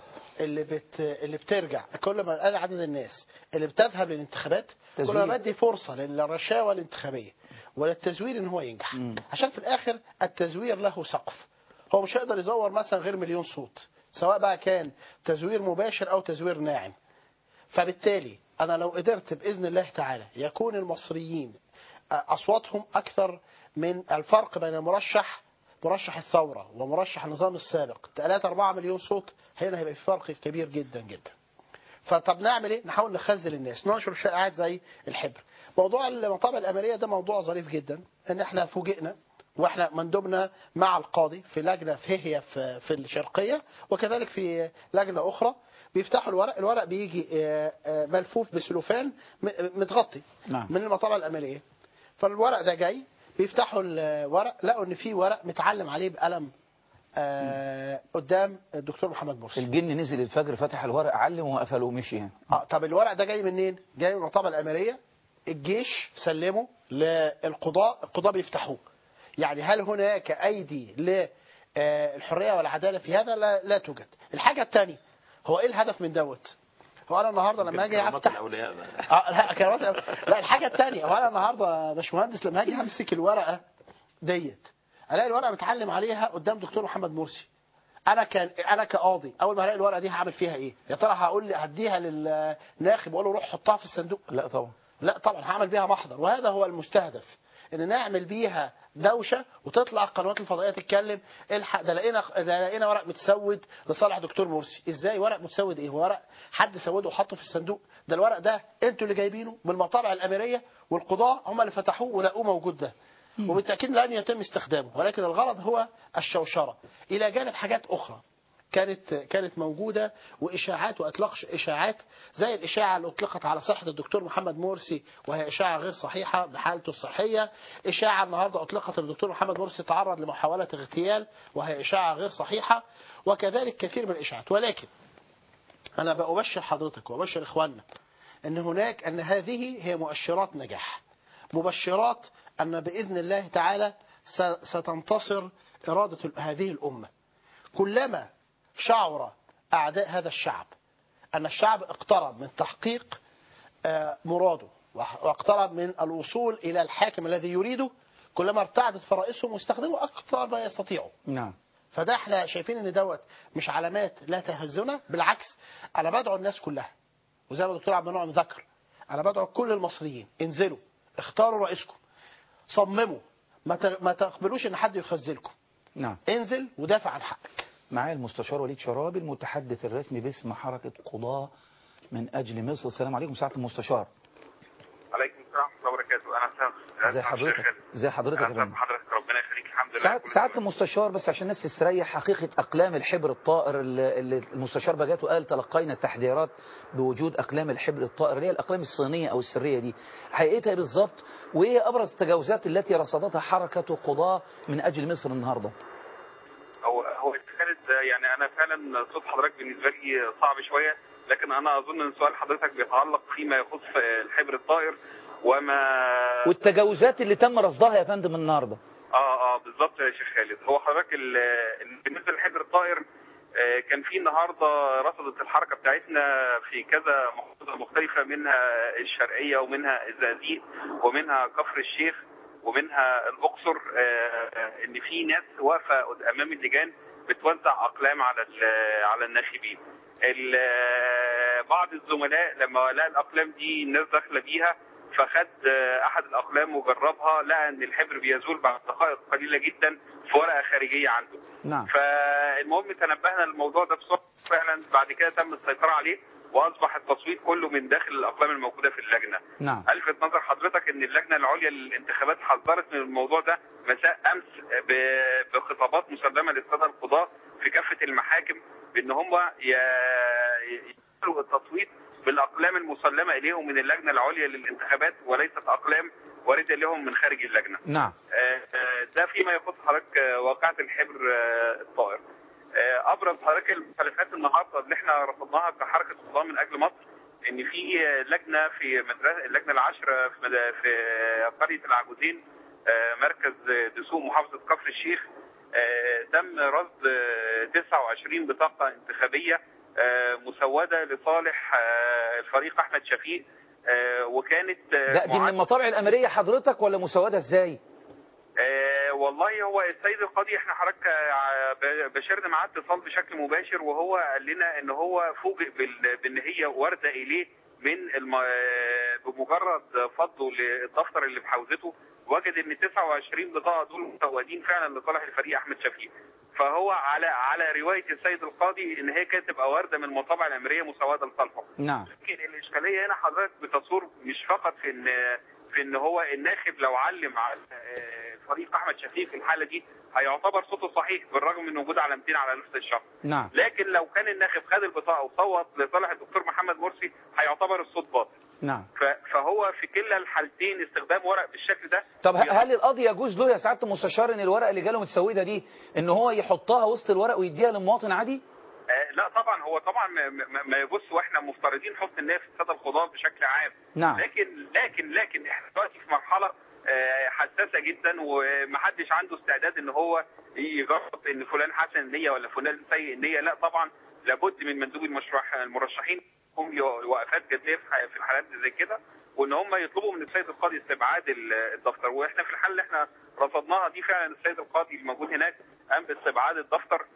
اللي بت اللي بترجع كل ما قل عدد الناس اللي بتذهب للانتخابات كل تزوير. ما بدي فرصه للرشاوى الانتخابيه وللتزوير ان هو ينجح عشان في الاخر التزوير له سقف هو مش هيقدر يزور مثلا غير مليون صوت سواء بقى كان تزوير مباشر او تزوير ناعم فبالتالي انا لو قدرت باذن الله تعالى يكون المصريين اصواتهم اكثر من الفرق بين المرشح مرشح الثوره ومرشح النظام السابق 3 4 مليون صوت هنا هيبقى في فرق كبير جدا جدا فطب نعمل ايه نحاول نخزن الناس ننشر شائعات زي الحبر موضوع المطابع الامريه ده موضوع ظريف جدا ان احنا فوجئنا واحنا مندوبنا مع القاضي في لجنه في هي في, في الشرقيه وكذلك في لجنه اخرى بيفتحوا الورق الورق بيجي آه، آه، ملفوف بسلوفان م- متغطي نعم. من المطابع الامريكيه فالورق ده جاي بيفتحوا الورق لقوا ان في ورق متعلم عليه بقلم آه قدام الدكتور محمد مرسي الجن نزل الفجر فتح الورق علم وقفله ومشي يعني اه طب الورق ده جاي منين؟ جاي من المطابع الامريه الجيش سلمه للقضاء القضاء بيفتحوه يعني هل هناك ايدي للحريه والعداله في هذا لا, لا توجد الحاجه الثانيه هو ايه الهدف من دوت هو انا النهارده لما اجي كرامات افتح الاولياء بقى. اه لا كرامات الأولياء. لا الحاجه الثانيه هو انا النهارده يا باشمهندس لما اجي امسك الورقه ديت الاقي الورقه متعلم عليها قدام دكتور محمد مرسي انا كان انا كقاضي اول ما الاقي الورقه دي هعمل فيها ايه يا ترى هقول لي هديها للناخب واقول له روح حطها في الصندوق لا طبعا لا طبعا هعمل بيها محضر وهذا هو المستهدف ان نعمل بيها دوشه وتطلع القنوات الفضائيه تتكلم الحق ده لقينا ده لقينا ورق متسود لصالح دكتور مرسي ازاي ورق متسود ايه هو ورق حد سوده وحطه في الصندوق ده الورق ده انتوا اللي جايبينه من المطابع الاميريه والقضاه هم اللي فتحوه ولقوه موجود ده وبالتاكيد لن يتم استخدامه ولكن الغرض هو الشوشره الى جانب حاجات اخرى كانت كانت موجوده واشاعات واطلاق اشاعات زي الاشاعه اللي اطلقت على صحه الدكتور محمد مرسي وهي اشاعه غير صحيحه بحالته الصحيه، اشاعه النهارده اطلقت ان الدكتور محمد مرسي تعرض لمحاوله اغتيال وهي اشاعه غير صحيحه وكذلك كثير من الاشاعات ولكن انا بأبشر حضرتك وأبشر اخواننا ان هناك ان هذه هي مؤشرات نجاح مبشرات ان باذن الله تعالى س- ستنتصر اراده هذه الامه كلما شعر أعداء هذا الشعب أن الشعب اقترب من تحقيق آه، مراده واقترب من الوصول إلى الحاكم الذي يريده كلما ارتعدت فرائسهم واستخدموا أكثر ما يستطيعوا نعم فده احنا شايفين ان دوت مش علامات لا تهزنا بالعكس انا بدعو الناس كلها وزي ما الدكتور عبد المنعم ذكر انا بدعو كل المصريين انزلوا اختاروا رئيسكم صمموا ما ت- ما تقبلوش ان حد يخذلكم نعم انزل ودافع عن حقك معايا المستشار وليد شرابي المتحدث الرسمي باسم حركة قضاة من أجل مصر السلام عليكم سعادة المستشار عليكم السلام ورحمه الله وبركاته انا سام ازي حضرتك ازي حضرتك يا فندم حضرتك ربنا يخليك الحمد لله سعادة سعادة المستشار بس عشان الناس تستريح حقيقة أقلام الحبر الطائر اللي اللي المستشار بجاته قال تلقينا التحذيرات بوجود أقلام الحبر الطائر اللي هي الأقلام الصينية أو السرية دي حقيقتها إيه بالظبط وإيه أبرز التجاوزات التي رصدتها حركة قضاة من أجل مصر النهاردة هو هو خالد يعني انا فعلا صوت حضرتك بالنسبه لي صعب شويه لكن انا اظن ان سؤال حضرتك بيتعلق فيما يخص الحبر الطائر وما والتجاوزات اللي تم رصدها يا فندم النهاردة اه اه بالظبط يا شيخ خالد هو حضرتك ال- ال- بالنسبه للحبر الطائر آه، كان في النهارده رصدت الحركه بتاعتنا في كذا محافظه مختلفه منها الشرقيه ومنها الزقازيق ومنها كفر الشيخ ومنها الاقصر آه، آه، ان في ناس واقفه قد- امام اللجان بتوزع اقلام على ال- على الناخبين ال- آه، بعض الزملاء لما لقى الاقلام دي الناس داخله بيها فخد آه، احد الاقلام وجربها لقى ان الحبر بيزول بعد دقائق قليله جدا في ورقه خارجيه عنده نعم فالمهم تنبهنا للموضوع ده بسرعه فعلا بعد كده تم السيطره عليه واصبح التصويت كله من داخل الاقلام الموجوده في اللجنه. نعم الفت نظر حضرتك ان اللجنه العليا للانتخابات حذرت من الموضوع ده مساء امس ب- بخطابات مسلمه للساده القضاه في كافه المحاكم بان هم يعملوا التصويت بالاقلام المسلمه اليهم من اللجنه العليا للانتخابات وليست اقلام وارده لهم من خارج اللجنه. نعم آه، آه، ده فيما يخص حضرتك آه، واقعة الحبر آه، الطائر. آه، ابرز حضرتك المخالفات النهارده اللي احنا رصدناها كحركه قضاه من اجل مصر ان في آه، لجنه في مدرسه اللجنه العاشره في مد- في قريه العجوزين آه، مركز دسوق محافظه كفر الشيخ آه، تم رصد آه، 29 بطاقه انتخابيه آه، مسوده لصالح آه، الفريق احمد شفيق آه، وكانت آه، ده دي من معد- المطابع الأمرية حضرتك ولا مسودة ازاي آه، والله هو السيد القاضي احنا حضرتك آه، ب- بشرنا معاه اتصال بشكل مباشر وهو قال لنا ان هو فوجئ بال- بان هي وارده اليه من الم... آه، بمجرد فضه للدفتر اللي في حوزته وجد ان 29 بطاقه دول مسودين فعلا لصالح الفريق احمد شفيق فهو على على روايه السيد القاضي ان هي كانت تبقى وارده من المطابع الامريه مسوده لصالحه نعم لكن الاشكاليه هنا حضرتك بتصور مش فقط في ان في ان هو الناخب لو علم على آه، فريق احمد شفيق في الحاله دي هيعتبر صوته صحيح بالرغم من وجود علامتين على نفس الشخص نعم لكن لو كان الناخب خد البطاقه وصوت لصالح الدكتور محمد مرسي هيعتبر الصوت باطل نعم ف- فهو في كلا الحالتين استخدام ورق بالشكل ده طب ه- هل القاضي يجوز له يا سعادة المستشار ان الورقة اللي جاله متسودة دي ان هو يحطها وسط الورق ويديها لمواطن عادي آه، لا طبعا هو طبعا ما- ما ما يجوز واحنا مفترضين حسن النيه في الساده القضاه بشكل عام نعم. لكن لكن لكن احنا دلوقتي في مرحله آه، حساسه جدا ومحدش عنده استعداد ان هو يجرب ان فلان حسن النيه ولا فلان سيء النيه لا طبعا لابد من مندوب المشروع المرشحين هم وقفات جديه في ح- في الحالات اللي زي كده وان هم يطلبوا من السيد القاضي استبعاد ال- الدفتر واحنا في الحاله اللي احنا رصدناها دي فعلا السيد القاضي الموجود هناك قام باستبعاد الدفتر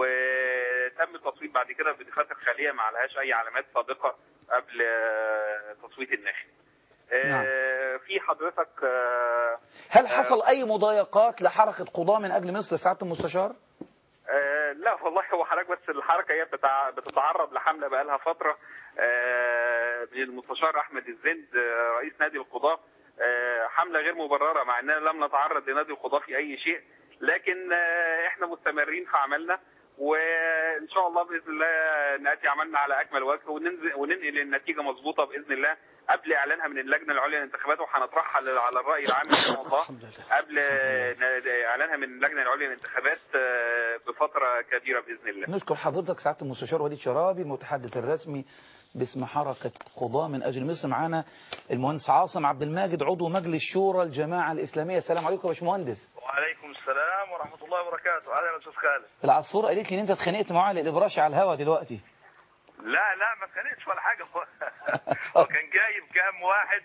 وتم التصويت بعد كده بدفاتر خاليه ما عليهاش اي علامات سابقه قبل آه، تصويت الناخب. آه، في حضرتك آه، هل حصل اي مضايقات لحركة قضاة من اجل مصر سعادة المستشار آه، لا والله هو حضرتك بس الحركه هي بتع- بتتعرض لحمله بقالها فتره آه، من المستشار احمد الزند آه، رئيس نادي القضاه آه، حمله غير مبرره مع اننا لم نتعرض لنادي القضاه في اي شيء لكن آه، احنا مستمرين في عملنا وان شاء الله باذن الله ناتي عملنا على اكمل وجه وننزل وننقل النتيجه مظبوطه باذن الله قبل اعلانها من اللجنه العليا للانتخابات وهنطرحها على على الراي العام ان شاء الله قبل آه، اعلانها من اللجنه العليا للانتخابات آه، بفتره كبيره باذن الله نشكر حضرتك سعادة المستشار وليد شرابي المتحدث الرسمي باسم حركة قضاة من أجل مصر معانا المهندس عاصم عبد الماجد عضو مجلس شورى الجماعة الإسلامية السلام عليكم يا باشمهندس وعليكم السلام ورحمة الله وبركاته أهلا يا أستاذ خالد العصفورة قالت لي إن أنت اتخانقت معاه على الإبراشي على الهوا دلوقتي لا لا ما اتخانقتش ولا حاجة هو هو كان جايب كام واحد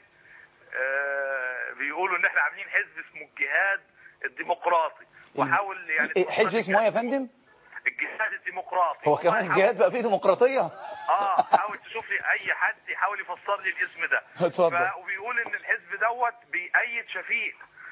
آه، بيقولوا إن إحنا عاملين حزب اسمه الجهاد الديمقراطي وحاول يعني إيه، حزب اسمه إيه يا فندم الجهاد الديمقراطي هو كمان الجهاد بقى فيه ديمقراطية اه حاول تشوف لي اي حد يحاول يفسر لي الاسم ده اتفضل. ف- وبيقول ان الحزب دوت بيأيد شفيق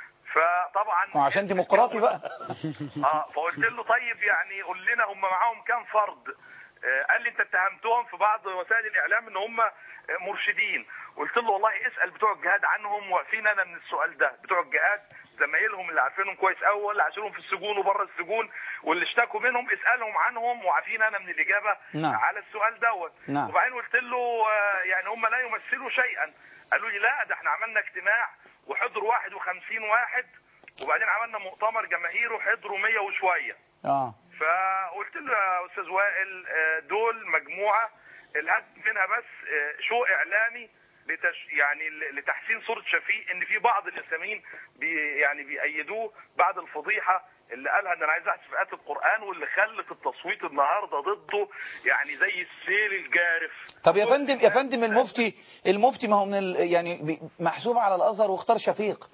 فطبعا ما عشان ديمقراطي بقى اه فقلت له طيب يعني قول لنا هم معاهم كام فرد آه قال لي انت اتهمتهم في بعض وسائل الاعلام ان هم آه، مرشدين قلت له والله اسال بتوع الجهاد عنهم واقفين انا من السؤال ده بتوع الجهاد زمايلهم اللي عارفينهم كويس قوي واللي عاشرهم في السجون وبره السجون واللي اشتكوا منهم اسالهم عنهم وعارفين انا من الاجابه نعم. على السؤال دوت نعم. وبعدين قلت له آه، يعني هم لا يمثلوا شيئا قالوا لي لا ده احنا عملنا اجتماع وحضر 51 واحد وبعدين عملنا مؤتمر جماهيري وحضروا 100 وشويه اه فقلت له يا استاذ وائل آه، دول مجموعه الهدف منها بس آه، شو اعلامي لتش يعني ل- لتحسين صوره شفيق ان في بعض الاسلاميين بي يعني بيأيدوه بعد الفضيحه اللي قالها ان انا عايز احذف ايات القران واللي خلت التصويت النهارده ضده يعني زي السيل الجارف طب يا فندم يا فندم المفتي المفتي ما هو من ال يعني بي- محسوب على الازهر واختار شفيق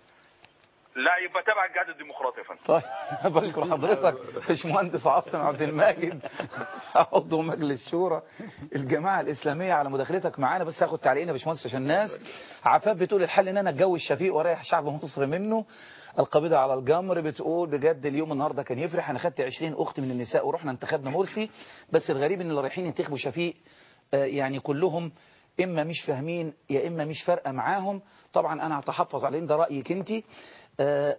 لا يبقى تبع الجهاد الديمقراطي يا فندم طيب بشكر حضرتك باشمهندس عاصم عبد الماجد عضو مجلس شورى الجماعه الاسلاميه على مداخلتك معانا بس هاخد تعليقنا يا باشمهندس عشان الناس عفاف بتقول الحل ان انا اتجوز شفيق واريح شعب مصر منه القبيضة على الجمر بتقول بجد اليوم النهارده كان يفرح انا خدت 20 اخت من النساء ورحنا انتخبنا مرسي بس الغريب ان اللي رايحين ينتخبوا شفيق آه، يعني كلهم اما مش فاهمين يا اما مش فارقه معاهم طبعا انا هتحفظ على ان ده رايك انت آه،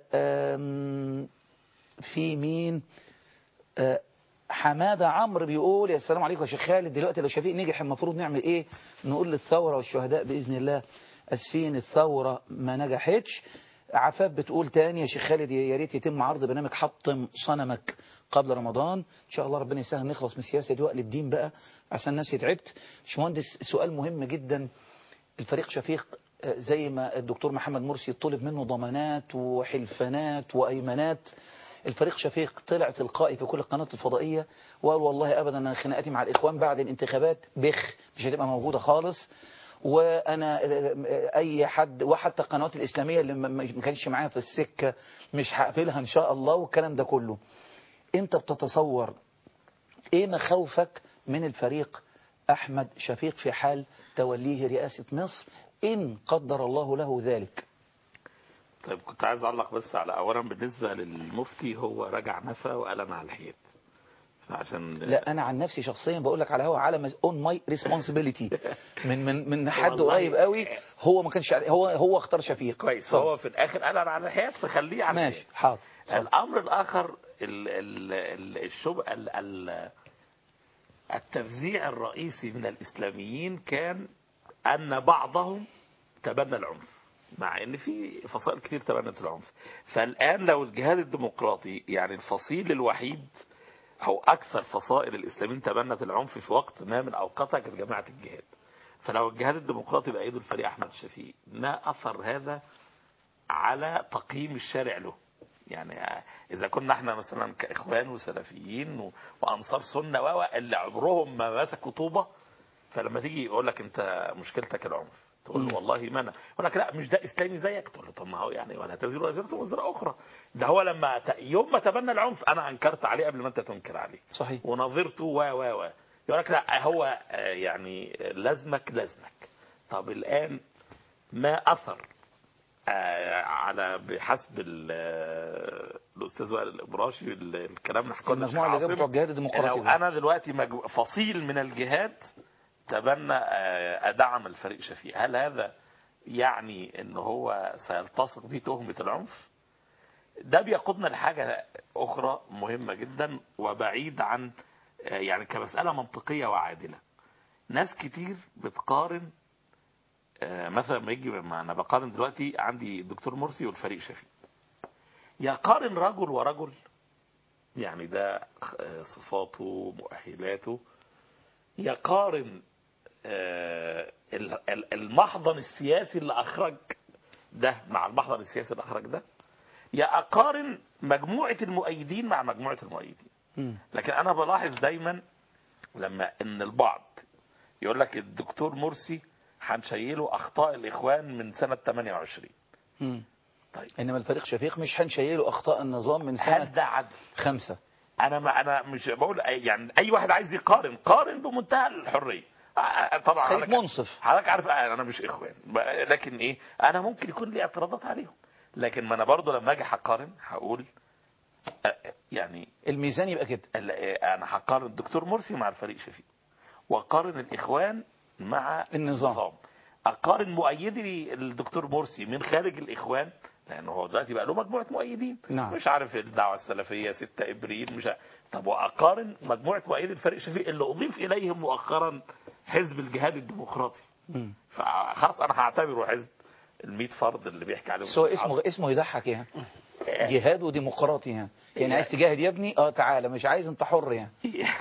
آم، في مين آه، حمادة عمرو بيقول يا السلام عليكم يا شيخ خالد دلوقتي لو شفيق نجح المفروض نعمل ايه نقول للثورة والشهداء بإذن الله اسفين الثورة ما نجحتش عفاف بتقول تاني يا شيخ خالد يا ريت يتم عرض برنامج حطم صنمك قبل رمضان ان شاء الله ربنا يسهل نخلص من السياسة دي واقلب دين بقى عشان الناس تعبت باشمهندس سؤال مهم جدا الفريق شفيق آه، زي ما الدكتور محمد مرسي طلب منه ضمانات وحلفانات وأيمانات الفريق شفيق طلع تلقائي في كل القنوات الفضائية وقال والله أبدا أنا خناقاتي مع الإخوان بعد الانتخابات بخ مش هتبقى موجودة خالص وأنا أي حد وحتى القنوات الإسلامية اللي ما- ما كانش معايا في السكة مش هقفلها إن شاء الله والكلام ده كله أنت بتتصور إيه مخاوفك من الفريق أحمد شفيق في حال توليه رئاسة مصر إن قدر الله له ذلك طيب كنت عايز اعلق بس على اولا بالنسبه للمفتي هو رجع نفى وقال انا على الحيط فعشان لا انا عن نفسي شخصيا بقول لك على هو على اون ماي ريسبونسبيلتي من من من حد والله قريب قوي هو ما كانش هو هو اختار شفيق كويس اتفضل. هو في الاخر قال انا على الحيط فخليه على ماشي الحيط حاضر الامر الاخر ال ال ال الشب ال ال التفزيع الرئيسي من الاسلاميين كان ان بعضهم تبنى العنف مع ان في فصائل كتير تبنت العنف فالان لو الجهاد الديمقراطي يعني الفصيل الوحيد او اكثر فصائل الاسلاميين تبنت العنف في وقت ما من اوقاتها كانت جماعه الجهاد فلو الجهاد الديمقراطي بايده الفريق احمد شفيق ما اثر هذا على تقييم الشارع له يعني اذا كنا احنا مثلا كاخوان وسلفيين و- وانصار سنه و اللي عمرهم ما مسكوا طوبه فلما تيجي يقول لك انت مشكلتك العنف تقول له والله ما انا يقول لك لا مش ده اسلامي زيك تقول له طب ما هو يعني ولا تزر وزيره وزر اخرى ده هو لما ت- يوم ما تبنى العنف انا انكرت عليه قبل ما انت تنكر عليه صحيح ونظرته و و و يقول لك لا هو آه، يعني لازمك لازمك طب الان ما اثر آه، على بحسب ال- آه، الاستاذ وائل الابراشي ال- الكلام اللي حكوا لنا المجموعة اللي الشيخ جابوا بتوع عاصم. الجهاد الديمقراطي لو ده. انا دلوقتي مجمو- فصيل من الجهاد تبنى آه، ادعم الفريق شفيق هل هذا يعني ان هو سيلتصق به تهمه العنف ده بيقودنا لحاجه اخرى مهمه جدا وبعيد عن آه، يعني كمساله منطقيه وعادله ناس كتير بتقارن آه، مثلا لما يجي ما انا بقارن دلوقتي عندي الدكتور مرسي والفريق شفيق يقارن رجل ورجل يعني ده آه، صفاته مؤهلاته يقارن آه، ال- ال- المحضن السياسي اللي اخرج ده مع المحضن السياسي اللي اخرج ده يا اقارن مجموعه المؤيدين مع مجموعه المؤيدين مم. لكن انا بلاحظ دايما لما ان البعض يقول لك الدكتور مرسي هنشيله اخطاء الاخوان من سنه 28 مم. طيب انما الفريق شفيق مش هنشيله اخطاء النظام من هل سنة ده عدل خمسة انا ما انا مش بقول أي- يعني اي واحد عايز يقارن قارن بمنتهى الحريه آه، طبعا خليك حضرتك- منصف. حضرتك عارف آه، انا مش اخوان ب- لكن ايه انا ممكن يكون لي اعتراضات عليهم لكن ما انا برضه لما اجي هقارن هقول آه، يعني الميزان يبقى كده ال- آه، انا هقارن الدكتور مرسي مع الفريق شفيق واقارن الاخوان مع النظام. اقارن مؤيدي الدكتور مرسي من خارج الاخوان لانه هو دلوقتي بقى له مجموعه مؤيدين نعم. مش عارف الدعوه السلفيه 6 ابريل مش عارف. طب واقارن مجموعه مؤيدي الفريق شفيق اللي اضيف اليهم مؤخرا حزب الجهاد الديمقراطي مم. فخلاص انا هعتبره حزب ال 100 فرد اللي بيحكي عليهم بس هو اسمه اسمه يضحك يعني جهاد وديمقراطي يعني يعني عايز تجاهد يا ابني اه تعالى مش عايز انت حر يعني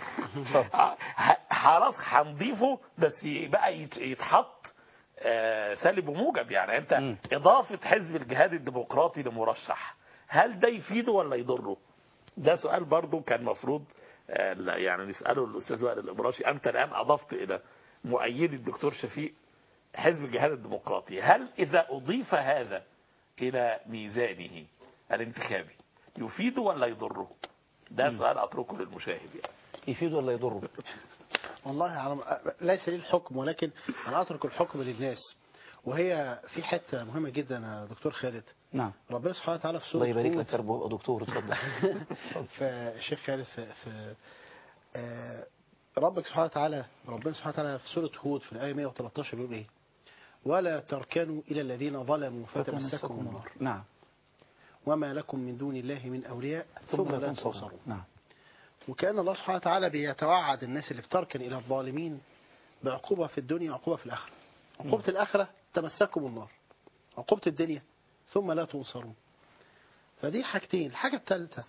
آه، ه- خلاص هنضيفه بس بقى يت- يتحط آه، سالب وموجب يعني انت اضافه حزب الجهاد الديمقراطي لمرشح هل ده يفيده ولا يضره؟ ده سؤال برضو كان مفروض آه، لا، يعني نساله الاستاذ وائل الابراشي انت الان اضفت الى مؤيدي الدكتور شفيق حزب الجهاد الديمقراطي هل اذا اضيف هذا الى ميزانه الانتخابي يفيده ولا يضره؟ ده سؤال اتركه للمشاهد يعني يفيد ولا يضره والله على ليس لي الحكم ولكن انا اترك الحكم للناس وهي في حته مهمه جدا يا دكتور خالد نعم ربنا سبحانه وتعالى في سوره الله يبارك هود لك يا رب وابقى دكتور اتفضل فالشيخ خالد في, في آه، ربك سبحانه وتعالى ربنا سبحانه وتعالى في سورة هود في الآية 113 بيقول إيه؟ ولا تركنوا إلى الذين ظلموا فتمسكم النار نعم وما لكم من دون الله من أولياء ثم لا تنصرون نعم وكأن الله سبحانه وتعالى بيتوعد الناس اللي بتركن إلى الظالمين بعقوبة في الدنيا وعقوبة في الآخرة عقوبة الآخرة تمسكم النار عقوبة الدنيا ثم لا تنصرون فدي حاجتين الحاجة الثالثة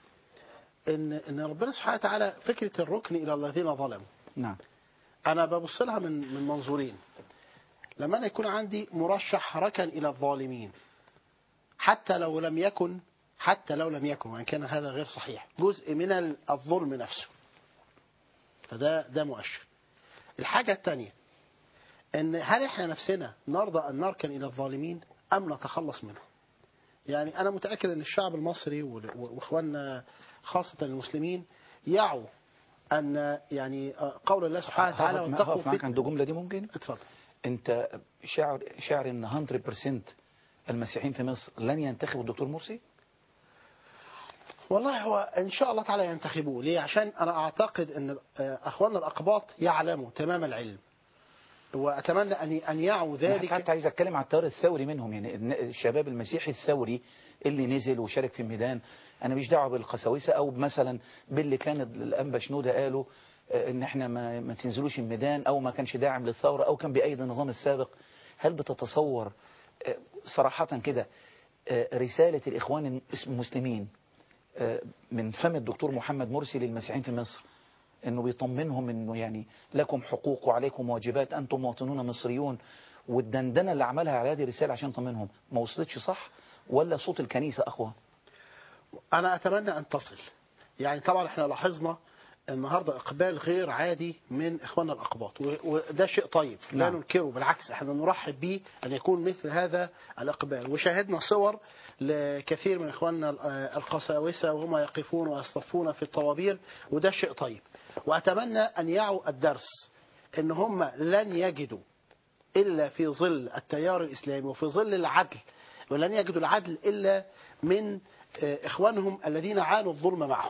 إن إن ربنا سبحانه وتعالى فكرة الركن إلى الذين ظلموا نعم أنا ببص لها من من منظورين لما أنا يكون عندي مرشح ركن إلى الظالمين حتى لو لم يكن حتى لو لم يكن وإن كان هذا غير صحيح جزء من ال- الظلم نفسه فده ده مؤشر الحاجة الثانية ان هل احنا نفسنا نرضى ان نركن الى الظالمين ام نتخلص منهم يعني انا متاكد ان الشعب المصري وال- واخواننا خاصه المسلمين يعوا ان يعني قول الله سبحانه وتعالى هقف- واتقوا هقف معاك فتنة عند جملة دي ممكن اتفضل انت شاعر شاعر ان 100% المسيحيين في مصر لن ينتخبوا الدكتور مرسي والله هو ان شاء الله تعالى ينتخبوه ليه عشان انا اعتقد ان آه، اخواننا الاقباط يعلموا تمام العلم واتمنى ان ان يعوا انا ذلك حتى عايز اتكلم على التيار الثوري منهم يعني الن- الشباب المسيحي الثوري اللي نزل وشارك في الميدان انا مش دعوه بالقساوسه او مثلا باللي كان الانبا شنوده قالوا آه، ان احنا ما, ما تنزلوش الميدان او ما كانش داعم للثوره او كان بايد النظام السابق هل بتتصور آه، صراحه كده آه، رساله الاخوان المسلمين آه، من فم الدكتور محمد مرسي للمسيحيين في مصر انه بيطمنهم انه يعني لكم حقوق وعليكم واجبات انتم مواطنون مصريون والدندنه اللي عملها على هذه الرساله عشان يطمنهم ما وصلتش صح ولا صوت الكنيسه اقوى انا اتمنى ان تصل يعني طبعا احنا لاحظنا النهارده اقبال غير عادي من اخواننا الاقباط و- وده شيء طيب لا نعم. ننكره بالعكس احنا نرحب به ان يكون مثل هذا الاقبال وشاهدنا صور لكثير من اخواننا ال- آه القساوسه وهم يقفون ويصطفون في الطوابير وده شيء طيب واتمنى ان يعوا الدرس ان هم لن يجدوا الا في ظل التيار الاسلامي وفي ظل العدل ولن يجدوا العدل الا من آه، اخوانهم الذين عانوا الظلم معهم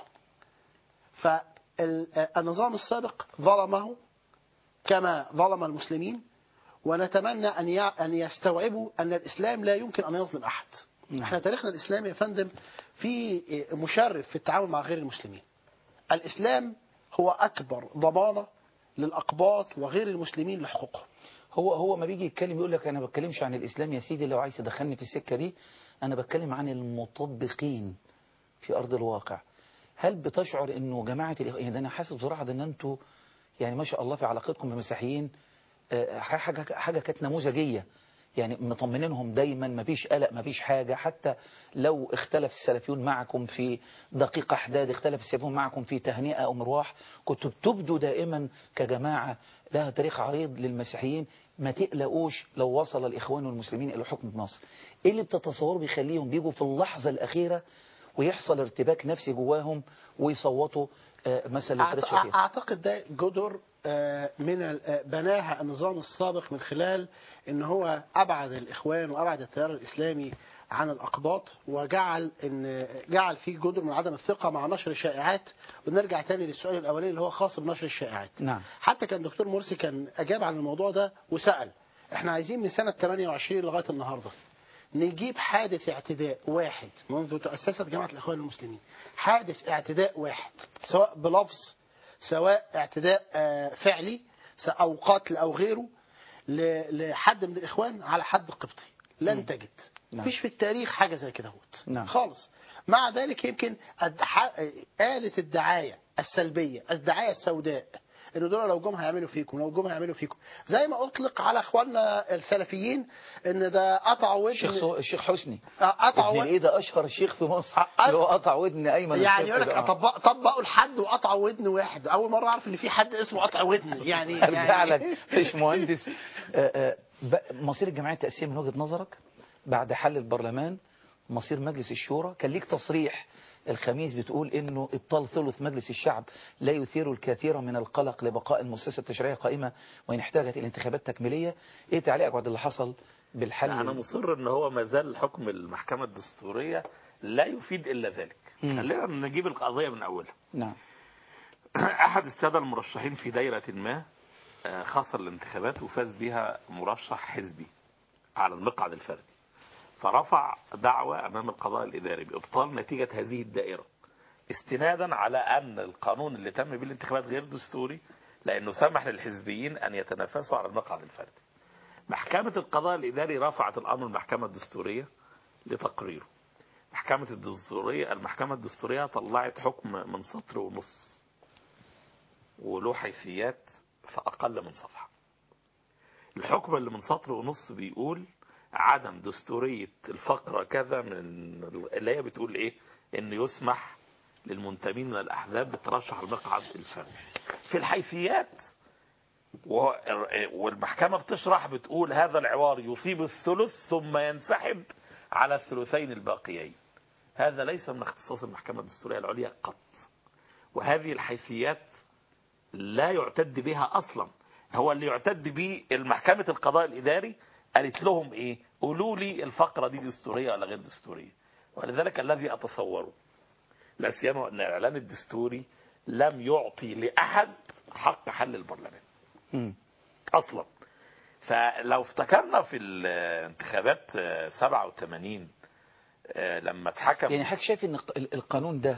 فالنظام السابق ظلمه كما ظلم المسلمين ونتمنى ان يع- ان يستوعبوا ان الاسلام لا يمكن ان يظلم احد احنا تاريخنا الاسلامي يا فندم في آه، مشرف في التعامل مع غير المسلمين الاسلام هو اكبر ضمانه للاقباط وغير المسلمين لحقوقهم هو هو ما بيجي يتكلم يقول لك انا ما بتكلمش عن الاسلام يا سيدي لو عايز تدخلني في السكه دي انا بتكلم عن المطبقين في ارض الواقع هل بتشعر انه جماعه الإخ... يعني انا حاسس بصراحه ان انتوا يعني ما شاء الله في علاقتكم بالمسيحيين آه، حاجه حاجه كانت نموذجيه يعني مطمنينهم دايما ما فيش قلق ما فيش حاجة حتى لو اختلف السلفيون معكم في دقيقة أحداد اختلف السلفيون معكم في تهنئة أو مروح كنتوا بتبدوا دائما كجماعة لها تاريخ عريض للمسيحيين ما تقلقوش لو وصل الإخوان والمسلمين إلى حكم مصر إيه اللي بتتصوروا بيخليهم بيجوا في اللحظة الأخيرة ويحصل ارتباك نفسي جواهم ويصوتوا آه، مثلا لفريد أعت- شفيق اعتقد ده جدر آه، من ال- آه، بناها النظام السابق من خلال ان هو ابعد الاخوان وابعد التيار الاسلامي عن الاقباط وجعل ان جعل فيه جدر من عدم الثقه مع نشر الشائعات ونرجع تاني للسؤال الاولاني اللي هو خاص بنشر الشائعات نعم حتى كان دكتور مرسي كان اجاب عن الموضوع ده وسال احنا عايزين من سنه 28 لغايه النهارده نجيب حادث اعتداء واحد منذ تأسست جماعة الإخوان المسلمين حادث اعتداء واحد سواء بلفظ سواء اعتداء آه، فعلي س- أو قتل أو غيره ل- لحد من الإخوان على حد قبطي لن تجد نعم. مفيش في التاريخ حاجة زي كده هوت نعم. خالص مع ذلك يمكن الدح- آلة الدعاية السلبية الدعاية السوداء ان دول لو جم هيعملوا فيكم لو جم هيعملوا فيكم زي ما اطلق على اخواننا السلفيين ان ده قطعوا ودن الشيخ سو... الشيخ حسني قطعوا ابن ودن الايه ده اشهر شيخ في مصر اللي هو قطع ودن ايمن يعني السبت يقول لك ده. آه. طبق طبقوا لحد وقطعوا ودن واحد اول مره اعرف ان في حد اسمه قطع ودن يعني ارجع يعني لك مش مهندس آه، آه، ب- مصير الجمعيه التاسيسيه من وجهه نظرك بعد حل البرلمان مصير مجلس الشورى كان ليك تصريح الخميس بتقول انه ابطال ثلث مجلس الشعب لا يثير الكثير من القلق لبقاء المؤسسه التشريعيه قائمه وان احتاجت الى انتخابات تكميليه ايه تعليقك بعد اللي حصل بالحل لا، انا مصر ان هو ما زال حكم المحكمه الدستوريه لا يفيد الا ذلك مم. خلينا نجيب القضيه من اولها نعم احد الساده المرشحين في دايره ما آه، خسر الانتخابات وفاز بها مرشح حزبي على المقعد الفردي فرفع دعوى امام القضاء الاداري بابطال نتيجه هذه الدائره استنادا على ان القانون اللي تم به الانتخابات غير دستوري لانه سمح للحزبيين ان يتنافسوا على المقعد الفردي محكمة القضاء الإداري رفعت الأمر المحكمة الدستورية لتقريره محكمة الدستورية المحكمة الدستورية طلعت حكم من سطر ونص وله حيثيات في أقل من صفحة الحكم اللي من سطر ونص بيقول عدم دستورية الفقرة كذا من اللي هي بتقول ايه ان يسمح للمنتمين من الاحزاب بالترشح على المقعد الفردي في الحيثيات و- والمحكمة بتشرح بتقول هذا العوار يصيب الثلث ثم ينسحب على الثلثين الباقيين هذا ليس من اختصاص المحكمة الدستورية العليا قط وهذه الحيثيات لا يعتد بها أصلا هو اللي يعتد به المحكمة القضاء الإداري قالت لهم إيه قولوا لي الفقرة دي دستورية ولا غير دستورية ولذلك الذي أتصوره لا سيما أن الإعلان الدستوري لم يعطي لأحد حق حل البرلمان مم. اصلا فلو افتكرنا في الانتخابات آه، 87 آه، لما اتحكم يعني حضرتك شايف ان ال- القانون ده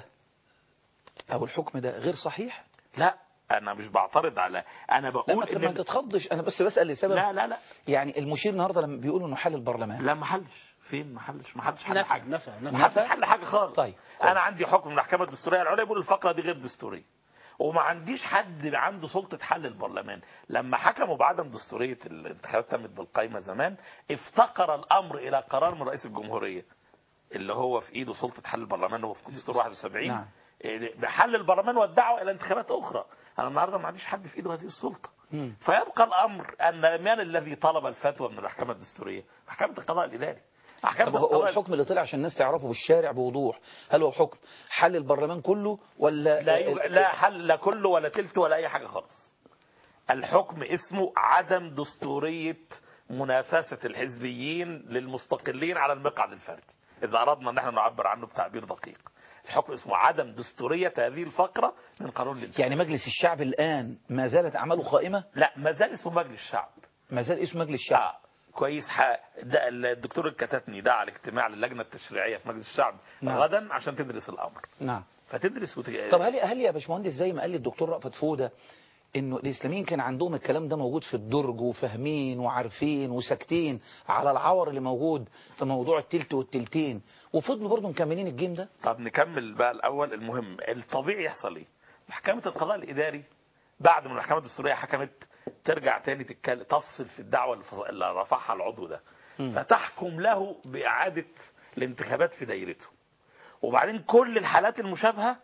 او الحكم ده غير صحيح لا انا مش بعترض على انا لا بقول ما ما تتخضش انا بس بسال لسبب لا لا لا يعني المشير النهارده لما بيقولوا انه حل البرلمان لا ما حلش فين ما حلش ما حدش حل نفع حاجه نفع ما نفع حدش حل حاجه خالص طيب انا عندي حكم من المحكمه الدستوريه العليا بيقول الفقره دي غير دستوريه وما عنديش حد عنده سلطه حل البرلمان لما حكموا بعدم دستوريه الانتخابات تمت بالقايمه زمان افتقر الامر الى قرار من رئيس الجمهوريه اللي هو في ايده سلطه حل البرلمان هو في دستور 71 نعم. إيه، بحل البرلمان والدعوه الى انتخابات اخرى انا النهارده ما عنديش حد في ايده هذه السلطه مم. فيبقى الامر ان من الذي طلب الفتوى من المحكمه الدستوريه محكمه القضاء الاداري محكمه طب هو القضاء الحكم اللي طلع عشان الناس تعرفه في الشارع بوضوح هل هو حكم حل البرلمان كله ولا لا يوجد لا حل لا كله ولا تلت ولا اي حاجه خالص الحكم اسمه عدم دستوريه منافسه الحزبيين للمستقلين على المقعد الفردي اذا اردنا ان احنا نعبر عنه بتعبير دقيق الحكم اسمه عدم دستوريه هذه الفقره من قانون الانتخابات يعني مجلس الشعب الان ما زالت اعماله قائمه لا ما زال اسمه مجلس الشعب ما زال اسمه مجلس الشعب آه. كويس ح... ده الدكتور الكتاتني دعا لاجتماع للجنه التشريعيه في مجلس الشعب نعم. غدا عشان تدرس الامر نعم فتدرس وت... طب هل هل يا باشمهندس زي ما قال لي الدكتور رأفت فوده انه الاسلاميين كان عندهم الكلام ده موجود في الدرج وفاهمين وعارفين وساكتين على العور اللي موجود في موضوع التلت والتلتين وفضلوا برضه مكملين الجيم ده طب نكمل بقى الاول المهم الطبيعي يحصل ايه محكمه القضاء الاداري بعد ما المحكمه الدستوريه حكمت ترجع تاني تتكلم تفصل في الدعوه اللي فص- اللي رفعها العضو ده فتحكم له باعاده الانتخابات في دايرته وبعدين كل الحالات المشابهه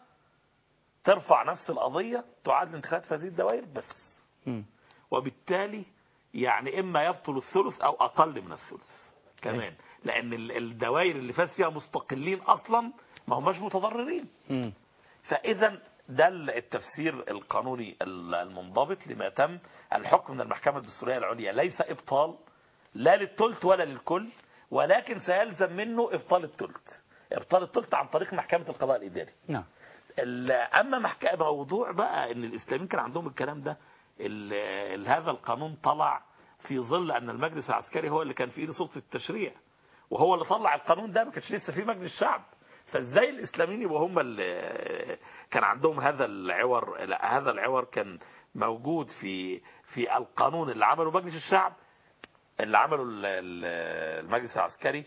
ترفع نفس القضيه تعاد الانتخابات في هذه الدوائر بس مم. وبالتالي يعني اما يبطل الثلث او اقل من الثلث كمان لان ال- الدوائر اللي فاز فيها مستقلين اصلا ما هماش متضررين مم. فاذا ده التفسير القانوني المنضبط لما تم الحكم من المحكمه الدستوريه العليا ليس ابطال لا للثلث ولا للكل ولكن سيلزم منه ابطال الثلث ابطال الثلث عن طريق محكمه القضاء الاداري نعم ال- اما محكمة موضوع بقى ان الاسلاميين كان عندهم الكلام ده ال- ال- هذا القانون طلع في ظل ان المجلس العسكري هو اللي كان في ايده سلطه التشريع وهو اللي طلع القانون ده ما كانش لسه في مجلس الشعب فازاي الاسلاميين يبقوا هم اللي كان عندهم هذا العور لا هذا العور كان موجود في في القانون اللي عمله مجلس الشعب اللي عمله ال- ال- المجلس العسكري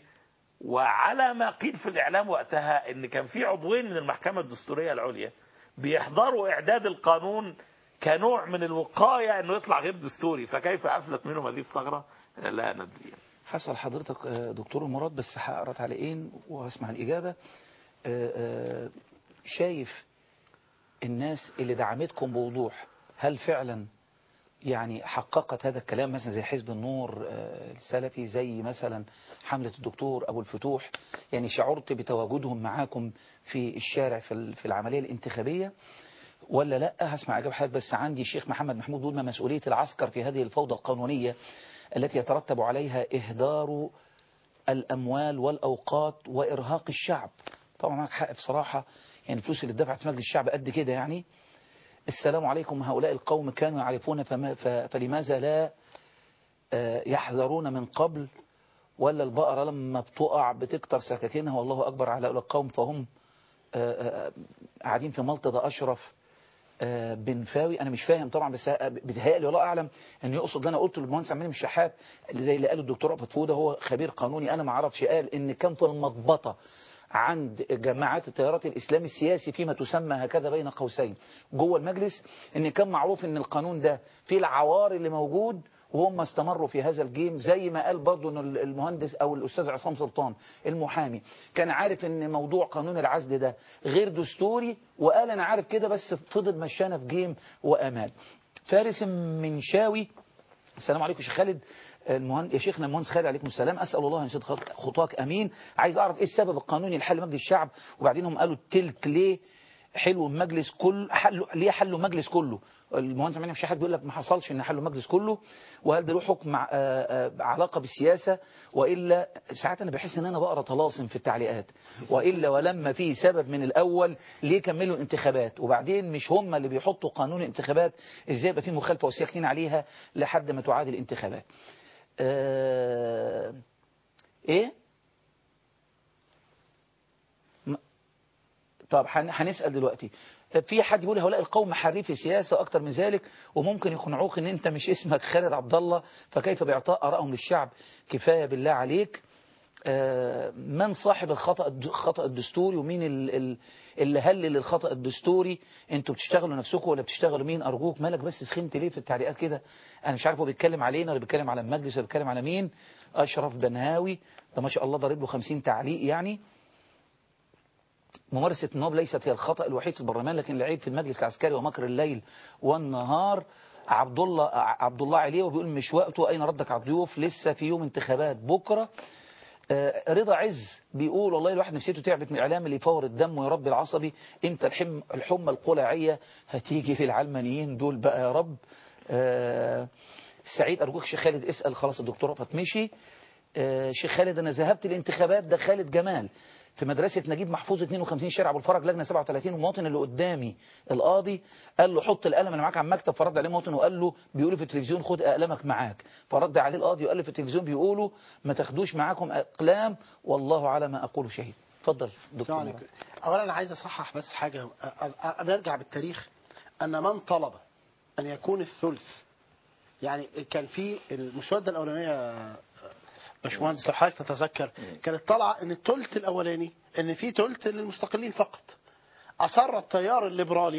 وعلى ما قيل في الإعلام وقتها إن كان في عضوين من المحكمة الدستورية العليا بيحضروا إعداد القانون كنوع من الوقاية إنه يطلع غير دستوري فكيف أفلت منهم هذه الثغرة لا ندري حصل حضرتك آه، دكتور المراد بس هقرا تعليقين وهسمع الإجابة آه، آه، شايف الناس اللي دعمتكم بوضوح هل فعلا يعني حققت هذا الكلام مثلا زي حزب النور آه، السلفي زي مثلا حملة الدكتور أبو الفتوح يعني شعرت بتواجدهم معاكم في الشارع في ال- في العملية الانتخابية ولا لا هسمع إجابة حضرتك بس عندي الشيخ محمد محمود بيقول ما مسؤولية العسكر في هذه الفوضى القانونية التي يترتب عليها إهدار الأموال والأوقات وإرهاق الشعب طبعا معك حق بصراحة يعني الفلوس اللي اتدفعت في مجلس الشعب قد كده يعني السلام عليكم هؤلاء القوم كانوا يعرفون فما ف- فلماذا لا آه، يحذرون من قبل ولا البقرة لما بتقع بتكتر سكاكينها والله أكبر على هؤلاء القوم فهم آه، آه، قاعدين في ملطة ده أشرف آه، بن فاوي أنا مش فاهم طبعا بس بيتهيألي والله أعلم أن يقصد اللي أنا قلته للمهندس عمال مش شحات اللي زي اللي قاله الدكتور رأفت فودة هو خبير قانوني أنا ما أعرفش قال إن كان في المضبطة عند جماعات التيارات الإسلامي السياسي فيما تسمى هكذا بين قوسين جوه المجلس إن كان معروف إن القانون ده فيه العوار اللي موجود وهم استمروا في هذا الجيم زي ما قال برضو ان المهندس او الاستاذ عصام سلطان المحامي كان عارف ان موضوع قانون العزل ده غير دستوري وقال انا عارف كده بس فضل مشانا في جيم وامال فارس منشاوي السلام عليكم يا شيخ خالد المهند... يا شيخنا المهندس خالد عليكم السلام اسال الله ان يسد خط- خطاك امين عايز اعرف ايه السبب القانوني لحل مجلس الشعب وبعدين هم قالوا التلت ليه حلو المجلس كل حلوا ليه حلوا المجلس كله المهندس عماد شحات بيقول لك ما حصلش ان حلوا المجلس كله وهل ده له حكم مع آه، آه، علاقه بالسياسه والا ساعات انا بحس ان انا بقرا طلاسم في التعليقات والا ولما في سبب من الاول ليه كملوا الانتخابات وبعدين مش هم اللي بيحطوا قانون الانتخابات ازاي يبقى في مخالفه وساكتين عليها لحد ما تعاد الانتخابات آه، ايه م- طب هن- هنسأل دلوقتي في حد بيقول هؤلاء القوم حريفي سياسة أكتر من ذلك وممكن يقنعوك ان انت مش اسمك خالد عبد الله فكيف بإعطاء آرائهم للشعب كفاية بالله عليك آه، من صاحب الخطأ الد- الخطأ الدستوري ومين ال- ال- اللي هلل الخطأ الدستوري انتوا بتشتغلوا نفسكم ولا بتشتغلوا مين أرجوك مالك بس سخنت ليه في التعليقات كده أنا مش عارف هو بيتكلم علينا ولا بيتكلم على المجلس ولا بيتكلم على مين أشرف بنهاوي ده ما شاء الله ضارب له 50 تعليق يعني ممارسة النواب ليست هي الخطأ الوحيد في البرلمان لكن العيب في المجلس العسكري ومكر الليل والنهار عبد الله عبد الله عليه وبيقول مش وقته أين ردك على الضيوف لسه في يوم انتخابات بكرة آه، رضا عز بيقول والله الواحد نفسيته تعبت من الإعلام اللي يفور الدم ويربي العصبي امتى الحم الحمى القلاعية هتيجي للعلمانيين دول بقى يا رب آه، سعيد أرجوك شيخ خالد اسأل خلاص الدكتورة فتمشي آه، شيخ خالد أنا ذهبت الانتخابات ده خالد جمال في مدرسة نجيب محفوظ 52 شارع أبو الفرج لجنة 37 المواطن اللي قدامي القاضي قال له حط القلم اللي معاك على المكتب فرد عليه مواطن وقال له بيقولوا في التلفزيون خد أقلامك معاك فرد عليه القاضي وقال له في التلفزيون بيقولوا ما تاخدوش معاكم أقلام والله على ما أقول شهيد اتفضل السلام دكتور عليكم. اولا انا عايز اصحح بس حاجه أ- أ- نرجع بالتاريخ ان من طلب ان يكون الثلث يعني كان في المسوده الاولانيه باشمهندس لو حضرتك تتذكر كانت طالعه ان الثلث الاولاني ان في ثلث للمستقلين فقط اصر التيار الليبرالي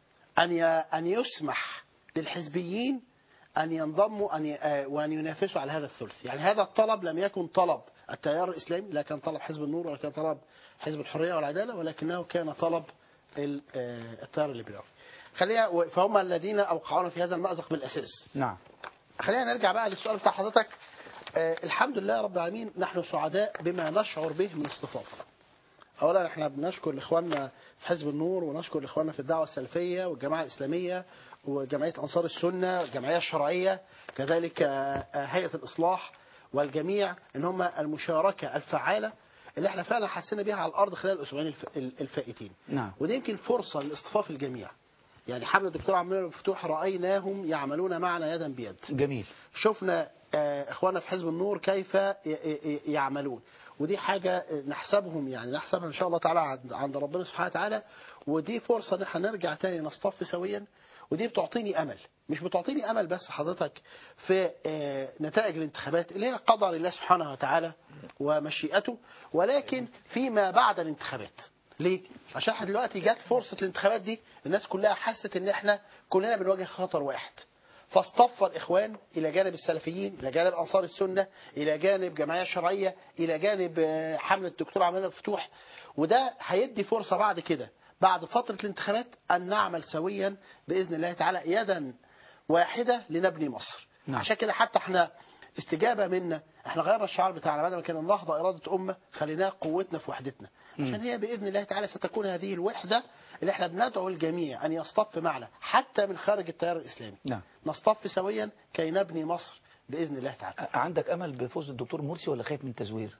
ان ي- ان يسمح للحزبيين ان ينضموا ان ي- آه، وان ينافسوا على هذا الثلث يعني هذا الطلب لم يكن طلب التيار الاسلامي لا كان طلب حزب النور ولا كان طلب حزب الحريه والعداله ولكنه كان طلب ال- آه، التيار الليبرالي خلينا و- فهم الذين اوقعونا في هذا المازق بالاساس نعم خلينا نرجع بقى للسؤال بتاع حضرتك آه الحمد لله رب العالمين نحن سعداء بما نشعر به من اصطفاف اولا احنا بنشكر اخواننا في حزب النور ونشكر اخواننا في الدعوه السلفيه والجماعه الاسلاميه وجمعيه انصار السنه والجمعيه الشرعيه كذلك آه، آه، هيئه الاصلاح والجميع ان هم المشاركه الفعاله اللي احنا فعلا حسينا بيها على الارض خلال الاسبوعين الف- الفائتين نعم ودي يمكن فرصه لاصطفاف الجميع يعني حمله الدكتور عبد المنعم مفتوح رايناهم يعملون معنا يدا بيد جميل شفنا آه، اخواننا في حزب النور كيف ي- ي- يعملون ودي حاجة آه، نحسبهم يعني نحسبها ان شاء الله تعالى عند- عند ربنا سبحانه وتعالى ودي فرصة ان احنا نرجع تاني نصطف سويا ودي بتعطيني امل مش بتعطيني امل بس حضرتك في آه، نتائج الانتخابات اللي هي قدر الله سبحانه وتعالى ومشيئته ولكن فيما بعد الانتخابات ليه؟ عشان احنا دلوقتي جت فرصة الانتخابات دي الناس كلها حست ان احنا كلنا بنواجه خطر واحد فاصطف الإخوان إلى جانب السلفيين إلى جانب أنصار السنة إلى جانب جمعية شرعية إلى جانب آه، حملة الدكتور عمال مفتوح وده هيدي فرصة بعد كده بعد فترة الانتخابات أن نعمل سويا بإذن الله تعالى يدا واحدة لنبني مصر نعم. عشان كده حتى احنا استجابة منا احنا غيرنا الشعار بتاعنا بدل ما كان النهضة إرادة أمة خليناها قوتنا في وحدتنا عشان هي بإذن الله تعالى ستكون هذه الوحدة اللي احنا بندعو الجميع أن يصطف معنا حتى من خارج التيار الإسلامي نعم نصطف سويا كي نبني مصر باذن الله تعالى. عندك امل بفوز الدكتور مرسي ولا خايف من تزوير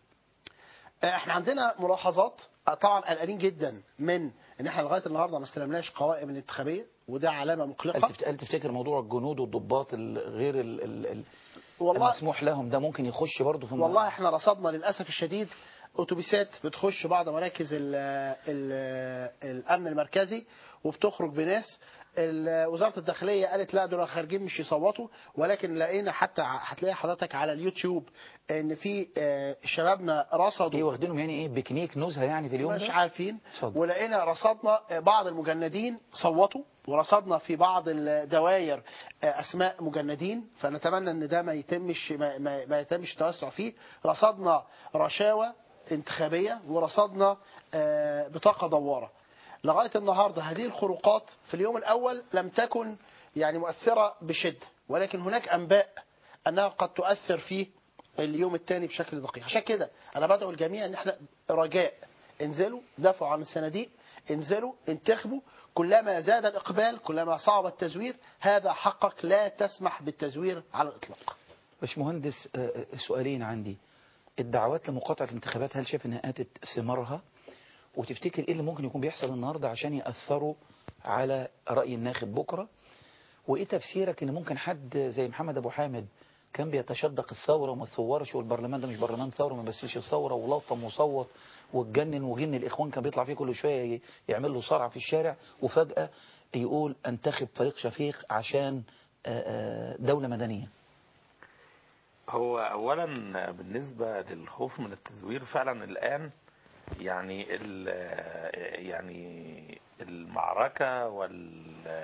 احنا عندنا ملاحظات آه، طبعا قلقانين جدا من ان احنا لغايه النهارده ما استلمناش قوائم الانتخابيه وده علامه هل مقلقه. تفت- هل تفتكر موضوع الجنود والضباط ال- غير ال- ال- ال- والله المسموح لهم ده ممكن يخش برضه في الم- والله احنا رصدنا للاسف الشديد اتوبيسات بتخش بعض مراكز ال ال الامن المركزي وبتخرج بناس ال- وزاره الداخليه قالت لا دول خارجين مش يصوتوا ولكن لقينا حتى ع- هتلاقي حضرتك على اليوتيوب ان في آه، شبابنا رصدوا ايه واخدينهم يعني ايه بيكنيك نزهه يعني في اليوم مش ده عارفين اتفضل. ولقينا رصدنا بعض المجندين صوتوا ورصدنا في بعض الدوائر اسماء مجندين فنتمنى ان ده ما يتمش ما, ما, ما يتمش التوسع فيه رصدنا رشاوى انتخابيه ورصدنا آه، بطاقه دواره لغايه النهارده هذه الخروقات في اليوم الاول لم تكن يعني مؤثره بشده ولكن هناك انباء انها قد تؤثر في اليوم الثاني بشكل دقيق عشان كده انا بدعو الجميع ان احنا رجاء انزلوا دافعوا عن الصناديق انزلوا انتخبوا كلما زاد الاقبال كلما صعب التزوير هذا حقك لا تسمح بالتزوير على الاطلاق باشمهندس آه، آه، سؤالين عندي الدعوات لمقاطعة الانتخابات هل شايف انها اتت ثمارها وتفتكر ايه اللي ممكن يكون بيحصل النهاردة عشان يأثروا على رأي الناخب بكرة وايه تفسيرك ان ممكن حد زي محمد ابو حامد كان بيتشدق الثورة وما تصورش والبرلمان ده مش برلمان ثورة ما بسيش الثورة ولطم وصوت واتجنن وجن الاخوان كان بيطلع فيه كل شوية ي- يعمل له صرع في الشارع وفجأة يقول انتخب فريق شفيق عشان آه، آه، دولة مدنية هو اولا بالنسبه للخوف من التزوير فعلا الان يعني ال يعني المعركه وال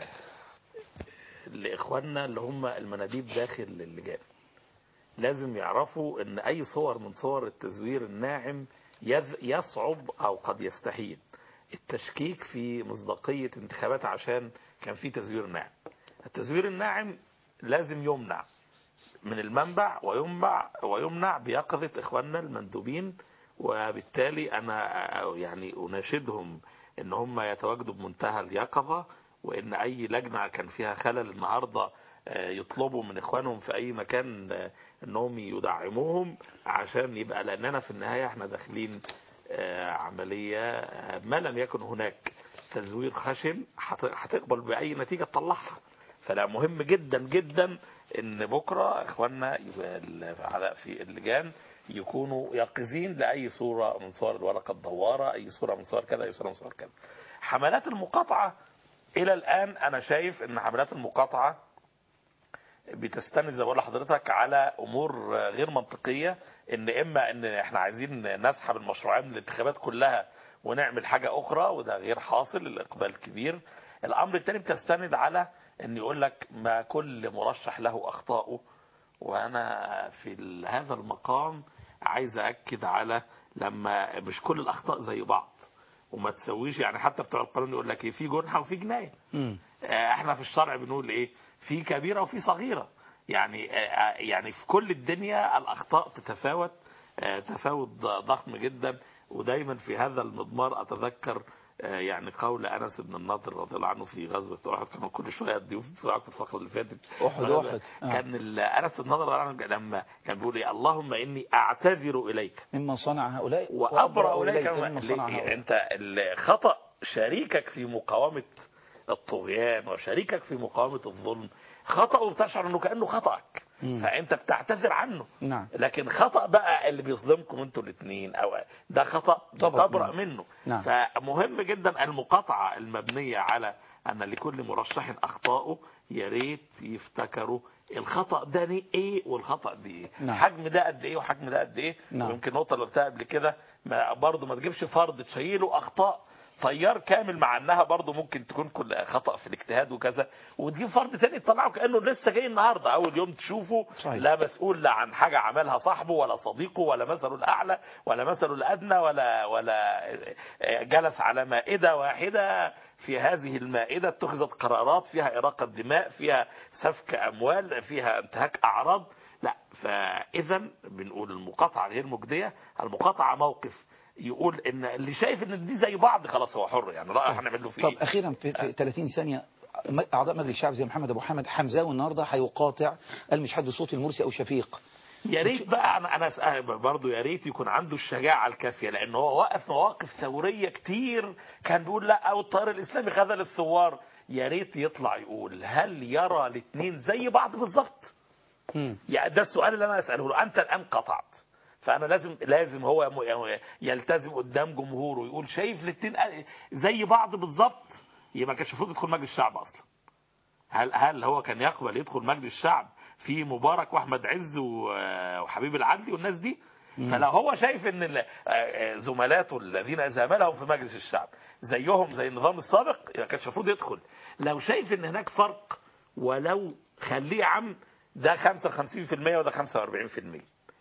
لاخواننا اللي هم المناديب داخل اللجان لازم يعرفوا ان اي صور من صور التزوير الناعم يذ- يصعب او قد يستحيل التشكيك في مصداقيه انتخابات عشان كان في تزوير ناعم التزوير الناعم لازم يمنع من المنبع ويمنع ويمنع بيقظة إخواننا المندوبين وبالتالي أنا يعني أناشدهم إن هم يتواجدوا بمنتهى اليقظة وإن أي لجنة كان فيها خلل النهاردة آه، يطلبوا من إخوانهم في أي مكان آه، إنهم يدعموهم عشان يبقى لأننا في النهاية إحنا داخلين آه، عملية آه، ما لم يكن هناك تزوير خشن هت- هتقبل بأي نتيجة تطلعها فلا مهم جدا جدا ان بكره اخواننا يبقى ال- على في اللجان يكونوا يقظين لاي صوره من صور الورقه الدواره اي صوره من صور كذا اي صوره من صور كذا حملات المقاطعه الى الان انا شايف ان حملات المقاطعه بتستند زي ما بقول لحضرتك على امور غير منطقيه ان اما ان احنا عايزين نسحب المشروعات من الانتخابات كلها ونعمل حاجه اخرى وده غير حاصل الاقبال كبير الامر الثاني بتستند على ان يقول لك ما كل مرشح له اخطائه وانا في ال- هذا المقام عايز اكد على لما مش كل الاخطاء زي بعض وما تسويش يعني حتى بتوع القانون يقول لك ايه في جنحه وفي جنايه مم. آه، احنا في الشرع بنقول ايه في كبيره وفي صغيره يعني آه، يعني في كل الدنيا الاخطاء تتفاوت آه، تفاوت ض- ضخم جدا ودايما في هذا المضمار اتذكر آه، يعني قول انس بن النضر رضي الله عنه في غزوه احد كانوا كل شويه الضيوف في وقت الفقره اللي فاتت أحد، وهذا أحد. آه. كان ال- انس بن النضر رضي الله عنه لما كان بيقول ايه اللهم اني اعتذر اليك مما صنع هؤلاء وابرا اليك مما مما صنع هؤلاء انت الخطا شريكك في مقاومه الطغيان وشريكك في مقاومه الظلم خطا وبتشعر انه كانه خطاك مم. فانت بتعتذر عنه نعم لكن خطا بقى اللي بيظلمكم انتوا الاثنين او ده خطا طبعا. تبرأ منه نعم. فمهم جدا المقاطعه المبنيه على ان لكل مرشح اخطائه يا ريت يفتكروا الخطا ده ليه ايه والخطا دي ايه نعم. حجم ده قد ايه وحجم ده قد ايه نعم. ويمكن النقطه اللي قلتها قبل كده ما برضه ما تجيبش فرد تشيله اخطاء طيار كامل مع انها برضه ممكن تكون كل خطا في الاجتهاد وكذا وتجيب فرد تاني تطلعه كانه لسه جاي النهارده اول يوم تشوفه صحيح. لا مسؤول لا عن حاجه عملها صاحبه ولا صديقه ولا مثله الاعلى ولا مثله الادنى ولا ولا جلس على مائده واحده في هذه المائده اتخذت قرارات فيها اراقه دماء فيها سفك اموال فيها انتهاك اعراض لا فاذا بنقول المقاطعه غير مجديه المقاطعه موقف يقول ان اللي شايف ان دي زي بعض خلاص هو حر يعني رايه هنعمل له فيه طب إيه؟ اخيرا في, في 30 ثانيه م- اعضاء مجلس الشعب زي محمد ابو حامد حمزاوي النهارده هيقاطع قال مش حد صوت المرسي او شفيق يا ريت بقى انا انا أسأل برضه يا ريت يكون عنده الشجاعه الكافيه لان هو وقف مواقف ثوريه كتير كان بيقول لا او التيار الاسلامي خذل الثوار يا ريت يطلع يقول هل يرى الاثنين زي بعض بالظبط مم. يعني ده السؤال اللي انا اساله له انت الان قطعت فانا لازم لازم هو م- يلتزم قدام جمهوره ويقول شايف الاثنين زي بعض بالظبط يبقى ما كانش المفروض يدخل مجلس الشعب اصلا هل هل هو كان يقبل يدخل مجلس الشعب في مبارك واحمد عز و- وحبيب العدلي والناس دي مم. فلو هو شايف ان ال- آه، زملاته الذين زاملهم في مجلس الشعب زيهم زي النظام السابق يبقى كانش المفروض يدخل لو شايف ان هناك فرق ولو خليه يا عم ده 55% وده 45%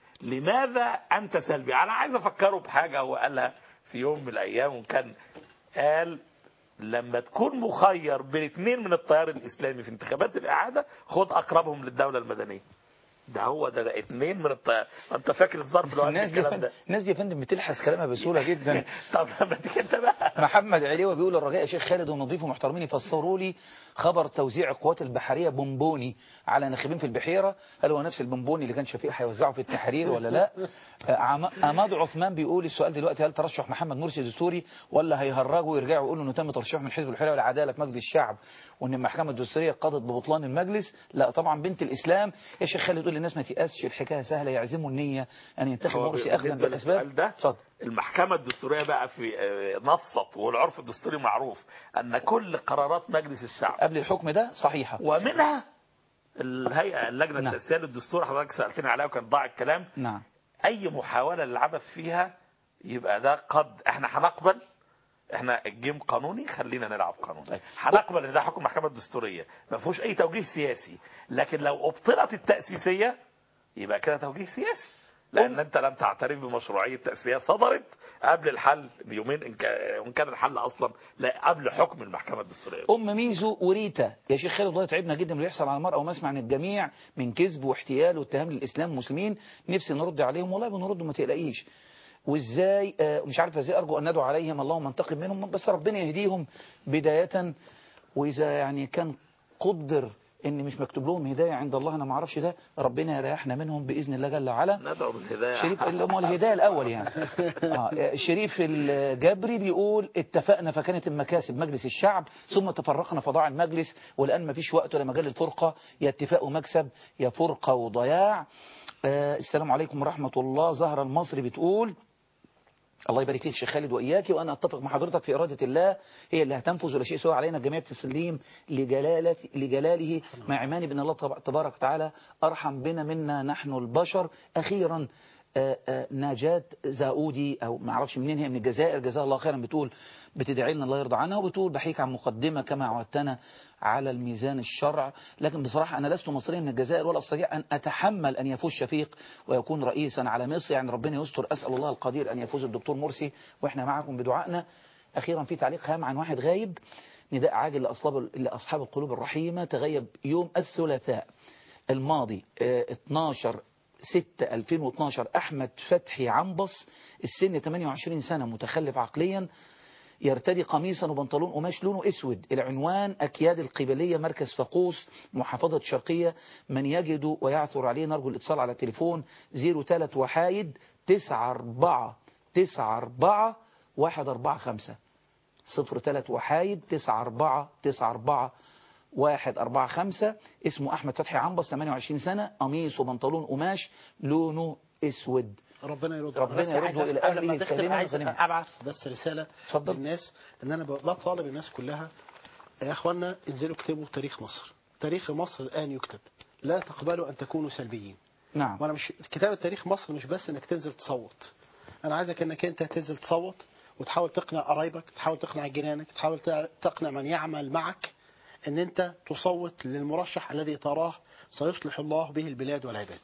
لماذا انت سلبي انا عايز افكره بحاجه هو قالها في يوم من الايام وكان قال لما تكون مخير بين اثنين من التيار الاسلامي في انتخابات الاعاده خد اقربهم للدوله المدنيه ده هو ده, ده اثنين من التيار انت فاكر الظرف لو قال الناس دي يا الكلام فندم ده الناس دي يا فندم بتلحس كلامها بسهوله جدا طب لما تيجي انت بقى محمد عليوه بيقول الرجاء يا شيخ خالد ونضيف ومحترمين يفسروا لي خبر توزيع القوات البحريه بونبوني على ناخبين في البحيره هل هو نفس البونبوني اللي كان شفيق هيوزعه في التحرير ولا لا آه، عم- عماد عثمان بيقول السؤال دلوقتي هل ترشح محمد مرسي دستوري ولا هيهرجوا ويرجعوا يقولوا انه تم ترشيحه من حزب الحريه والعداله في مجلس الشعب وان المحكمه الدستوريه قضت ببطلان المجلس لا طبعا بنت الاسلام يا شيخ خالد تقول للناس ما تيأسش الحكايه سهله يعزموا النية ان ينتخب هو مرسي اخذا بالنسبة بالاسباب للسؤال ده المحكمة الدستورية بقى في آه، نصت والعرف الدستوري معروف أن كل قرارات مجلس الشعب قبل الحكم ده صحيحة ومنها الهيئة اللجنة نعم. التأسيسية للدستور حضرتك سألتني عليها وكان ضاع الكلام نعم أي محاولة للعبث فيها يبقى ده قد احنا هنقبل احنا الجيم قانوني خلينا نلعب قانوني هنقبل ان ده حكم المحكمة الدستورية ما فيهوش اي توجيه سياسي لكن لو ابطلت التأسيسية يبقى كده توجيه سياسي لان انت لم تعترف بمشروعيه تاسيسيه صدرت قبل الحل بيومين ان كان وإن كان الحل اصلا لا قبل حكم المحكمه الدستوريه ام ميزو وريتا يا شيخ خالد والله تعبنا جدا من اللي يحصل على المرأة وما اسمع عن الجميع من كذب واحتيال واتهام للاسلام والمسلمين نفسي نرد عليهم والله بنرد ما تقلقيش وازاي آه، مش عارف ازاي ارجو ان ندعو عليهم اللهم انتقم منهم بس ربنا يهديهم بداية واذا يعني كان قدر ان مش مكتوب لهم هدايه عند الله انا ما اعرفش ده ربنا يريحنا منهم باذن الله جل وعلا ندعو بالهدايه شريف اللي هو الهدايه الاول يعني آه شريف الجبري بيقول اتفقنا فكانت المكاسب مجلس الشعب ثم تفرقنا فضاع المجلس والان ما فيش وقت ولا مجال الفرقه يا اتفاق ومكسب يا فرقه وضياع آه السلام عليكم ورحمه الله زهره المصري بتقول الله يبارك فيك شيخ خالد وإياك وأنا أتفق مع حضرتك في إرادة الله هي اللي هتنفذ ولا شيء سوى علينا جميع التسليم لجلالة لجلاله مع إيماني بأن الله تب- تبارك وتعالى أرحم بنا منا نحن البشر أخيرا آه، آه، نجاة زاودي أو ما أعرفش منين هي من الجزائر جزاها الله خيرا بتقول بتدعي لنا الله يرضى عنها وبتقول بحيك عن مقدمة كما عودتنا على الميزان الشرع لكن بصراحة أنا لست مصريا من الجزائر ولا أستطيع أن أتحمل أن يفوز شفيق ويكون رئيسا على مصر يعني ربنا يستر أسأل الله القدير أن يفوز الدكتور مرسي وإحنا معكم بدعائنا أخيرا في تعليق هام عن واحد غايب نداء عاجل لأصحاب, لأصحاب القلوب الرحيمة تغيب يوم الثلاثاء الماضي آه، 12 6 2012 أحمد فتحي عنبص السن 28 سنة متخلف عقليا يرتدي قميصا وبنطلون قماش لونه اسود العنوان اكياد القبليه مركز فقوس محافظه الشرقيه من يجد ويعثر عليه نرجو الاتصال على التليفون 03 وحايد 94 94 145 03 وحايد 94 94 145 اسمه احمد فتحي عنبص 28 سنه قميص وبنطلون قماش لونه اسود ربنا يرد ربنا بس عايز- يرده الى قبل ما اهله تختم سالما عايز غنيما ابعت بس رساله اتفضل. للناس ان انا ب- بطالب الناس كلها يا اخوانا انزلوا اكتبوا تاريخ مصر تاريخ مصر الان يكتب لا تقبلوا ان تكونوا سلبيين نعم وانا مش كتابه تاريخ مصر مش بس انك تنزل تصوت انا عايزك انك انت تنزل تصوت وتحاول تقنع قرايبك تحاول تقنع جيرانك تحاول تع- تقنع من يعمل معك ان انت تصوت للمرشح الذي تراه سيصلح الله به البلاد والعباد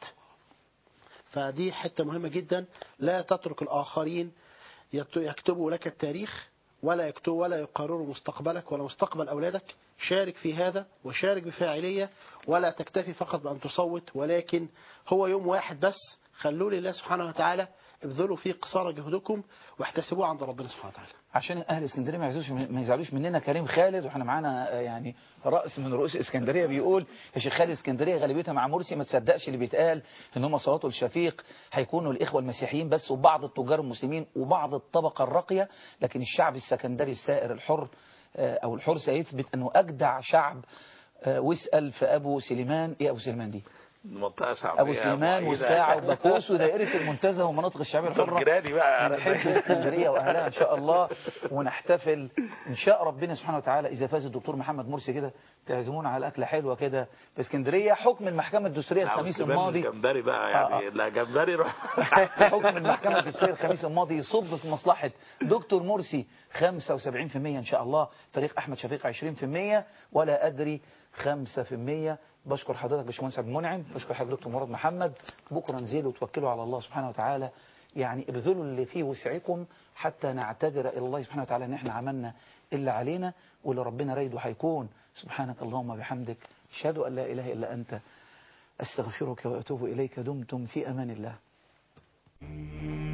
فدي حتة مهمة جدا لا تترك الآخرين يت- يكتبوا لك التاريخ ولا يكتبوا ولا يقرروا مستقبلك ولا مستقبل أولادك شارك في هذا وشارك بفاعلية ولا تكتفي فقط بأن تصوت ولكن هو يوم واحد بس خلوه لله سبحانه وتعالى ابذلوا فيه قصارى جهدكم واحتسبوه عند ربنا سبحانه وتعالى عشان اهل اسكندريه ما يزعلوش ما يزعلوش مننا كريم خالد واحنا معانا آه، يعني راس من رؤوس اسكندريه بيقول يا شيخ خالد اسكندريه غالبيتها مع مرسي ما تصدقش اللي بيتقال ان هم صوتوا الشفيق هيكونوا الاخوه المسيحيين بس وبعض التجار المسلمين وبعض الطبقه الراقيه لكن الشعب السكندري السائر الحر آه، او الحر سيثبت انه اجدع شعب آه، واسال في ابو سليمان ايه ابو سليمان دي منطقه شعبيه ابو سليمان معينة. والساعه وباكوس ودائره المنتزه ومناطق الشعبيه الحره جيراني بقى نحب اسكندريه واهلها ان شاء الله ونحتفل ان شاء ربنا سبحانه وتعالى اذا فاز الدكتور محمد مرسي كده تعزمونا على اكله حلوه كده في اسكندريه حكم المحكمه الدستوريه لا، الخميس سليمان مش الماضي جمبري بقى يعني لا جمبري روح حكم المحكمة الدستورية الخميس الماضي يصب في مصلحة دكتور مرسي 75% إن شاء الله فريق أحمد شفيق 20% ولا أدري 5% بشكر حضرتك باشمهندس عبد المنعم بشكر حضرتك دكتور مراد محمد بكرة انزلوا وتوكلوا على الله سبحانه وتعالى يعني ابذلوا اللي فيه وسعكم حتى نعتذر إلى الله سبحانه وتعالى إن إحنا عملنا اللي علينا واللي ربنا رايده هيكون سبحانك اللهم بحمدك أشهد أن لا إله إلا أنت أستغفرك وأتوب إليك دمتم في أمان الله